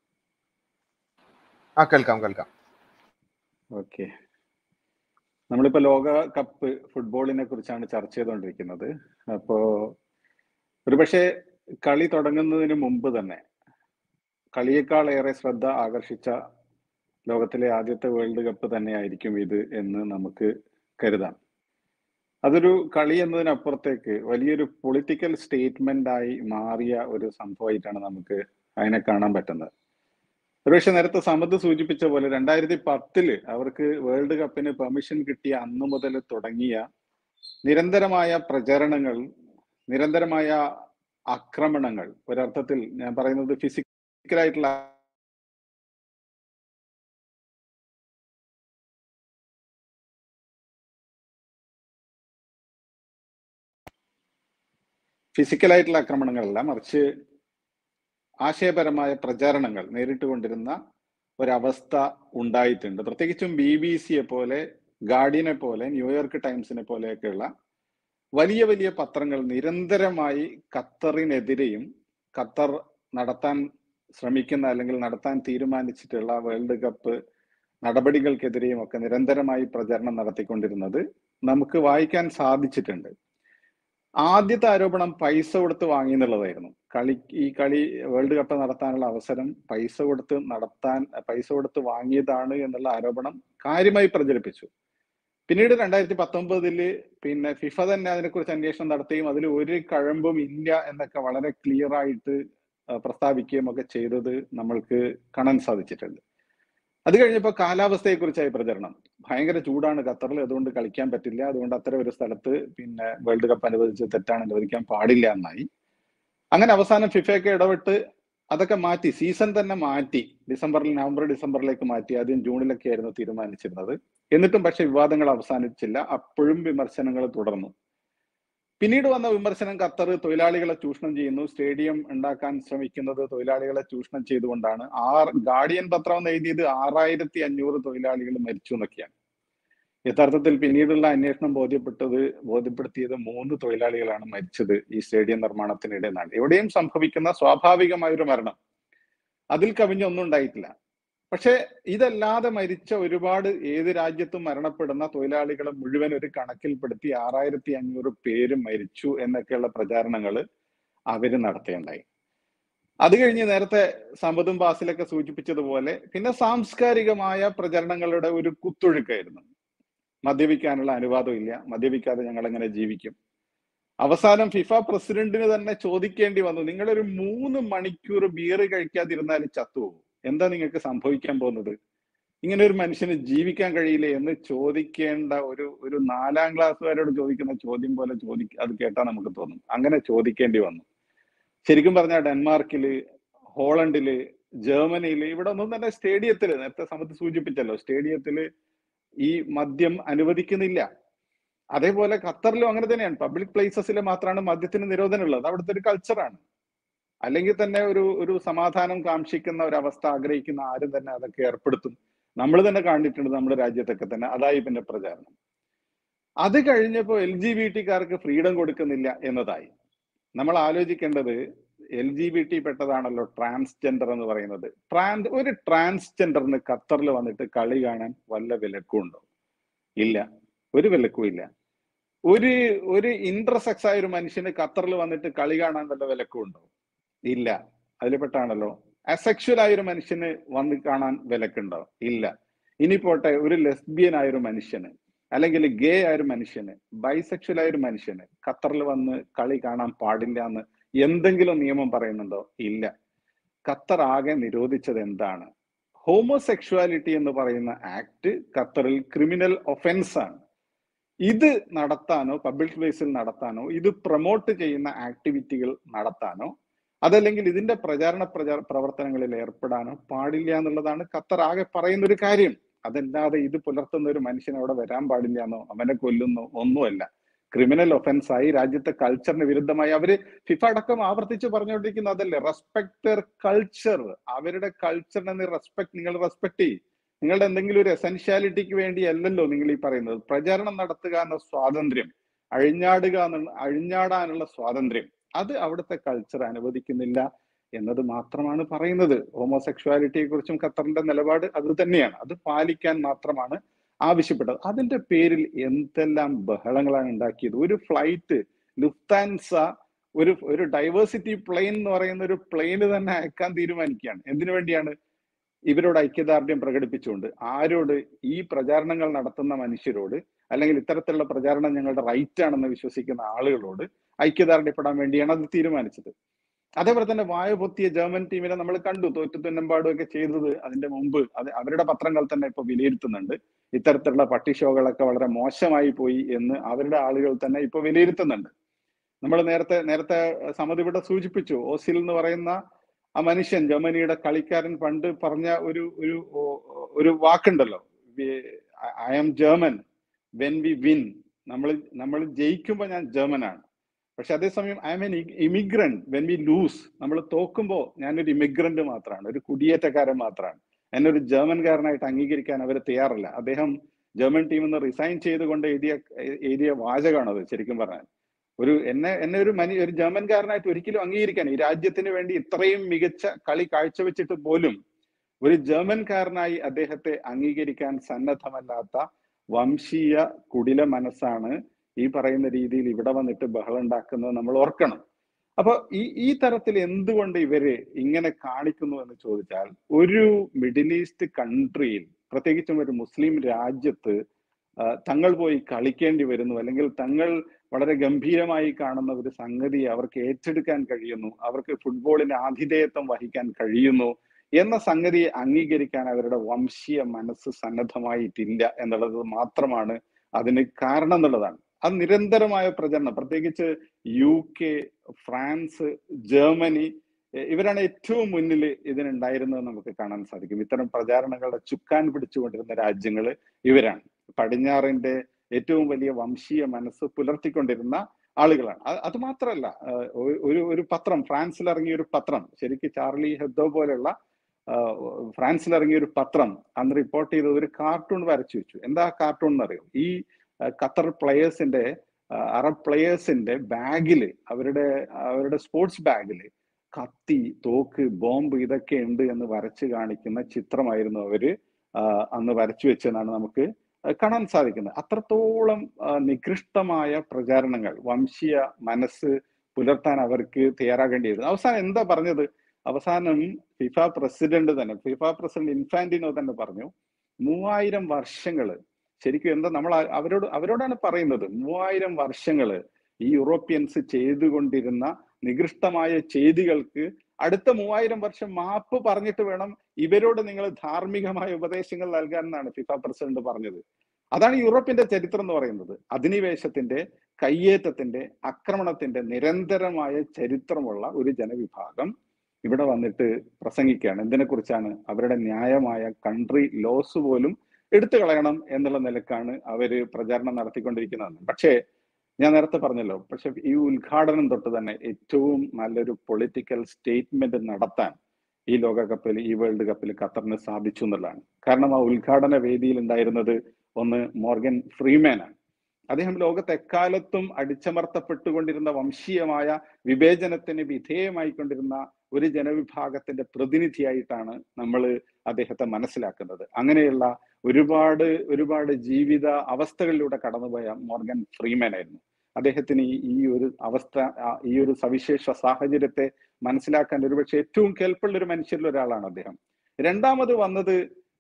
ആ കേൾക്കാം കേൾക്കാം ഓക്കെ നമ്മളിപ്പോ ലോക കപ്പ് ഫുട്ബോളിനെ കുറിച്ചാണ് ചർച്ച ചെയ്തുകൊണ്ടിരിക്കുന്നത് അപ്പോ ഒരുപക്ഷെ കളി തുടങ്ങുന്നതിന് മുമ്പ് തന്നെ കളിയേക്കാൾ ഏറെ ശ്രദ്ധ ആകർഷിച്ച ലോകത്തിലെ ആദ്യത്തെ വേൾഡ് കപ്പ് തന്നെയായിരിക്കും ഇത് എന്ന് നമുക്ക് കരുതാം അതൊരു കളി എന്നതിനപ്പുറത്തേക്ക് വലിയൊരു പൊളിറ്റിക്കൽ സ്റ്റേറ്റ്മെന്റ് ആയി മാറിയ ഒരു സംഭവമായിട്ടാണ് നമുക്ക് അതിനെ കാണാൻ പറ്റുന്നത് ഒരുപക്ഷെ നേരത്തെ സമത് സൂചിപ്പിച്ച പോലെ രണ്ടായിരത്തി പത്തില് അവർക്ക് വേൾഡ് കപ്പിന് പെർമിഷൻ കിട്ടിയ അന്നു മുതൽ തുടങ്ങിയ നിരന്തരമായ പ്രചരണങ്ങൾ നിരന്തരമായ ആക്രമണങ്ങൾ ഒരർത്ഥത്തിൽ ഞാൻ പറയുന്നത് ഫിസിക്കലായിട്ടുള്ള ഫിസിക്കലായിട്ടുള്ള ആക്രമണങ്ങളല്ല മറിച്ച് ആശയപരമായ പ്രചാരണങ്ങൾ നേരിട്ട് കൊണ്ടിരുന്ന ഒരവസ്ഥ ഉണ്ടായിട്ടുണ്ട് പ്രത്യേകിച്ചും ബി ബി സിയെ പോലെ ഗാർഡിയനെ പോലെ ന്യൂയോർക്ക് ടൈംസിനെ പോലെയൊക്കെയുള്ള വലിയ വലിയ പത്രങ്ങൾ നിരന്തരമായി ഖത്തറിനെതിരെയും ഖത്തർ നടത്താൻ ശ്രമിക്കുന്ന അല്ലെങ്കിൽ നടത്താൻ തീരുമാനിച്ചിട്ടുള്ള വേൾഡ് കപ്പ് നടപടികൾക്കെതിരെയും ഒക്കെ നിരന്തരമായി പ്രചരണം നടത്തിക്കൊണ്ടിരുന്നത് നമുക്ക് വായിക്കാൻ സാധിച്ചിട്ടുണ്ട് ആദ്യത്തെ ആരോപണം പൈസ കൊടുത്ത് വാങ്ങി എന്നുള്ളതായിരുന്നു കളി ഈ കളി വേൾഡ് കപ്പ് നടത്താനുള്ള അവസരം പൈസ കൊടുത്ത് നടത്താൻ പൈസ കൊടുത്ത് വാങ്ങിയതാണ് എന്നുള്ള ആരോപണം കാര്യമായി പ്രചരിപ്പിച്ചു പിന്നീട് രണ്ടായിരത്തി പത്തൊമ്പതില് പിന്നെ ഫിഫ തന്നെ അതിനെക്കുറിച്ച് അന്വേഷണം നടത്തുകയും അതിൽ ഒരു കഴമ്പും ഇല്ല എന്നൊക്കെ വളരെ ക്ലിയർ ആയിട്ട് ആ, പ്രസ്താവിക്കുകയും ഒക്കെ ചെയ്തത് നമ്മൾക്ക് കാണാൻ സാധിച്ചിട്ടുണ്ട് അത് കഴിഞ്ഞപ്പോൾ കാലാവസ്ഥയെക്കുറിച്ചായി പ്രചരണം ഭയങ്കര ചൂടാണ് ഖത്തറിൽ അതുകൊണ്ട് കളിക്കാൻ പറ്റില്ല അതുകൊണ്ട് അത്തരം ഒരു സ്ഥലത്ത് പിന്നെ വേൾഡ് കപ്പ് അനുവദിച്ച് തെറ്റാണ് അനുവദിക്കാൻ പാടില്ല എന്നായി അങ്ങനെ അവസാനം ഫിഫയൊക്കെ ഇടപെട്ട് അതൊക്കെ മാറ്റി സീസൺ തന്നെ മാറ്റി ഡിസംബറിൽ നവംബർ ഡിസംബറിലേക്ക് മാറ്റി ആദ്യം ജൂണിലൊക്കെ ആയിരുന്നു തീരുമാനിച്ചിരുന്നത് എന്നിട്ടും പക്ഷെ വിവാദങ്ങൾ അവസാനിച്ചില്ല അപ്പോഴും വിമർശനങ്ങൾ തുടർന്നു പിന്നീട് വന്ന വിമർശനം ഖത്തർ തൊഴിലാളികളെ ചൂഷണം ചെയ്യുന്നു സ്റ്റേഡിയം ഉണ്ടാക്കാൻ ശ്രമിക്കുന്നത് തൊഴിലാളികളെ ചൂഷണം ചെയ്തുകൊണ്ടാണ് ആർ ഗാർഡിയൻ പത്രം എന്ന് എഴുതിയത് ആറായിരത്തി അഞ്ഞൂറ് തൊഴിലാളികൾ മരിച്ചു എന്നൊക്കെയാണ് യഥാർത്ഥത്തിൽ പിന്നീടുള്ള അന്വേഷണം ബോധ്യപ്പെട്ടത് ബോധ്യപ്പെടുത്തിയത് മൂന്ന് തൊഴിലാളികളാണ് മരിച്ചത് ഈ സ്റ്റേഡിയം നിർമ്മാണത്തിനിടെ എന്നാണ് എവിടെയും സംഭവിക്കുന്ന സ്വാഭാവികമായ ഒരു മരണം അതിൽ കവിഞ്ഞൊന്നും ഉണ്ടായിട്ടില്ല പക്ഷെ ഇതല്ലാതെ മരിച്ച ഒരുപാട് ഏത് രാജ്യത്തും മരണപ്പെടുന്ന തൊഴിലാളികളെ മുഴുവൻ ഒരു കണക്കിൽപ്പെടുത്തി ആറായിരത്തി അഞ്ഞൂറ് പേര് മരിച്ചു എന്നൊക്കെയുള്ള പ്രചാരണങ്ങൾ അവര് നടത്തേണ്ടായി അത് കഴിഞ്ഞ് നേരത്തെ സമ്പതും ബാസിലൊക്കെ സൂചിപ്പിച്ചതുപോലെ പിന്നെ സാംസ്കാരികമായ പ്രചരണങ്ങളുടെ ഒരു കുത്തൊഴുക്കായിരുന്നു മദ്യപിക്കാനുള്ള അനുവാദം ഇല്ല മദ്യപിക്കാതെ ഞങ്ങൾ എങ്ങനെ ജീവിക്കും അവസാനം ഫിഫ പ്രസിഡന്റിന് തന്നെ ചോദിക്കേണ്ടി വന്നു നിങ്ങളൊരു മൂന്ന് മണിക്കൂർ ബിയർ കഴിക്കാതിരുന്നാൽ ചത്തുപോകും എന്താ നിങ്ങൾക്ക് സംഭവിക്കാൻ പോകുന്നത് ഇങ്ങനെ ഒരു മനുഷ്യന് ജീവിക്കാൻ കഴിയില്ലേ എന്ന് ചോദിക്കേണ്ട ഒരു ഒരു നാലാം ക്ലാസ്സുകാരോട് ചോദിക്കുന്ന ചോദ്യം പോലെ ചോദി അത് കേട്ടാൽ നമുക്ക് തോന്നും അങ്ങനെ ചോദിക്കേണ്ടി വന്നു ശരിക്കും പറഞ്ഞാൽ ഡെൻമാർക്കില് ഹോളണ്ടില് ജർമ്മനിയില് ഇവിടെ ഒന്നും തന്നെ സ്റ്റേഡിയത്തില് നേരത്തെ സമയത്ത് സൂചിപ്പിച്ചല്ലോ സ്റ്റേഡിയത്തില് ഈ മദ്യം അനുവദിക്കുന്നില്ല അതേപോലെ ഖത്തറിലും അങ്ങനെ തന്നെയാണ് പബ്ലിക് പ്ലേസസിൽ മാത്രമാണ് മദ്യത്തിന് നിരോധനം ഉള്ളത് അവിടുത്തെ ഒരു കൾച്ചറാണ് അല്ലെങ്കിൽ തന്നെ ഒരു ഒരു സമാധാനം കാക്ഷിക്കുന്ന ഒരു അവസ്ഥ ആഗ്രഹിക്കുന്ന ആരും തന്നെ അതൊക്കെ ഏർപ്പെടുത്തും നമ്മൾ തന്നെ കണ്ടിട്ടുണ്ട് നമ്മുടെ രാജ്യത്തൊക്കെ തന്നെ അതായി പിന്നെ പ്രചാരണം അത് കഴിഞ്ഞപ്പോൾ എൽ ജി ബി ടിക്കാർക്ക് ഫ്രീഡം കൊടുക്കുന്നില്ല എന്നതായി നമ്മൾ ആലോചിക്കേണ്ടത് എൽ ജി ബി ടി പെട്ടതാണല്ലോ ട്രാൻസ്ജെൻഡർ എന്ന് പറയുന്നത് ട്രാൻസ് ഒരു ട്രാൻസ്ജെൻഡറിന് ഖത്തറിൽ വന്നിട്ട് കളി കാണാൻ വല്ല വിലക്കും ഉണ്ടോ ഇല്ല ഒരു വിലക്കും ഇല്ല ഒരു ഒരു ഇന്റർസെക്സ് ആയ ഒരു മനുഷ്യന് ഖത്തറിൽ വന്നിട്ട് കളി കാണാൻ വല്ല വിലക്കും ഉണ്ടോ ഇല്ല അതിൽ പെട്ടാണല്ലോ അസെക്ഷൽ ആയ ഒരു മനുഷ്യന് വന്ന് കാണാൻ വിലക്കുണ്ടോ ഇല്ല ഇനി പോട്ടെ ഒരു ലെസ്ബിയൻ ആയ ഒരു മനുഷ്യന് അല്ലെങ്കിൽ ഗേ ആയ ഒരു മനുഷ്യന് ബൈസെക്ഷൽ ആയ ഒരു മനുഷ്യന് ഖത്തറിൽ വന്ന് കളി കാണാൻ പാടില്ല എന്ന് എന്തെങ്കിലും നിയമം പറയുന്നുണ്ടോ ഇല്ല ഖത്തർ ആകെ നിരോധിച്ചത് എന്താണ് ഹോമോസെക്ഷുവാലിറ്റി എന്ന് പറയുന്ന ആക്ട് ഖത്തറിൽ ക്രിമിനൽ ഒഫൻസ് ആണ് ഇത് നടത്താനോ പബ്ലിക് പ്ലേസിൽ നടത്താനോ ഇത് പ്രൊമോട്ട് ചെയ്യുന്ന ആക്ടിവിറ്റികൾ നടത്താനോ അതല്ലെങ്കിൽ ഇതിന്റെ പ്രചാരണ പ്രചാ പ്രവർത്തനങ്ങളിൽ ഏർപ്പെടാനോ പാടില്ല എന്നുള്ളതാണ് ഖത്തർ ആകെ പറയുന്ന ഒരു കാര്യം അതല്ലാതെ ഇത് പുലർത്തുന്ന ഒരു മനുഷ്യൻ അവിടെ വരാൻ പാടില്ല എന്നോ അവനെ കൊല്ലുന്നോ ഒന്നുമല്ല ക്രിമിനൽ ഒഫൻസ് ആയി രാജ്യത്തെ കൾച്ചറിന് വിരുദ്ധമായി അവര് ഫിഫ അടക്കം ആവർത്തിച്ച് പറഞ്ഞുകൊണ്ടിരിക്കുന്ന അതല്ലേ റെസ്പെക്ട് കൾച്ചർ അവരുടെ കൾച്ചറിനെ റെസ്പെക്ട് നിങ്ങൾ റെസ്പെക്ട് ചെയ്യും നിങ്ങളുടെ എന്തെങ്കിലും ഒരു എസെൻഷ്യാലിറ്റിക്ക് വേണ്ടി അല്ലല്ലോ നിങ്ങൾ ഈ പറയുന്നത് പ്രചാരണം നടത്തുക എന്ന സ്വാതന്ത്ര്യം അഴിഞ്ഞാടുക എന്നുള്ള അഴിഞ്ഞാടാനുള്ള സ്വാതന്ത്ര്യം അത് അവിടുത്തെ കൾച്ചർ അനുവദിക്കുന്നില്ല എന്നത് മാത്രമാണ് പറയുന്നത് ഹോമോസെക്ഷുവാലിറ്റിയെ കുറിച്ചും ഖത്തറിന്റെ നിലപാട് അത് തന്നെയാണ് അത് പാലിക്കാൻ മാത്രമാണ് ആവശ്യപ്പെട്ടത് അതിന്റെ പേരിൽ എന്തെല്ലാം ബഹളങ്ങളാണ് ഉണ്ടാക്കിയത് ഒരു ഫ്ലൈറ്റ് ലുഫ്താൻസ ഒരു ഒരു ഡൈവേഴ്സിറ്റി പ്ലെയിൻ എന്ന് പറയുന്ന ഒരു പ്ലെയിന് തന്നെ അയക്കാൻ തീരുമാനിക്കുകയാണ് എന്തിനു വേണ്ടിയാണ് ഇവരോട് ഐക്യദാർഢ്യം പ്രകടിപ്പിച്ചുകൊണ്ട് ആരോട് ഈ പ്രചാരണങ്ങൾ നടത്തുന്ന മനുഷ്യരോട് അല്ലെങ്കിൽ ഇത്തരത്തിലുള്ള പ്രചാരണം ഞങ്ങളുടെ റൈറ്റ് ആണെന്ന് വിശ്വസിക്കുന്ന ആളുകളോട് ഐക്യദാർഢ്യപ്പെടാൻ വേണ്ടിയാണ് അത് തീരുമാനിച്ചത് അതേപോലെ തന്നെ വായ പൊത്തിയ ജർമ്മൻ ടീമിനെ നമ്മൾ കണ്ടു തോറ്റു തുന്നമ്പാടും ഒക്കെ ചെയ്തത് അതിന്റെ മുമ്പ് അത് അവരുടെ പത്രങ്ങൾ തന്നെ ഇപ്പൊ വിലയിരുത്തുന്നുണ്ട് ഇത്തരത്തിലുള്ള പട്ടി ഷോകളൊക്കെ വളരെ മോശമായി പോയി എന്ന് അവരുടെ ആളുകൾ തന്നെ ഇപ്പൊ വിലയിരുത്തുന്നുണ്ട് നമ്മൾ നേരത്തെ നേരത്തെ സമതി ഇവിടെ സൂചിപ്പിച്ചു ഓസിൽ എന്ന് പറയുന്ന ആ മനുഷ്യൻ ജർമ്മനിയുടെ കളിക്കാരൻ പണ്ട് പറഞ്ഞ ഒരു ഒരു ഒരു വാക്കുണ്ടല്ലോ I am German when we win നമ്മൾ നമ്മൾ ജയിക്കുമ്പോൾ ഞാൻ ജർമ്മൻ ആണ് പക്ഷെ അതേസമയം I am an immigrant when we lose നമ്മൾ തോക്കുമ്പോൾ ഞാനൊരു ഇമിഗ്രന്റ് മാത്രമാണ് ഒരു കുടിയേറ്റക്കാരൻ മാത്രമാണ് എന്നെ ഒരു ജർമ്മൻകാരനായിട്ട് അംഗീകരിക്കാൻ അവർ തയ്യാറല്ല അദ്ദേഹം ജർമ്മൻ ടീമിൽ നിന്ന് റിസൈൻ ചെയ്തുകൊണ്ട് എഴുതിയ എഴുതിയ വാചകമാണത് ശരിക്കും പറഞ്ഞാൽ ഒരു എന്നെ എന്നെ ഒരു മനി ഒരു ജർമ്മൻകാരനായിട്ട് ഒരിക്കലും അംഗീകരിക്കാൻ ഈ രാജ്യത്തിന് വേണ്ടി ഇത്രയും മികച്ച കളി കാഴ്ചവെച്ചിട്ട് പോലും ഒരു ജർമ്മൻകാരനായി അദ്ദേഹത്തെ അംഗീകരിക്കാൻ സന്നദ്ധമല്ലാത്ത വംശീയ കുടില മനസ്സാണ് ഈ പറയുന്ന രീതിയിൽ ഇവിടെ വന്നിട്ട് ബഹളം ഉണ്ടാക്കുന്നത് നമ്മൾ ഓർക്കണം അപ്പൊ ഈ ഈ തരത്തിൽ എന്തുകൊണ്ട് ഇവര് ഇങ്ങനെ കാണിക്കുന്നു എന്ന് ചോദിച്ചാൽ ഒരു മിഡിൽ ഈസ്റ്റ് കൺട്രിയിൽ പ്രത്യേകിച്ചും ഒരു മുസ്ലിം രാജ്യത്ത് ആ, തങ്ങൾ പോയി കളിക്കേണ്ടി വരുന്നു അല്ലെങ്കിൽ തങ്ങൾ വളരെ ഗംഭീരമായി കാണുന്ന ഒരു സംഗതി അവർക്ക് ഏറ്റെടുക്കാൻ കഴിയുന്നു അവർക്ക് ഫുട്ബോളിന് ആതിഥേയത്വം വഹിക്കാൻ കഴിയുന്നു എന്ന സംഗതിയെ അംഗീകരിക്കാൻ അവരുടെ വംശീയ മനസ്സ് സന്നദ്ധമായിട്ടില്ല എന്നുള്ളത് മാത്രമാണ് അതിന് കാരണം എന്നുള്ളതാണ് അത് നിരന്തരമായ പ്രചരണം പ്രത്യേകിച്ച് യു കെ ഫ്രാൻസ് ജർമ്മനി എ- ഇവരാണ് ഏറ്റവും മുന്നിൽ ഇതിനുണ്ടായിരുന്നത് നമുക്ക് കാണാൻ സാധിക്കും ഇത്തരം പ്രചാരണങ്ങളുടെ ചുക്കാൻ പിടിച്ചുകൊണ്ടിരുന്ന രാജ്യങ്ങൾ ഇവരാണ് പടിഞ്ഞാറിന്റെ ഏറ്റവും വലിയ വംശീയ മനസ്സ് പുലർത്തിക്കൊണ്ടിരുന്ന ആളുകളാണ് അത് അത് മാത്രമല്ല ആ, ഒരു- ഒരു ഒരു പത്രം ഫ്രാൻസിൽ ഇറങ്ങിയ ഒരു പത്രം ശരിക്കും ചാർലി ഹെബ്ദോ പോലുള്ള ആ, ഫ്രാൻസിൽ ഇറങ്ങിയ ഒരു പത്രം അന്ന് റിപ്പോർട്ട് ചെയ്തത് ഒരു കാർട്ടൂൺ വരച്ചു വെച്ചു എന്താ കാർട്ടൂൺ എന്നറിയോ ഈ ആ, ഖത്തർ പ്ലെയേഴ്സിന്റെ ആ, അറബ് പ്ലെയേഴ്സിന്റെ ബാഗില് അവരുടെ അവരുടെ സ്പോർട്സ് ബാഗില് കത്തി തോക്ക് ബോംബ് ഇതൊക്കെ ഉണ്ട് എന്ന് വരച്ച് കാണിക്കുന്ന ചിത്രമായിരുന്നു അവര് ആ, അന്ന് വരച്ചു വെച്ചെന്നാണ് നമുക്ക് കാണാൻ സാധിക്കുന്നത് അത്രത്തോളം ആ, നികൃഷ്ടമായ പ്രചാരണങ്ങൾ വംശീയ മനസ്സ് പുലർത്താൻ അവർക്ക് തയ്യാറാകേണ്ടിയിരുന്നു അവസാനം എന്താ പറഞ്ഞത് അവസാനം ഫിഫ പ്രസിഡന്റ് തന്നെ ഫിഫ പ്രസിഡന്റ് ഇൻഫാന്റിനോ തന്നെ പറഞ്ഞു മൂവായിരം വർഷങ്ങള് ശരിക്കും എന്താ നമ്മൾ ആ- അവരോട് അവരോടാണ് പറയുന്നത് മൂവായിരം വർഷങ്ങള് ഈ യൂറോപ്യൻസ് ചെയ്തുകൊണ്ടിരുന്ന നികൃഷ്ടമായ ചെയ്തികൾക്ക് അടുത്ത മൂവായിരം വർഷം മാപ്പ് പറഞ്ഞിട്ട് വേണം ഇവരോട് നിങ്ങൾ ധാർമ്മികമായ ഉപദേശങ്ങൾ നൽകാൻ എന്നാണ് ഫിഫ പ്രസിഡന്റ് പറഞ്ഞത് അതാണ് യൂറോപ്പിന്റെ ചരിത്രം എന്ന് പറയുന്നത് അധിനിവേശത്തിന്റെ കയ്യേറ്റത്തിന്റെ ആക്രമണത്തിന്റെ നിരന്തരമായ ചരിത്രമുള്ള ഒരു ജനവിഭാഗം ഇവിടെ വന്നിട്ട് പ്രസംഗിക്കുകയാണ് എന്തിനെ കുറിച്ചാണ് അവരുടെ ന്യായമായ കൺട്രി ലോസ് പോലും എടുത്തു കളയണം എന്നുള്ള നിലക്കാണ് അവര് പ്രചാരണം നടത്തിക്കൊണ്ടിരിക്കുന്നത് പക്ഷേ ഞാൻ നേരത്തെ പറഞ്ഞല്ലോ പക്ഷെ ഈ ഉദ്ഘാടനം തൊട്ട് തന്നെ ഏറ്റവും നല്ലൊരു പൊളിറ്റിക്കൽ സ്റ്റേറ്റ്മെന്റ് നടത്താൻ ഈ ലോകകപ്പിൽ ഈ വേൾഡ് കപ്പിൽ ഖത്തറിന് സാധിച്ചു എന്നുള്ളതാണ് കാരണം ആ ഉദ്ഘാടന വേദിയിൽ ഉണ്ടായിരുന്നത് ഒന്ന് മോർഗൻ ഫ്രീമാൻ ആണ് അദ്ദേഹം ലോകത്ത് എക്കാലത്തും അടിച്ചമർത്തപ്പെട്ടുകൊണ്ടിരുന്ന വംശീയമായ വിവേചനത്തിന് വിധേയമായിക്കൊണ്ടിരുന്ന ഒരു ജനവിഭാഗത്തിന്റെ പ്രതിനിധിയായിട്ടാണ് നമ്മൾ അദ്ദേഹത്തെ മനസ്സിലാക്കുന്നത് അങ്ങനെയുള്ള ഒരുപാട് ഒരുപാട് ജീവിത അവസ്ഥകളിലൂടെ കടന്നുപോയ മോർഗൻ ഫ്രീമാൻ ആയിരുന്നു അദ്ദേഹത്തിന് ഈ ഈ ഒരു അവസ്ഥ ആ, ഈ ഒരു സവിശേഷ സാഹചര്യത്തെ മനസ്സിലാക്കാൻ ഒരുപക്ഷെ ഏറ്റവും കേൾപ്പുള്ള ഒരു മനുഷ്യരിൽ ഒരാളാണ് അദ്ദേഹം രണ്ടാമത് വന്നത്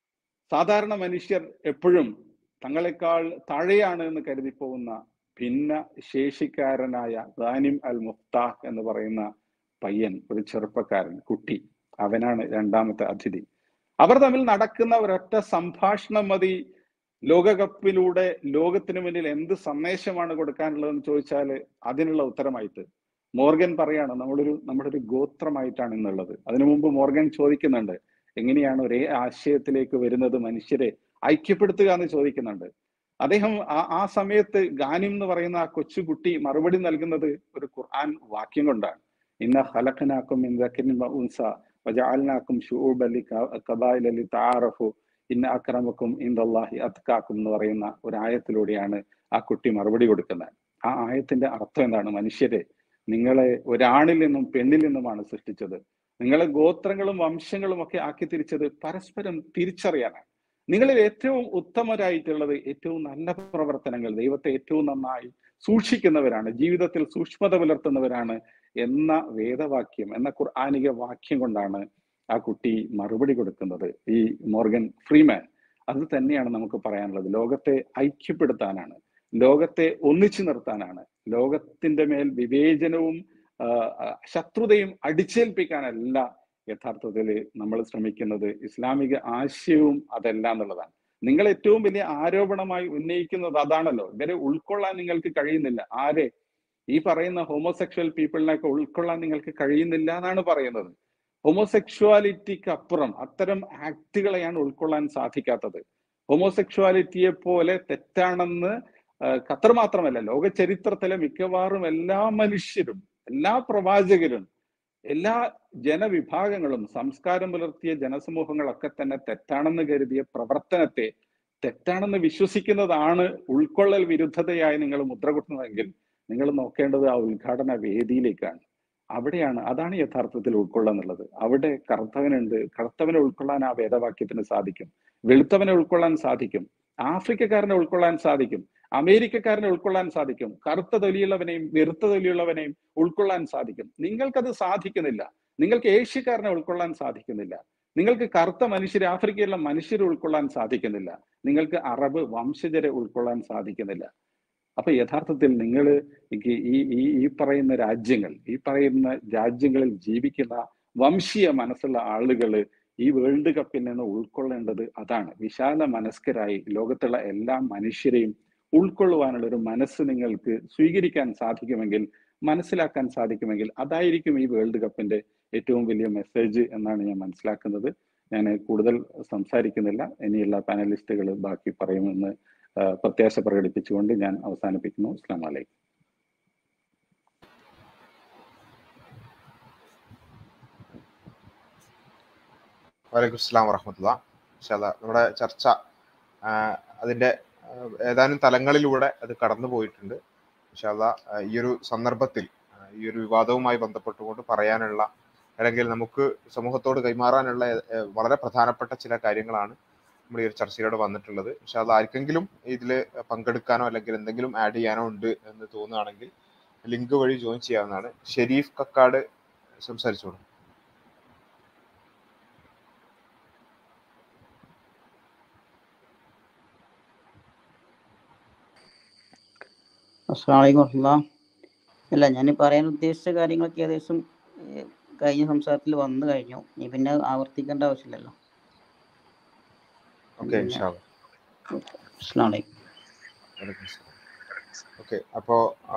സാധാരണ മനുഷ്യർ എപ്പോഴും തങ്ങളെക്കാൾ താഴെയാണ് എന്ന് കരുതി പോകുന്ന ഭിന്ന ശേഷിക്കാരനായ ദാനിം അൽ മുഫ്താഹ് എന്ന് പറയുന്ന പയ്യൻ ഒരു ചെറുപ്പക്കാരൻ കുട്ടി അവനാണ് രണ്ടാമത്തെ അതിഥി അവർ തമ്മിൽ നടക്കുന്ന ഒരൊറ്റ സംഭാഷണം മതി ലോകകപ്പിലൂടെ ലോകത്തിന് മുന്നിൽ എന്ത് സന്ദേശമാണ് കൊടുക്കാനുള്ളതെന്ന് ചോദിച്ചാൽ അതിനുള്ള ഉത്തരമായിട്ട് മോർഗൻ പറയാണ് നമ്മളൊരു നമ്മുടെ ഒരു ഗോത്രമായിട്ടാണ് ഇന്നുള്ളത് അതിനു മുമ്പ് മോർഗൻ ചോദിക്കുന്നുണ്ട് എങ്ങനെയാണ് ഒരേ ആശയത്തിലേക്ക് വരുന്നത് മനുഷ്യരെ ഐക്യപ്പെടുത്തുക എന്ന് ചോദിക്കുന്നുണ്ട് അദ്ദേഹം ആ ആ സമയത്ത് ഗാനിം എന്ന് പറയുന്ന ആ കൊച്ചുകുട്ടി മറുപടി നൽകുന്നത് ഒരു ഖുർആൻ വാക്യം കൊണ്ടാണ് ഇന്ന ഹലഖനാക്കും ഉൻസ വജാലിനാക്കും ഷൂബലി കബായിലി താറഫു ഇന്ന അക്രമക്കും ഇന്ദല്ലാഹി അത്കാക്കും എന്ന് പറയുന്ന ഒരു ആയത്തിലൂടെയാണ് ആ കുട്ടി മറുപടി കൊടുക്കുന്നത് ആ ആയത്തിന്റെ അർത്ഥം എന്താണ് മനുഷ്യരെ നിങ്ങളെ ഒരാണിൽ നിന്നും പെണ്ണിൽ നിന്നുമാണ് സൃഷ്ടിച്ചത് നിങ്ങളെ ഗോത്രങ്ങളും വംശങ്ങളും ഒക്കെ ആക്കി തിരിച്ചത് പരസ്പരം തിരിച്ചറിയാനാണ് നിങ്ങളിൽ ഏറ്റവും ഉത്തമരായിട്ടുള്ളത് ഏറ്റവും നല്ല പ്രവർത്തനങ്ങൾ ദൈവത്തെ ഏറ്റവും നന്നായി സൂക്ഷിക്കുന്നവരാണ് ജീവിതത്തിൽ സൂക്ഷ്മത പുലർത്തുന്നവരാണ് എന്ന വേദവാക്യം എന്ന ഖുർആാനിക വാക്യം കൊണ്ടാണ് ആ കുട്ടി മറുപടി കൊടുക്കുന്നത് ഈ മോർഗൻ ഫ്രീമാൻ അത് തന്നെയാണ് നമുക്ക് പറയാനുള്ളത് ലോകത്തെ ഐക്യപ്പെടുത്താനാണ് ലോകത്തെ ഒന്നിച്ചു നിർത്താനാണ് ലോകത്തിന്റെ മേൽ വിവേചനവും ആ, ആ, ശത്രുതയും അടിച്ചേൽപ്പിക്കാനല്ല യഥാർത്ഥത്തിൽ നമ്മൾ ശ്രമിക്കുന്നത് ഇസ്ലാമിക ആശയവും അതല്ല എന്നുള്ളതാണ് നിങ്ങൾ ഏറ്റവും വലിയ ആരോപണമായി ഉന്നയിക്കുന്നത് അതാണല്ലോ ഇവരെ ഉൾക്കൊള്ളാൻ നിങ്ങൾക്ക് കഴിയുന്നില്ല ആരെ ഈ പറയുന്ന ഹോമോസെക്ഷൽ പീപ്പിളിനെയൊക്കെ ഉൾക്കൊള്ളാൻ നിങ്ങൾക്ക് കഴിയുന്നില്ല എന്നാണ് പറയുന്നത് ഹോമോസെക്ഷുവാലിറ്റിക്ക് അപ്പുറം അത്തരം ആക്ടുകളെയാണ് ഉൾക്കൊള്ളാൻ സാധിക്കാത്തത് ഹോമോസെക്ഷുവാലിറ്റിയെ പോലെ തെറ്റാണെന്ന് ആ, ഖത്തർ മാത്രമല്ല ലോക ചരിത്രത്തിലെ മിക്കവാറും എല്ലാ മനുഷ്യരും എല്ലാ പ്രവാചകരും എല്ലാ ജനവിഭാഗങ്ങളും സംസ്കാരം പുലർത്തിയ ജനസമൂഹങ്ങളൊക്കെ തന്നെ തെറ്റാണെന്ന് കരുതിയ പ്രവർത്തനത്തെ തെറ്റാണെന്ന് വിശ്വസിക്കുന്നതാണ് ഉൾക്കൊള്ളൽ വിരുദ്ധതയായി നിങ്ങൾ മുദ്ര കുത്തുന്നതെങ്കിൽ നിങ്ങൾ നോക്കേണ്ടത് ആ ഉദ്ഘാടന വേദിയിലേക്കാണ് അവിടെയാണ് അതാണ് യഥാർത്ഥത്തിൽ ഉൾക്കൊള്ളുന്നുള്ളത് അവിടെ കറുത്തവനുണ്ട് കറുത്തവനെ ഉൾക്കൊള്ളാൻ ആ വേദവാക്യത്തിന് സാധിക്കും വെളുത്തവനെ ഉൾക്കൊള്ളാൻ സാധിക്കും ആഫ്രിക്കക്കാരനെ ഉൾക്കൊള്ളാൻ സാധിക്കും അമേരിക്കക്കാരനെ ഉൾക്കൊള്ളാൻ സാധിക്കും കറുത്ത തൊലിയുള്ളവനെയും വെറുത്ത തൊലിയുള്ളവനെയും ഉൾക്കൊള്ളാൻ സാധിക്കും നിങ്ങൾക്കത് സാധിക്കുന്നില്ല നിങ്ങൾക്ക് ഏഷ്യക്കാരനെ ഉൾക്കൊള്ളാൻ സാധിക്കുന്നില്ല നിങ്ങൾക്ക് കറുത്ത മനുഷ്യരെ ആഫ്രിക്കയിലുള്ള മനുഷ്യരെ ഉൾക്കൊള്ളാൻ സാധിക്കുന്നില്ല നിങ്ങൾക്ക് അറബ് വംശജരെ ഉൾക്കൊള്ളാൻ സാധിക്കുന്നില്ല അപ്പൊ യഥാർത്ഥത്തിൽ നിങ്ങൾ ഈ ഈ ഈ പറയുന്ന രാജ്യങ്ങൾ ഈ പറയുന്ന രാജ്യങ്ങളിൽ ജീവിക്കുന്ന വംശീയ മനസ്സുള്ള ആളുകൾ ഈ വേൾഡ് കപ്പിൽ നിന്ന് ഉൾക്കൊള്ളേണ്ടത് അതാണ് വിശാല മനസ്കരായി ലോകത്തുള്ള എല്ലാ മനുഷ്യരെയും ഉൾക്കൊള്ളുവാനുള്ള ഒരു മനസ്സ് നിങ്ങൾക്ക് സ്വീകരിക്കാൻ സാധിക്കുമെങ്കിൽ മനസ്സിലാക്കാൻ സാധിക്കുമെങ്കിൽ അതായിരിക്കും ഈ വേൾഡ് കപ്പിന്റെ ഏറ്റവും വലിയ മെസ്സേജ് എന്നാണ് ഞാൻ മനസ്സിലാക്കുന്നത് ഞാൻ കൂടുതൽ സംസാരിക്കുന്നില്ല ഇനിയുള്ള പാനലിസ്റ്റുകൾ ബാക്കി പറയുമെന്ന് പ്രത്യാശ പ്രകടിപ്പിച്ചുകൊണ്ട് ഞാൻ അവസാനിപ്പിക്കുന്നു അസ്ലാം വലൈക്കും വലൈക്കും സ്ലാം വറഹമത്തുള്ള നമ്മുടെ ചർച്ച അതിന്റെ ഏതാനും തലങ്ങളിലൂടെ അത് കടന്നു പോയിട്ടുണ്ട് ഇൻഷാല്ല ഈ ഒരു സന്ദർഭത്തിൽ ഈ ഒരു വിവാദവുമായി ബന്ധപ്പെട്ടുകൊണ്ട് പറയാനുള്ള അല്ലെങ്കിൽ നമുക്ക് സമൂഹത്തോട് കൈമാറാനുള്ള വളരെ പ്രധാനപ്പെട്ട ചില കാര്യങ്ങളാണ് നമ്മൾ ഈ ഒരു ചർച്ചയിലൂടെ വന്നിട്ടുള്ളത് പക്ഷെ അത് ആർക്കെങ്കിലും ഇതിൽ പങ്കെടുക്കാനോ അല്ലെങ്കിൽ എന്തെങ്കിലും ആഡ് ചെയ്യാനോ ഉണ്ട് എന്ന് തോന്നുകയാണെങ്കിൽ ലിങ്ക് വഴി ജോയിൻ ചെയ്യാവുന്നതാണ് ഷെരീഫ് കക്കാട് സംസാരിച്ചോളൂ അസ്സാം അല്ല ഞാൻ പറയാൻ ഉദ്ദേശിച്ച കാര്യങ്ങളൊക്കെ ഏകദേശം കഴിഞ്ഞ സംസാരത്തിൽ വന്നു കഴിഞ്ഞു നീ പിന്നെ ആവർത്തിക്കേണ്ട ആവശ്യമില്ലല്ലോ ഓക്കെ അപ്പോ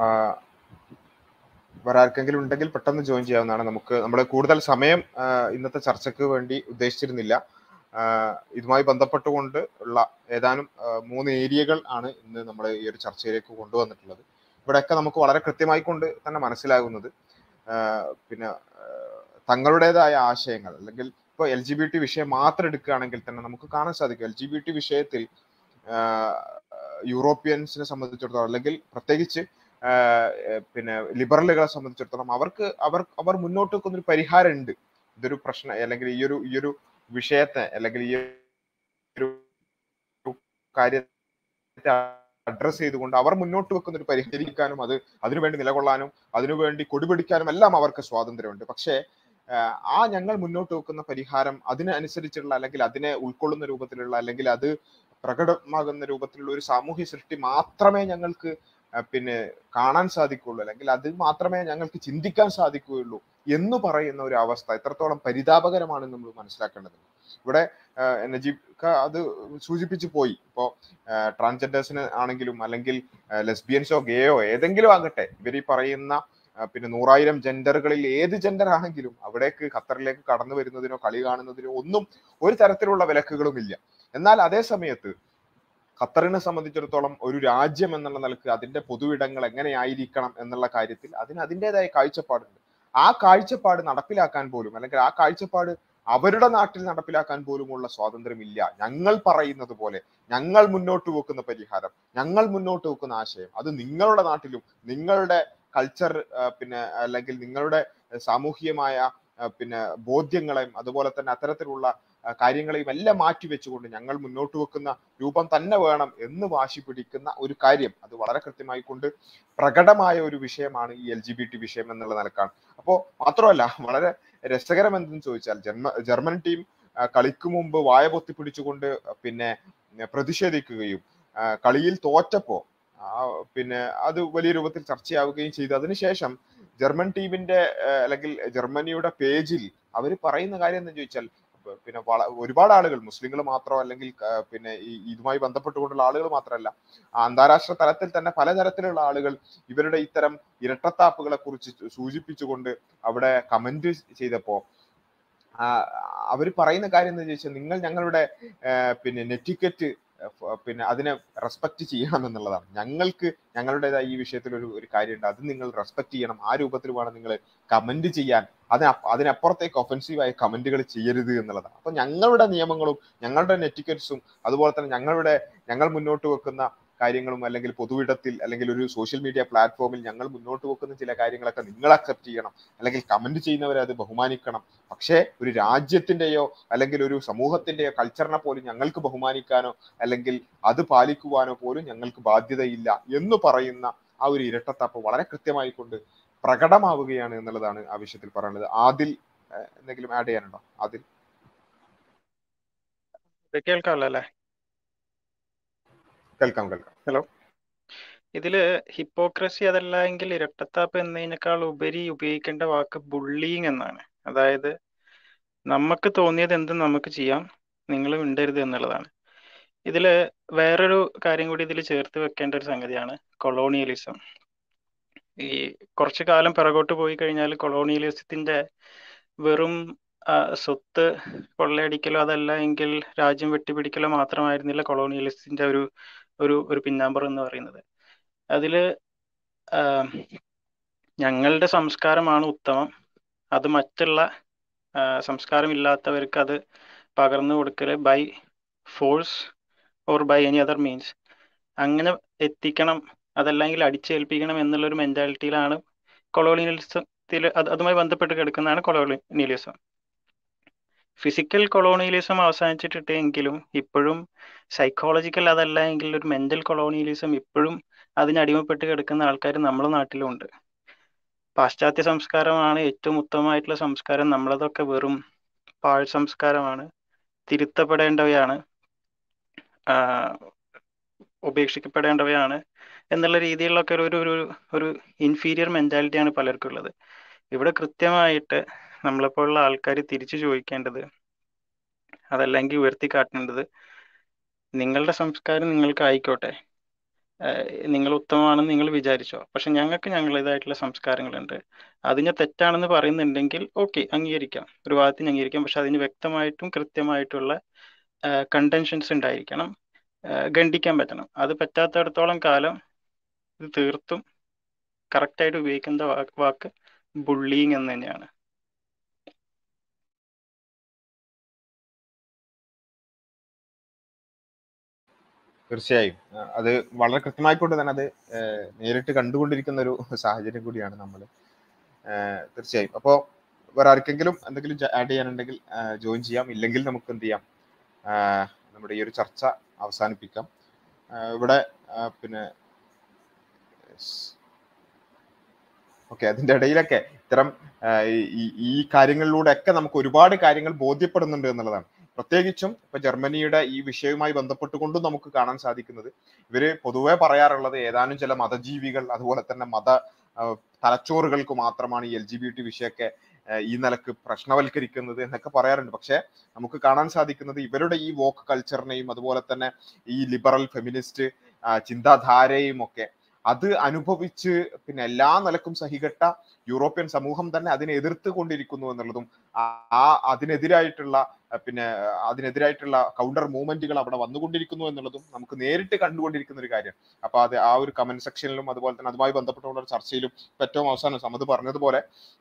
വേറെ ആർക്കെങ്കിലും ഉണ്ടെങ്കിൽ പെട്ടെന്ന് ജോയിൻ ചെയ്യാവുന്നതാണ് നമുക്ക് നമ്മൾ കൂടുതൽ സമയം ഇന്നത്തെ ചർച്ചയ്ക്ക് വേണ്ടി ഉദ്ദേശിച്ചിരുന്നില്ല ഇതുമായി ബന്ധപ്പെട്ടുകൊണ്ട് ഉള്ള ഏതാനും മൂന്ന് ഏരിയകൾ ആണ് ഇന്ന് നമ്മൾ ഈ ഒരു ചർച്ചയിലേക്ക് കൊണ്ടുവന്നിട്ടുള്ളത് ഇവിടെയൊക്കെ നമുക്ക് വളരെ കൃത്യമായി കൊണ്ട് തന്നെ മനസ്സിലാകുന്നത് പിന്നെ തങ്ങളുടേതായ ആശയങ്ങൾ അല്ലെങ്കിൽ ഇപ്പോൾ എൽ ജി ബി ടി വിഷയം മാത്രം എടുക്കുകയാണെങ്കിൽ തന്നെ നമുക്ക് കാണാൻ സാധിക്കും എൽ ജി ബി ടി വിഷയത്തിൽ യൂറോപ്യൻസിനെ സംബന്ധിച്ചിടത്തോളം അല്ലെങ്കിൽ പ്രത്യേകിച്ച് പിന്നെ ലിബറലുകളെ സംബന്ധിച്ചിടത്തോളം അവർക്ക് അവർ അവർ മുന്നോട്ട് വെക്കുന്ന ഒരു പരിഹാരം ഉണ്ട് ഇതൊരു പ്രശ്നം അല്ലെങ്കിൽ ഈ ഒരു ഈ ഒരു വിഷയത്തെ അല്ലെങ്കിൽ ഈ ഒരു കാര്യത്തെ അഡ്രസ് ചെയ്തുകൊണ്ട് അവർ മുന്നോട്ട് വെക്കുന്ന ഒരു പരിഹരിക്കാനും അത് അതിനുവേണ്ടി നിലകൊള്ളാനും അതിനുവേണ്ടി കൊടിപിടിക്കാനും എല്ലാം അവർക്ക് സ്വാതന്ത്ര്യമുണ്ട് പക്ഷേ ആ ഞങ്ങൾ മുന്നോട്ട് വെക്കുന്ന പരിഹാരം അതിനനുസരിച്ചുള്ള അല്ലെങ്കിൽ അതിനെ ഉൾക്കൊള്ളുന്ന രൂപത്തിലുള്ള അല്ലെങ്കിൽ അത് പ്രകടമാകുന്ന രൂപത്തിലുള്ള ഒരു സാമൂഹ്യ സൃഷ്ടി മാത്രമേ ഞങ്ങൾക്ക് പിന്നെ കാണാൻ സാധിക്കുകയുള്ളൂ അല്ലെങ്കിൽ അത് മാത്രമേ ഞങ്ങൾക്ക് ചിന്തിക്കാൻ സാധിക്കുകയുള്ളൂ എന്ന് പറയുന്ന ഒരു അവസ്ഥ എത്രത്തോളം പരിതാപകരമാണ് നമ്മൾ മനസ്സിലാക്കേണ്ടത് ഇവിടെ നജീബ് അത് സൂചിപ്പിച്ചു പോയി ഇപ്പോ ട്രാൻസ്ജെൻഡേഴ്സിന് ആണെങ്കിലും അല്ലെങ്കിൽ ലെസ്ബിയൻസോ ഗേയോ ഏതെങ്കിലും ആകട്ടെ ഇവർ ഈ പറയുന്ന പിന്നെ നൂറായിരം ജെൻഡറുകളിൽ ഏത് ജെൻഡർ ആണെങ്കിലും അവിടേക്ക് ഖത്തറിലേക്ക് കടന്നു വരുന്നതിനോ കളി കാണുന്നതിനോ ഒന്നും ഒരു തരത്തിലുള്ള വിലക്കുകളും ഇല്ല എന്നാൽ അതേ സമയത്ത് ഖത്തറിനെ സംബന്ധിച്ചിടത്തോളം ഒരു രാജ്യം എന്നുള്ള നിലക്ക് അതിന്റെ പൊതുവിടങ്ങൾ എങ്ങനെയായിരിക്കണം എന്നുള്ള കാര്യത്തിൽ അതിന് അതിൻ്റെതായ കാഴ്ചപ്പാടുണ്ട് ആ കാഴ്ചപ്പാട് നടപ്പിലാക്കാൻ പോലും അല്ലെങ്കിൽ ആ കാഴ്ചപ്പാട് അവരുടെ നാട്ടിൽ നടപ്പിലാക്കാൻ പോലുമുള്ള സ്വാതന്ത്ര്യമില്ല ഞങ്ങൾ പറയുന്നത് പോലെ ഞങ്ങൾ മുന്നോട്ട് വെക്കുന്ന പരിഹാരം ഞങ്ങൾ മുന്നോട്ട് വെക്കുന്ന ആശയം അത് നിങ്ങളുടെ നാട്ടിലും നിങ്ങളുടെ കൾച്ചർ പിന്നെ അല്ലെങ്കിൽ നിങ്ങളുടെ സാമൂഹികമായ പിന്നെ ബോധ്യങ്ങളെയും അതുപോലെ തന്നെ അത്തരത്തിലുള്ള കാര്യങ്ങളെയും എല്ലാം മാറ്റി വെച്ചുകൊണ്ട് ഞങ്ങൾ മുന്നോട്ട് വെക്കുന്ന രൂപം തന്നെ വേണം എന്ന് വാശി പിടിക്കുന്ന ഒരു കാര്യം അത് വളരെ കൃത്യമായി കൊണ്ട് പ്രകടമായ ഒരു വിഷയമാണ് ഈ എൽ ജി ബി ടി വിഷയം എന്നുള്ള നിലക്കാണ് അപ്പോൾ മാത്രമല്ല വളരെ രസകരം എന്തെന്ന് ചോദിച്ചാൽ ജർമ്മ ജർമ്മൻ ടീം കളിക്കു മുമ്പ് വായ പൊത്തി പിടിച്ചുകൊണ്ട് പിന്നെ പ്രതിഷേധിക്കുകയും കളിയിൽ തോറ്റപ്പോ പിന്നെ അത് വലിയ രൂപത്തിൽ ചർച്ചയാവുകയും ചെയ്തു അതിനുശേഷം ജർമ്മൻ ടീമിന്റെ അല്ലെങ്കിൽ ജർമ്മനിയുടെ പേജിൽ അവർ പറയുന്ന കാര്യം എന്ന് ചോദിച്ചാൽ പിന്നെ ഒരുപാട് ആളുകൾ മുസ്ലിങ്ങൾ മാത്രമോ അല്ലെങ്കിൽ പിന്നെ ഈ ഇതുമായി ബന്ധപ്പെട്ടുകൊണ്ടുള്ള ആളുകൾ മാത്രമല്ല അന്താരാഷ്ട്ര തലത്തിൽ തന്നെ പലതരത്തിലുള്ള ആളുകൾ ഇവരുടെ ഇത്തരം ഇരട്ടത്താപ്പുകളെ കുറിച്ച് സൂചിപ്പിച്ചുകൊണ്ട് അവിടെ കമന്റ് ചെയ്തപ്പോ അവർ പറയുന്ന കാര്യം എന്ന് ചോദിച്ചാൽ നിങ്ങൾ ഞങ്ങളുടെ പിന്നെ നെറ്റിക്കറ്റ് പിന്നെ അതിനെ റെസ്പെക്ട് ചെയ്യണം എന്നുള്ളതാണ് ഞങ്ങൾക്ക് ഞങ്ങളുടേതായ ഈ വിഷയത്തിൽ ഒരു ഒരു കാര്യമുണ്ട് അത് നിങ്ങൾ റെസ്പെക്ട് ചെയ്യണം ആ രൂപത്തിൽ വേണം നിങ്ങൾ കമന്റ് ചെയ്യാൻ അതിന് അതിനപ്പുറത്തേക്ക് ഒഫൻസീവായ കമന്റുകൾ ചെയ്യരുത് എന്നുള്ളതാണ് അപ്പൊ ഞങ്ങളുടെ നിയമങ്ങളും ഞങ്ങളുടെ നെറ്റിക്കറ്റ്സും അതുപോലെ തന്നെ ഞങ്ങളുടെ ഞങ്ങൾ മുന്നോട്ട് വെക്കുന്ന കാര്യങ്ങളും അല്ലെങ്കിൽ പൊതുവിടത്തിൽ അല്ലെങ്കിൽ ഒരു സോഷ്യൽ മീഡിയ പ്ലാറ്റ്ഫോമിൽ ഞങ്ങൾ മുന്നോട്ട് വെക്കുന്ന ചില കാര്യങ്ങളൊക്കെ നിങ്ങൾ അക്സെപ്റ്റ് ചെയ്യണം അല്ലെങ്കിൽ കമന്റ് ചെയ്യുന്നവരെ അത് ബഹുമാനിക്കണം പക്ഷേ ഒരു രാജ്യത്തിന്റെയോ അല്ലെങ്കിൽ ഒരു സമൂഹത്തിന്റെയോ കൾച്ചറിനെ പോലും ഞങ്ങൾക്ക് ബഹുമാനിക്കാനോ അല്ലെങ്കിൽ അത് പാലിക്കുവാനോ പോലും ഞങ്ങൾക്ക് ബാധ്യതയില്ല എന്ന് പറയുന്ന ആ ഒരു ഇരട്ടത്താപ്പ് വളരെ കൃത്യമായി കൊണ്ട് പ്രകടമാവുകയാണ് എന്നുള്ളതാണ് ആ വിഷയത്തിൽ പറയുന്നത് ആദിൽ ഏഹ്, എന്തെങ്കിലും ആഡ് ചെയ്യാനുണ്ടോ ആദിൽ ഇത് കേൾക്കാമല്ലോ അല്ലേ കേൾക്കാം കേൾക്കാം ഹലോ ഇതില് ഹിപ്പോക്രസി അതല്ല എങ്കിൽ ഇരട്ടത്താപ്പ് എന്നതിനേക്കാൾ ഉപരി ഉപയോഗിക്കേണ്ട വാക്ക് ബുള്ളിങ് എന്നാണ് അതായത് നമുക്ക് തോന്നിയത് എന്തും നമുക്ക് ചെയ്യാം നിങ്ങൾ മിണ്ടരുത് എന്നുള്ളതാണ് ഇതില് വേറൊരു കാര്യം കൂടി ഇതിൽ ചേർത്ത് വെക്കേണ്ട ഒരു സംഗതിയാണ് കൊളോണിയലിസം ഈ കുറച്ചു കാലം പിറകോട്ട് പോയി കഴിഞ്ഞാൽ കൊളോണിയലിസത്തിന്റെ വെറും ആ, സ്വത്ത് കൊള്ളയടിക്കലോ അതല്ല എങ്കിൽ രാജ്യം വെട്ടിപ്പിടിക്കലോ മാത്രമായിരുന്നില്ല കൊളോണിയലിസത്തിന്റെ ഒരു ഒരു ഒരു പിന്നാമ്പുറം എന്ന് പറയുന്നത് അതില് ആ, ഞങ്ങളുടെ സംസ്കാരമാണ് ഉത്തമം അത് മറ്റുള്ള ആ, സംസ്കാരമില്ലാത്തവർക്ക് അത് പകർന്നു കൊടുക്കല് by force or by any other means അങ്ങനെ എത്തിക്കണം അതല്ലെങ്കിൽ അടിച്ചേൽപ്പിക്കണം എന്നുള്ളൊരു മെന്റാലിറ്റിയിലാണ് കൊളോണിയലിസത്തിൽ അത് അതുമായി ബന്ധപ്പെട്ട് കിടക്കുന്നതാണ് കൊളോണിയലിസം ഫിസിക്കൽ കൊളോണിയലിസം അവസാനിച്ചിട്ടെങ്കിലും ഇപ്പോഴും സൈക്കോളജിക്കൽ അതല്ല എങ്കിൽ ഒരു മെന്റൽ കൊളോണിയലിസം ഇപ്പോഴും അതിനടിമപ്പെട്ട് കിടക്കുന്ന ആൾക്കാർ നമ്മുടെ നാട്ടിലുണ്ട് പാശ്ചാത്യ സംസ്കാരമാണ് ഏറ്റവും ഉത്തമമായിട്ടുള്ള സംസ്കാരം നമ്മളതൊക്കെ വെറും പാഴ് സംസ്കാരമാണ് തിരുത്തപ്പെടേണ്ടവയാണ് ആ, ഉപേക്ഷിക്കപ്പെടേണ്ടവയാണ് എന്നുള്ള രീതിയിലൊക്കെ ഒരു ഒരു ഒരു- ഒരു ഇൻഫീരിയർ മെന്റാലിറ്റിയാണ് പലർക്കും ഉള്ളത് ഇവിടെ കൃത്യമായിട്ട് നമ്മളെപ്പോലുള്ള ആൾക്കാർ തിരിച്ചു ചോദിക്കേണ്ടത് അതല്ലെങ്കിൽ ഉയർത്തി കാട്ടേണ്ടത് നിങ്ങളുടെ സംസ്കാരം നിങ്ങൾക്ക് ആയിക്കോട്ടെ ഏഹ് നിങ്ങൾ ഉത്തമമാണെന്ന് നിങ്ങൾ വിചാരിച്ചോ പക്ഷെ ഞങ്ങൾക്ക് ഞങ്ങളുടേതായിട്ടുള്ള സംസ്കാരങ്ങളുണ്ട് അതിനെ തെറ്റാണെന്ന് പറയുന്നുണ്ടെങ്കിൽ ഓക്കെ അംഗീകരിക്കാം ഒരു വാദത്തിന് അംഗീകരിക്കാം പക്ഷെ അതിന് വ്യക്തമായിട്ടും കൃത്യമായിട്ടുള്ള കണ്ടൻഷൻസ് ഉണ്ടായിരിക്കണം ഏഹ് ഖണ്ഡിക്കാൻ പറ്റണം അത് പറ്റാത്തിടത്തോളം കാലം ഇത് തീർത്തും കറക്റ്റായിട്ട് ഉപയോഗിക്കുന്ന വാക്ക് വാക്ക് ബുള്ളിങ് എന്ന് തന്നെയാണ് തീർച്ചയായും ആ, അത് വളരെ കൃത്യമായിക്കൊണ്ട് തന്നെ അത് ഏഹ്, നേരിട്ട് കണ്ടുകൊണ്ടിരിക്കുന്ന ഒരു സാഹചര്യം കൂടിയാണ് നമ്മൾ തീർച്ചയായും അപ്പോൾ വേറെ ആർക്കെങ്കിലും എന്തെങ്കിലും ആഡ് ചെയ്യാനുണ്ടെങ്കിൽ ജോയിൻ ചെയ്യാം ഇല്ലെങ്കിൽ നമുക്ക് എന്ത് ചെയ്യാം ആ, നമ്മുടെ ഈ ഒരു ചർച്ച അവസാനിപ്പിക്കാം ആ, ഇവിടെ ആ, പിന്നെ ഓക്കെ അതിന്റെ ഇടയിലൊക്കെ ഇത്തരം ആ, ഈ ഈ കാര്യങ്ങളിലൂടെ ഒക്കെ നമുക്ക് ഒരുപാട് കാര്യങ്ങൾ ബോധ്യപ്പെടുന്നുണ്ട് എന്നുള്ളതാണ് പ്രത്യേകിച്ചും ഇപ്പൊ ജർമ്മനിയുടെ ഈ വിഷയവുമായി ബന്ധപ്പെട്ടുകൊണ്ടും നമുക്ക് കാണാൻ സാധിക്കുന്നത് ഇവര് പൊതുവെ പറയാറുള്ളത് ഏതാനും ചില മതജീവികൾ അതുപോലെ തന്നെ മത ആ, തലച്ചോറുകൾക്ക് മാത്രമാണ് ഈ എൽ ജി ബി ടി വിഷയമൊക്കെ ആ, ഈ നിലക്ക് പ്രശ്നവൽക്കരിക്കുന്നത് എന്നൊക്കെ പറയാറുണ്ട് പക്ഷെ നമുക്ക് കാണാൻ സാധിക്കുന്നത് ഇവരുടെ ഈ വോക്ക് കൾച്ചറിനെയും അതുപോലെ തന്നെ ഈ ലിബറൽ ഫെമിനിസ്റ്റ് ചിന്താധാരയും ഒക്കെ അത് അനുഭവിച്ച് പിന്നെ എല്ലാ നിലക്കും സഹികെട്ട യൂറോപ്യൻ സമൂഹം തന്നെ അതിനെ എതിർത്ത് കൊണ്ടിരിക്കുന്നു എന്നുള്ളതും ആ- ആ അതിനെതിരായിട്ടുള്ള അഹ് പിന്നെ അഹ് അതിനെതിരായിട്ടുള്ള കൗണ്ടർ മൂവ്മെന്റുകൾ അവിടെ വന്നുകൊണ്ടിരിക്കുന്നു എന്നുള്ളതും നമുക്ക് നേരിട്ട് കണ്ടുകൊണ്ടിരിക്കുന്ന ഒരു കാര്യം അപ്പൊ അത് ആ ഒരു കമന്റ് സെക്ഷനിലും അതുപോലെ തന്നെ അതുമായി ബന്ധപ്പെട്ടുള്ള ഒരു ചർച്ചയിലും ഇപ്പൊ ഏറ്റവും അവസാനം സമത് പറഞ്ഞതുപോലെ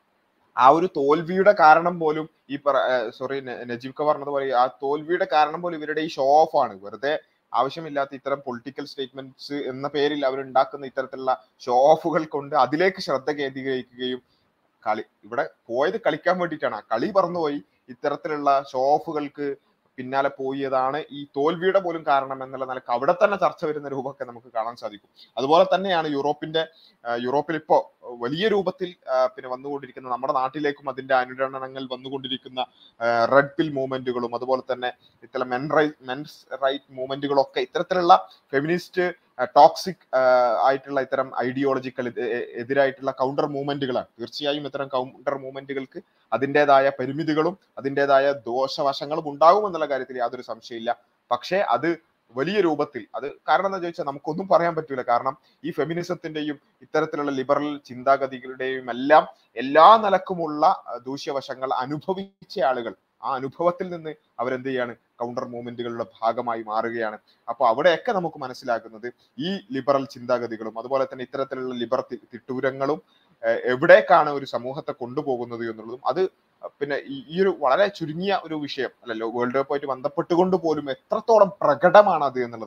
ആ ഒരു തോൽവിയുടെ കാരണം പോലും ഈ സോറി നജീബ് ക പറഞ്ഞതുപോലെ ആ തോൽവിയുടെ കാരണം പോലും ഇവരുടെ ഈ ഷോ ഓഫ് ആണ് വെറുതെ ആവശ്യമില്ലാത്ത ഇത്തരം പൊളിറ്റിക്കൽ സ്റ്റേറ്റ്മെന്റ്സ് എന്ന പേരിൽ അവരുണ്ടാക്കുന്ന ഇത്തരത്തിലുള്ള ഷോ ഓഫുകൾ കൊണ്ട് അതിലേക്ക് ശ്രദ്ധ കേന്ദ്രീകരിക്കുകയും കളി ഇവിടെ പോയത് കളിക്കാൻ വേണ്ടിയിട്ടാണ് ആ കളി പറന്നുപോയി ഇത്തരത്തിലുള്ള ഷോ ഓഫുകൾക്ക് പിന്നാലെ പോയതാണ് ഈ തോൽവിയുടെ പോലും കാരണം എന്നുള്ള നിലക്ക് അവിടെ തന്നെ ചർച്ച വരുന്ന രൂപമൊക്കെ നമുക്ക് കാണാൻ സാധിക്കും അതുപോലെ തന്നെയാണ് യൂറോപ്പിന്റെ ആ, യൂറോപ്പിൽ ഇപ്പോ വലിയ രൂപത്തിൽ ആ, പിന്നെ വന്നുകൊണ്ടിരിക്കുന്ന നമ്മുടെ നാട്ടിലേക്കും അതിന്റെ അനുരണനങ്ങൾ വന്നുകൊണ്ടിരിക്കുന്ന റെഡ് പിൽ മൂവ്മെന്റുകളും അതുപോലെ തന്നെ ഇത്തരം മെൻ റൈറ്റ് മെൻസ് റൈറ്റ് മൂവ്മെന്റുകളും ഒക്കെ ഇത്തരത്തിലുള്ള ഫെമിനിസ്റ്റ് ടോക്സിക് ആയിട്ടുള്ള ഇത്തരം ഐഡിയോളജിക്കൽ എതിരായിട്ടുള്ള കൗണ്ടർ മൂവ്മെന്റുകളാണ് തീർച്ചയായും ഇത്തരം കൗണ്ടർ മൂവ്മെന്റുകൾക്ക് അതിൻ്റെതായ പരിമിതികളും അതിൻ്റെതായ ദോഷവശങ്ങളും ഉണ്ടാകും എന്നുള്ള കാര്യത്തിൽ യാതൊരു സംശയമില്ല പക്ഷേ അത് വലിയ രൂപത്തിൽ അത് കാരണം എന്താ ചോദിച്ചാൽ നമുക്കൊന്നും പറയാൻ പറ്റൂല കാരണം ഈ ഫെമിനിസത്തിന്റെയും ഇത്തരത്തിലുള്ള ലിബറൽ ചിന്താഗതികളുടെയും എല്ലാം എല്ലാ നിലക്കുമുള്ള അഹ്, ദൂഷ്യവശങ്ങൾ അനുഭവിച്ച ആളുകൾ ആ അനുഭവത്തിൽ നിന്ന് അവരെന്ത് ചെയ്യാണ് കൗണ്ടർ മൂവ്മെന്റുകളുടെ ഭാഗമായി മാറുകയാണ് അപ്പൊ അവിടെയൊക്കെ നമുക്ക് മനസ്സിലാക്കുന്നത് ഈ ലിബറൽ ചിന്താഗതികളും അതുപോലെ തന്നെ ഇത്തരത്തിലുള്ള ലിബർ തി- തിട്ടൂരങ്ങളും ഏഹ്, എവിടേക്കാണ് ഒരു സമൂഹത്തെ കൊണ്ടുപോകുന്നത് എന്നുള്ളതും അത് പിന്നെ ഈ- ഈ ഒരു വളരെ ചുരുങ്ങിയ ഒരു വിഷയം അല്ലല്ലോ വേൾഡ് കപ്പുമായിട്ട് ബന്ധപ്പെട്ടുകൊണ്ട് പോലും എത്രത്തോളം പ്രകടമാണ് അത് എന്നുള്ളതാണ്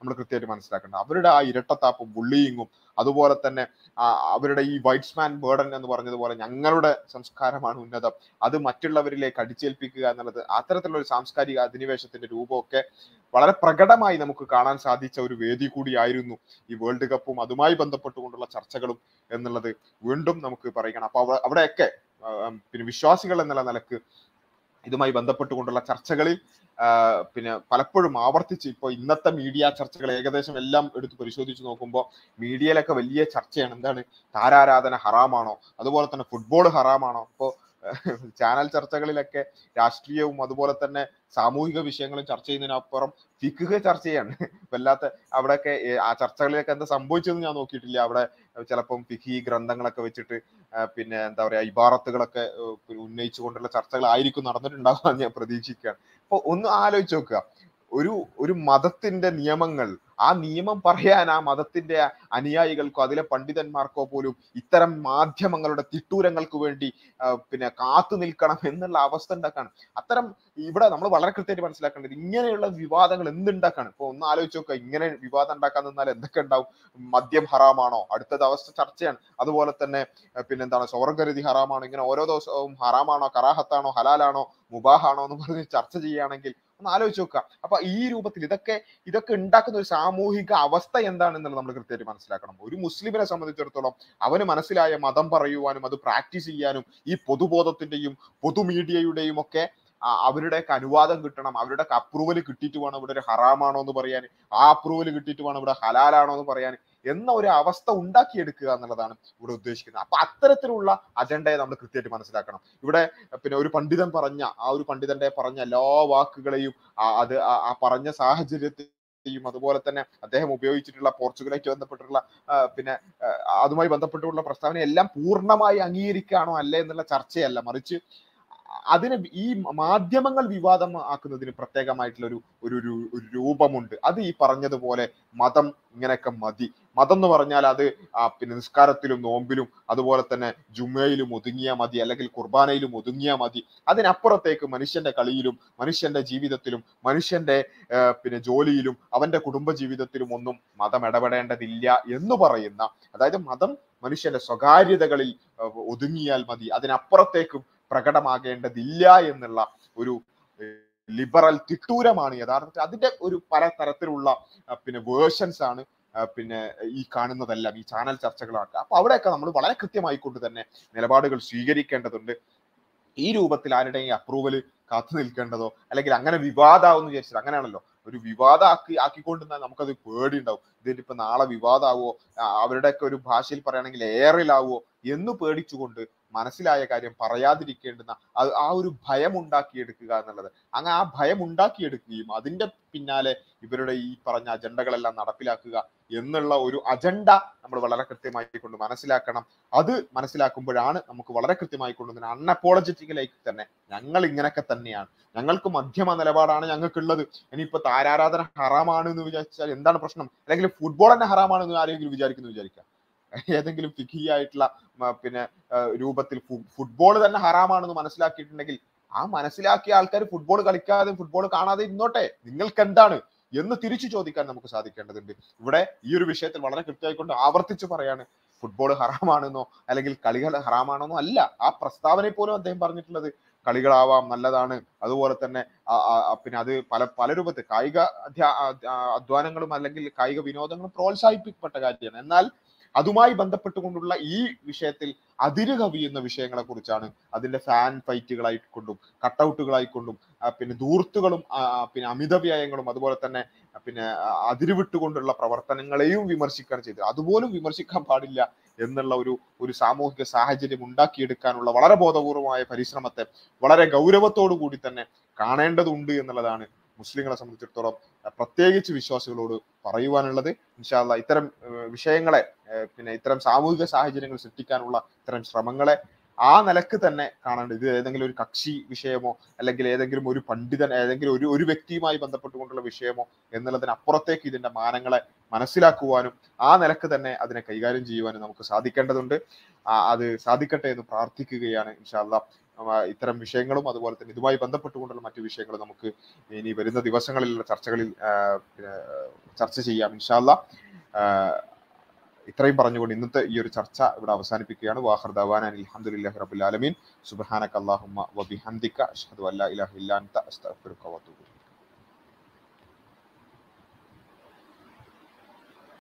നമ്മൾ കൃത്യമായിട്ട് മനസ്സിലാക്കേണ്ടത് അവരുടെ ആ ഇരട്ടത്താപ്പും ബുള്ളിയിങ്ങും അതുപോലെ തന്നെ ആ, അവരുടെ ഈ വൈറ്റ്സ്മാൻ ബേർഡൻ എന്ന് പറഞ്ഞതുപോലെ ഞങ്ങളുടെ സംസ്കാരമാണ് ഉന്നതം അത് മറ്റുള്ളവരിലേക്ക് അടിച്ചേൽപ്പിക്കുക എന്നുള്ളത് അത്തരത്തിലുള്ള ഒരു സാംസ്കാരിക അധിനിവേശത്തിന്റെ രൂപമൊക്കെ വളരെ പ്രകടമായി നമുക്ക് കാണാൻ സാധിച്ച ഒരു വേദി കൂടിയായിരുന്നു ഈ വേൾഡ് കപ്പും അതുമായി ബന്ധപ്പെട്ടുകൊണ്ടുള്ള ചർച്ചകളും എന്നുള്ളത് വീണ്ടും നമുക്ക് പറയണം അപ്പൊ അവ- അവിടെയൊക്കെ ആ, പിന്നെ വിശ്വാസികൾ എന്നുള്ള നിലക്ക് ഇതുമായി ബന്ധപ്പെട്ടുകൊണ്ടുള്ള ചർച്ചകളിൽ ആ, പിന്നെ പലപ്പോഴും ആവർത്തിച്ച് ഇപ്പോൾ ഇന്നത്തെ മീഡിയ ചർച്ചകൾ ഏകദേശം എല്ലാം എടുത്ത് പരിശോധിച്ച് നോക്കുമ്പോൾ മീഡിയയിലൊക്കെ വലിയ ചർച്ചയാണ് എന്താണ് താരാരാധന ഹറാമാണോ അതുപോലെ തന്നെ ഫുട്ബോൾ ഹറാമാണോ ഇപ്പോൾ ചാനൽ ചർച്ചകളിലൊക്കെ രാഷ്ട്രീയവും അതുപോലെ തന്നെ സാമൂഹിക വിഷയങ്ങളും ചർച്ച ചെയ്യുന്നതിനപ്പുറം ഫിക്കുക ചർച്ച ചെയ്യാണ് വല്ലാത്ത അവിടെയൊക്കെ ഏ, ആ ചർച്ചകളിലൊക്കെ എന്താ സംഭവിച്ചതെന്ന് ഞാൻ നോക്കിയിട്ടില്ല അവിടെ ചിലപ്പം ഫിഖി ഗ്രന്ഥങ്ങളൊക്കെ വെച്ചിട്ട് ആ, പിന്നെ എന്താ പറയാ ഇബാറത്തുകളൊക്കെ ഏ, പിന്നെ ഉന്നയിച്ചുകൊണ്ടുള്ള ചർച്ചകളായിരിക്കും നടന്നിട്ടുണ്ടാവുക ഞാൻ പ്രതീക്ഷിക്കുകയാണ് അപ്പൊ ഒന്ന് ആലോചിച്ച് നോക്കുക ഒരു ഒരു മതത്തിന്റെ നിയമങ്ങൾ ആ നിയമം പറയാൻ ആ മതത്തിന്റെ അനുയായികൾക്കോ അതിലെ പണ്ഡിതന്മാർക്കോ പോലും ഇത്തരം മാധ്യമങ്ങളുടെ തിട്ടൂരങ്ങൾക്ക് വേണ്ടി ആ, പിന്നെ കാത്തു നിൽക്കണം എന്നുള്ള അവസ്ഥ ഉണ്ടാക്കാണ് അത്തരം ഇവിടെ നമ്മൾ വളരെ കൃത്യമായിട്ട് മനസ്സിലാക്കേണ്ടത് ഇങ്ങനെയുള്ള വിവാദങ്ങൾ എന്തുണ്ടാക്കാണ് ഇപ്പൊ ഒന്ന് ആലോചിച്ച് നോക്കുക ഇങ്ങനെ വിവാദം ഉണ്ടാക്കാൻ നിന്നാൽ എന്തൊക്കെ ഉണ്ടാവും മദ്യം ഹറാമാണോ അടുത്ത ദിവസത്തെ ചർച്ചയാണ് അതുപോലെ തന്നെ അഹ് പിന്നെന്താണ് സ്വർഗരതി ഹറാമാണോ ഇങ്ങനെ ഓരോ ദിവസവും ഹറാമാണോ കറാഹത്താണോ ഹലാലാണോ മുബാഹാണോ എന്ന് പറഞ്ഞ് ചർച്ച ചെയ്യുകയാണെങ്കിൽ ഒന്ന് ആലോചിച്ച് നോക്കുക അപ്പൊ ഈ രൂപത്തിൽ ഇതൊക്കെ ഇതൊക്കെ ഉണ്ടാക്കുന്ന ഒരു സാമൂഹിക അവസ്ഥ എന്താണെന്നുള്ളത് നമ്മൾ കൃത്യമായിട്ട് മനസ്സിലാക്കണം ഒരു മുസ്ലിമിനെ സംബന്ധിച്ചിടത്തോളം അവന് മനസ്സിലായ മതം പറയുവാനും അത് പ്രാക്ടീസ് ചെയ്യാനും ഈ പൊതുബോധത്തിന്റെയും പൊതു മീഡിയയുടെയും ഒക്കെ ആ അവരുടെയൊക്കെ അനുവാദം കിട്ടണം അവരുടെയൊക്കെ അപ്രൂവൽ കിട്ടിയിട്ട് വേണം ഇവിടെ ഒരു ഹറാമാണോ എന്ന് പറയാൻ ആ അപ്രൂവൽ കിട്ടിയിട്ട് വേണം ഇവിടെ ഹലാലാണോ എന്ന് പറയാൻ എന്ന ഒരു അവസ്ഥ ഉണ്ടാക്കിയെടുക്കുക എന്നുള്ളതാണ് ഇവിടെ ഉദ്ദേശിക്കുന്നത് അപ്പൊ അത്തരത്തിലുള്ള അജണ്ടയെ നമ്മൾ കൃത്യമായിട്ട് മനസ്സിലാക്കണം ഇവിടെ പിന്നെ ഒരു പണ്ഡിതൻ പറഞ്ഞ ആ ഒരു പണ്ഡിതന്റെ പറഞ്ഞ എല്ലാ വാക്കുകളെയും ആ- അത് ആ ആ പറഞ്ഞ സാഹചര്യത്തെയും അതുപോലെ തന്നെ അദ്ദേഹം ഉപയോഗിച്ചിട്ടുള്ള പോർച്ചുഗലായിട്ട് ബന്ധപ്പെട്ടിട്ടുള്ള ആ, പിന്നെ ആ, അതുമായി ബന്ധപ്പെട്ടുള്ള പ്രസ്താവന എല്ലാം പൂർണ്ണമായി അംഗീകരിക്കുകയാണോ അല്ലേ എന്നുള്ള ചർച്ചയല്ല മറിച്ച് അതിന് ഈ മാധ്യമങ്ങൾ വിവാദം ആക്കുന്നതിന് പ്രത്യേകമായിട്ടുള്ള ഒരു ഒരു ഒരു- ഒരു രൂപമുണ്ട് അത് ഈ പറഞ്ഞതുപോലെ മതം ഇങ്ങനെയൊക്കെ മതി മതം എന്ന് പറഞ്ഞാൽ അത് ആ, പിന്നെ നിസ്കാരത്തിലും നോമ്പിലും അതുപോലെ തന്നെ ജുമ്മയിലും ഒതുങ്ങിയാൽ മതി അല്ലെങ്കിൽ കുർബാനയിലും ഒതുങ്ങിയാൽ മതി അതിനപ്പുറത്തേക്ക് മനുഷ്യന്റെ കളിയിലും മനുഷ്യന്റെ ജീവിതത്തിലും മനുഷ്യന്റെ ആ, പിന്നെ ജോലിയിലും അവന്റെ കുടുംബ ജീവിതത്തിലും ഒന്നും മതം ഇടപെടേണ്ടതില്ല എന്ന് പറയുന്ന അതായത് മതം മനുഷ്യന്റെ സ്വകാര്യതകളിൽ ആ, ഒതുങ്ങിയാൽ മതി അതിനപ്പുറത്തേക്കും പ്രകടമാകേണ്ടതില്ല എന്നുള്ള ഒരു ലിബറൽ തിട്ടൂരമാണ് യഥാർത്ഥത്തിൽ അതിന്റെ ഒരു പല തരത്തിലുള്ള ആ, പിന്നെ വേർഷൻസ് ആണ് ആ, പിന്നെ ഈ കാണുന്നതെല്ലാം ഈ ചാനൽ ചർച്ചകളാക്കുക അപ്പൊ അവിടെയൊക്കെ നമ്മൾ വളരെ കൃത്യമായിക്കൊണ്ട് തന്നെ നിലപാടുകൾ സ്വീകരിക്കേണ്ടതുണ്ട് ഈ രൂപത്തിൽ ആരുടെയും അപ്രൂവൽ കാത്തു നിൽക്കേണ്ടതോ അല്ലെങ്കിൽ അങ്ങനെ വിവാദമാവും വിചാരിച്ചത് അങ്ങനെയാണല്ലോ ഒരു വിവാദം ആക്കി ആക്കിക്കൊണ്ടിരുന്നാൽ നമുക്കത് പേടിയുണ്ടാവും ഇതിനിപ്പോ നാളെ വിവാദമാവോ ആ, അവരുടെയൊക്കെ ഒരു ഭാഷയിൽ പറയുകയാണെങ്കിൽ എയറിലാവോ എന്ന് പേടിച്ചുകൊണ്ട് മനസ്സിലായ കാര്യം പറയാതിരിക്കേണ്ടുന്ന അത് ആ ഒരു ഭയം ഉണ്ടാക്കിയെടുക്കുക എന്നുള്ളത് അങ്ങനെ ആ ഭയം ഉണ്ടാക്കിയെടുക്കുകയും അതിന്റെ പിന്നാലെ ഇവരുടെ ഈ പറഞ്ഞ അജണ്ടകളെല്ലാം നടപ്പിലാക്കുക എന്നുള്ള ഒരു അജണ്ട നമ്മൾ വളരെ കൃത്യമായി കൊണ്ട് മനസ്സിലാക്കണം അത് മനസ്സിലാക്കുമ്പോഴാണ് നമുക്ക് വളരെ കൃത്യമായി കൊണ്ട് തന്നെ അൺഅപ്പോളജറ്റിക്കലായി തന്നെ ഞങ്ങൾ ഇങ്ങനെയൊക്കെ തന്നെയാണ് ഞങ്ങൾക്ക് മധ്യമ നിലപാടാണ് ഞങ്ങൾക്കുള്ളത് ഇനിയിപ്പോ താരാരാധന ഹറാമാണ് എന്ന് വിചാരിച്ചാൽ എന്താണ് പ്രശ്നം അല്ലെങ്കിൽ ഫുട്ബോൾ തന്നെ ഹറാമാണെന്ന് ആരെങ്കിലും വിചാരിക്കുന്നു വിചാരിക്കാം ഏതെങ്കിലും ഫിഖി ആയിട്ടുള്ള മ, പിന്നെ ആ, രൂപത്തിൽ ഫുട്ബോൾ തന്നെ ഹറാമാണെന്ന് മനസ്സിലാക്കിയിട്ടുണ്ടെങ്കിൽ ആ മനസ്സിലാക്കിയ ആൾക്കാർ ഫുട്ബോൾ കളിക്കാതെ ഫുട്ബോൾ കാണാതെ ഇരുന്നോട്ടെ നിങ്ങൾക്ക് എന്താണ് എന്ന് തിരിച്ചു ചോദിക്കാൻ നമുക്ക് സാധിക്കേണ്ടതുണ്ട് ഇവിടെ ഈ ഒരു വിഷയത്തിൽ വളരെ കൃത്യമായിക്കൊണ്ട് ആവർത്തിച്ച് പറയാണ് ഫുട്ബോൾ ഹറാമാണെന്നോ അല്ലെങ്കിൽ കളികൾ ഹറാമാണെന്നോ അല്ല ആ പ്രസ്താവനയിൽ പോലും അദ്ദേഹം പറഞ്ഞിട്ടുള്ളത് കളികളാവാം നല്ലതാണ് അതുപോലെ തന്നെ ആ- ആ- ആ പിന്നെ അത് പല പല രൂപത്തിൽ കായിക അധ്യാ- ആ- ആ- അധ്വാനങ്ങളും അല്ലെങ്കിൽ കായിക വിനോദങ്ങളും പ്രോത്സാഹിപ്പിക്കപ്പെട്ട കാര്യമാണ് എന്നാൽ അതുമായി ബന്ധപ്പെട്ടുകൊണ്ടുള്ള ഈ വിഷയത്തിൽ അതിര് കവിയുന്ന വിഷയങ്ങളെ കുറിച്ചാണ് അതിന്റെ ഫാൻ ഫൈറ്റുകളായിക്കൊണ്ടും കട്ടൗട്ടുകളായിക്കൊണ്ടും ആ, പിന്നെ ദൂർത്തുകളും ആ, ആ, പിന്നെ അമിതവ്യയങ്ങളും അതുപോലെ തന്നെ ആ, പിന്നെ ആ, അതിരുവിട്ടുകൊണ്ടുള്ള പ്രവർത്തനങ്ങളെയും വിമർശിക്കാൻ ചെയ്തത് അതുപോലും വിമർശിക്കാൻ പാടില്ല എന്നുള്ള ഒരു ഒരു സാമൂഹിക സാഹചര്യം ഉണ്ടാക്കിയെടുക്കാനുള്ള വളരെ ബോധപൂർവമായ പരിശ്രമത്തെ വളരെ ഗൗരവത്തോടു കൂടി തന്നെ കാണേണ്ടതുണ്ട് എന്നുള്ളതാണ് മുസ്ലിങ്ങളെ സംബന്ധിച്ചിടത്തോളം അഹ് പ്രത്യേകിച്ച് വിശ്വാസികളോട് പറയുവാനുള്ളത് ഇൻഷാല്ല ഇത്തരം ഏഹ് വിഷയങ്ങളെ ഏഹ് പിന്നെ ഇത്തരം സാമൂഹിക സാഹചര്യങ്ങൾ സൃഷ്ടിക്കാനുള്ള ഇത്തരം ശ്രമങ്ങളെ ആ നിലക്ക് തന്നെ കാണേണ്ടത് ഇത് ഏതെങ്കിലും ഒരു കക്ഷി വിഷയമോ അല്ലെങ്കിൽ ഏതെങ്കിലും ഒരു പണ്ഡിതൻ ഏതെങ്കിലും ഒരു ഒരു വ്യക്തിയുമായി ബന്ധപ്പെട്ടുകൊണ്ടുള്ള വിഷയമോ എന്നുള്ളതിനപ്പുറത്തേക്ക് ഇതിന്റെ മാനങ്ങളെ മനസ്സിലാക്കുവാനും ആ നിലക്ക് തന്നെ അതിനെ കൈകാര്യം ചെയ്യുവാനും നമുക്ക് സാധിക്കേണ്ടതുണ്ട് ആ, അത് സാധിക്കട്ടെ എന്ന് പ്രാർത്ഥിക്കുകയാണ് ഇൻഷാല്ല ഇത്തരം വിഷയങ്ങളും അതുപോലെ തന്നെ ഇതുമായി ബന്ധപ്പെട്ടുകൊണ്ടുള്ള മറ്റു വിഷയങ്ങളും നമുക്ക് ഇനി വരുന്ന ദിവസങ്ങളിലുള്ള ചർച്ചകളിൽ ആ, പിന്നെ, ചർച്ച ചെയ്യാം ഇൻഷാല്ല ഇത്രയും പറഞ്ഞുകൊണ്ട് ഇന്നത്തെ ഈ ഒരു ചർച്ച ഇവിടെ അവസാനിപ്പിക്കുകയാണ് വാഹർ ദവാൻ അലഹമുല്ലാഹി റബുൽ ആലമീൻ സുബ്ഹാനക അല്ലാഹുമ്മ വബിഹംദിക അഷ്ഹദു അല്ലാ ഇലാഹ ഇല്ലാ അൻത അസ്തഗ്ഫിറുക വഅതൂബു ഇലൈക്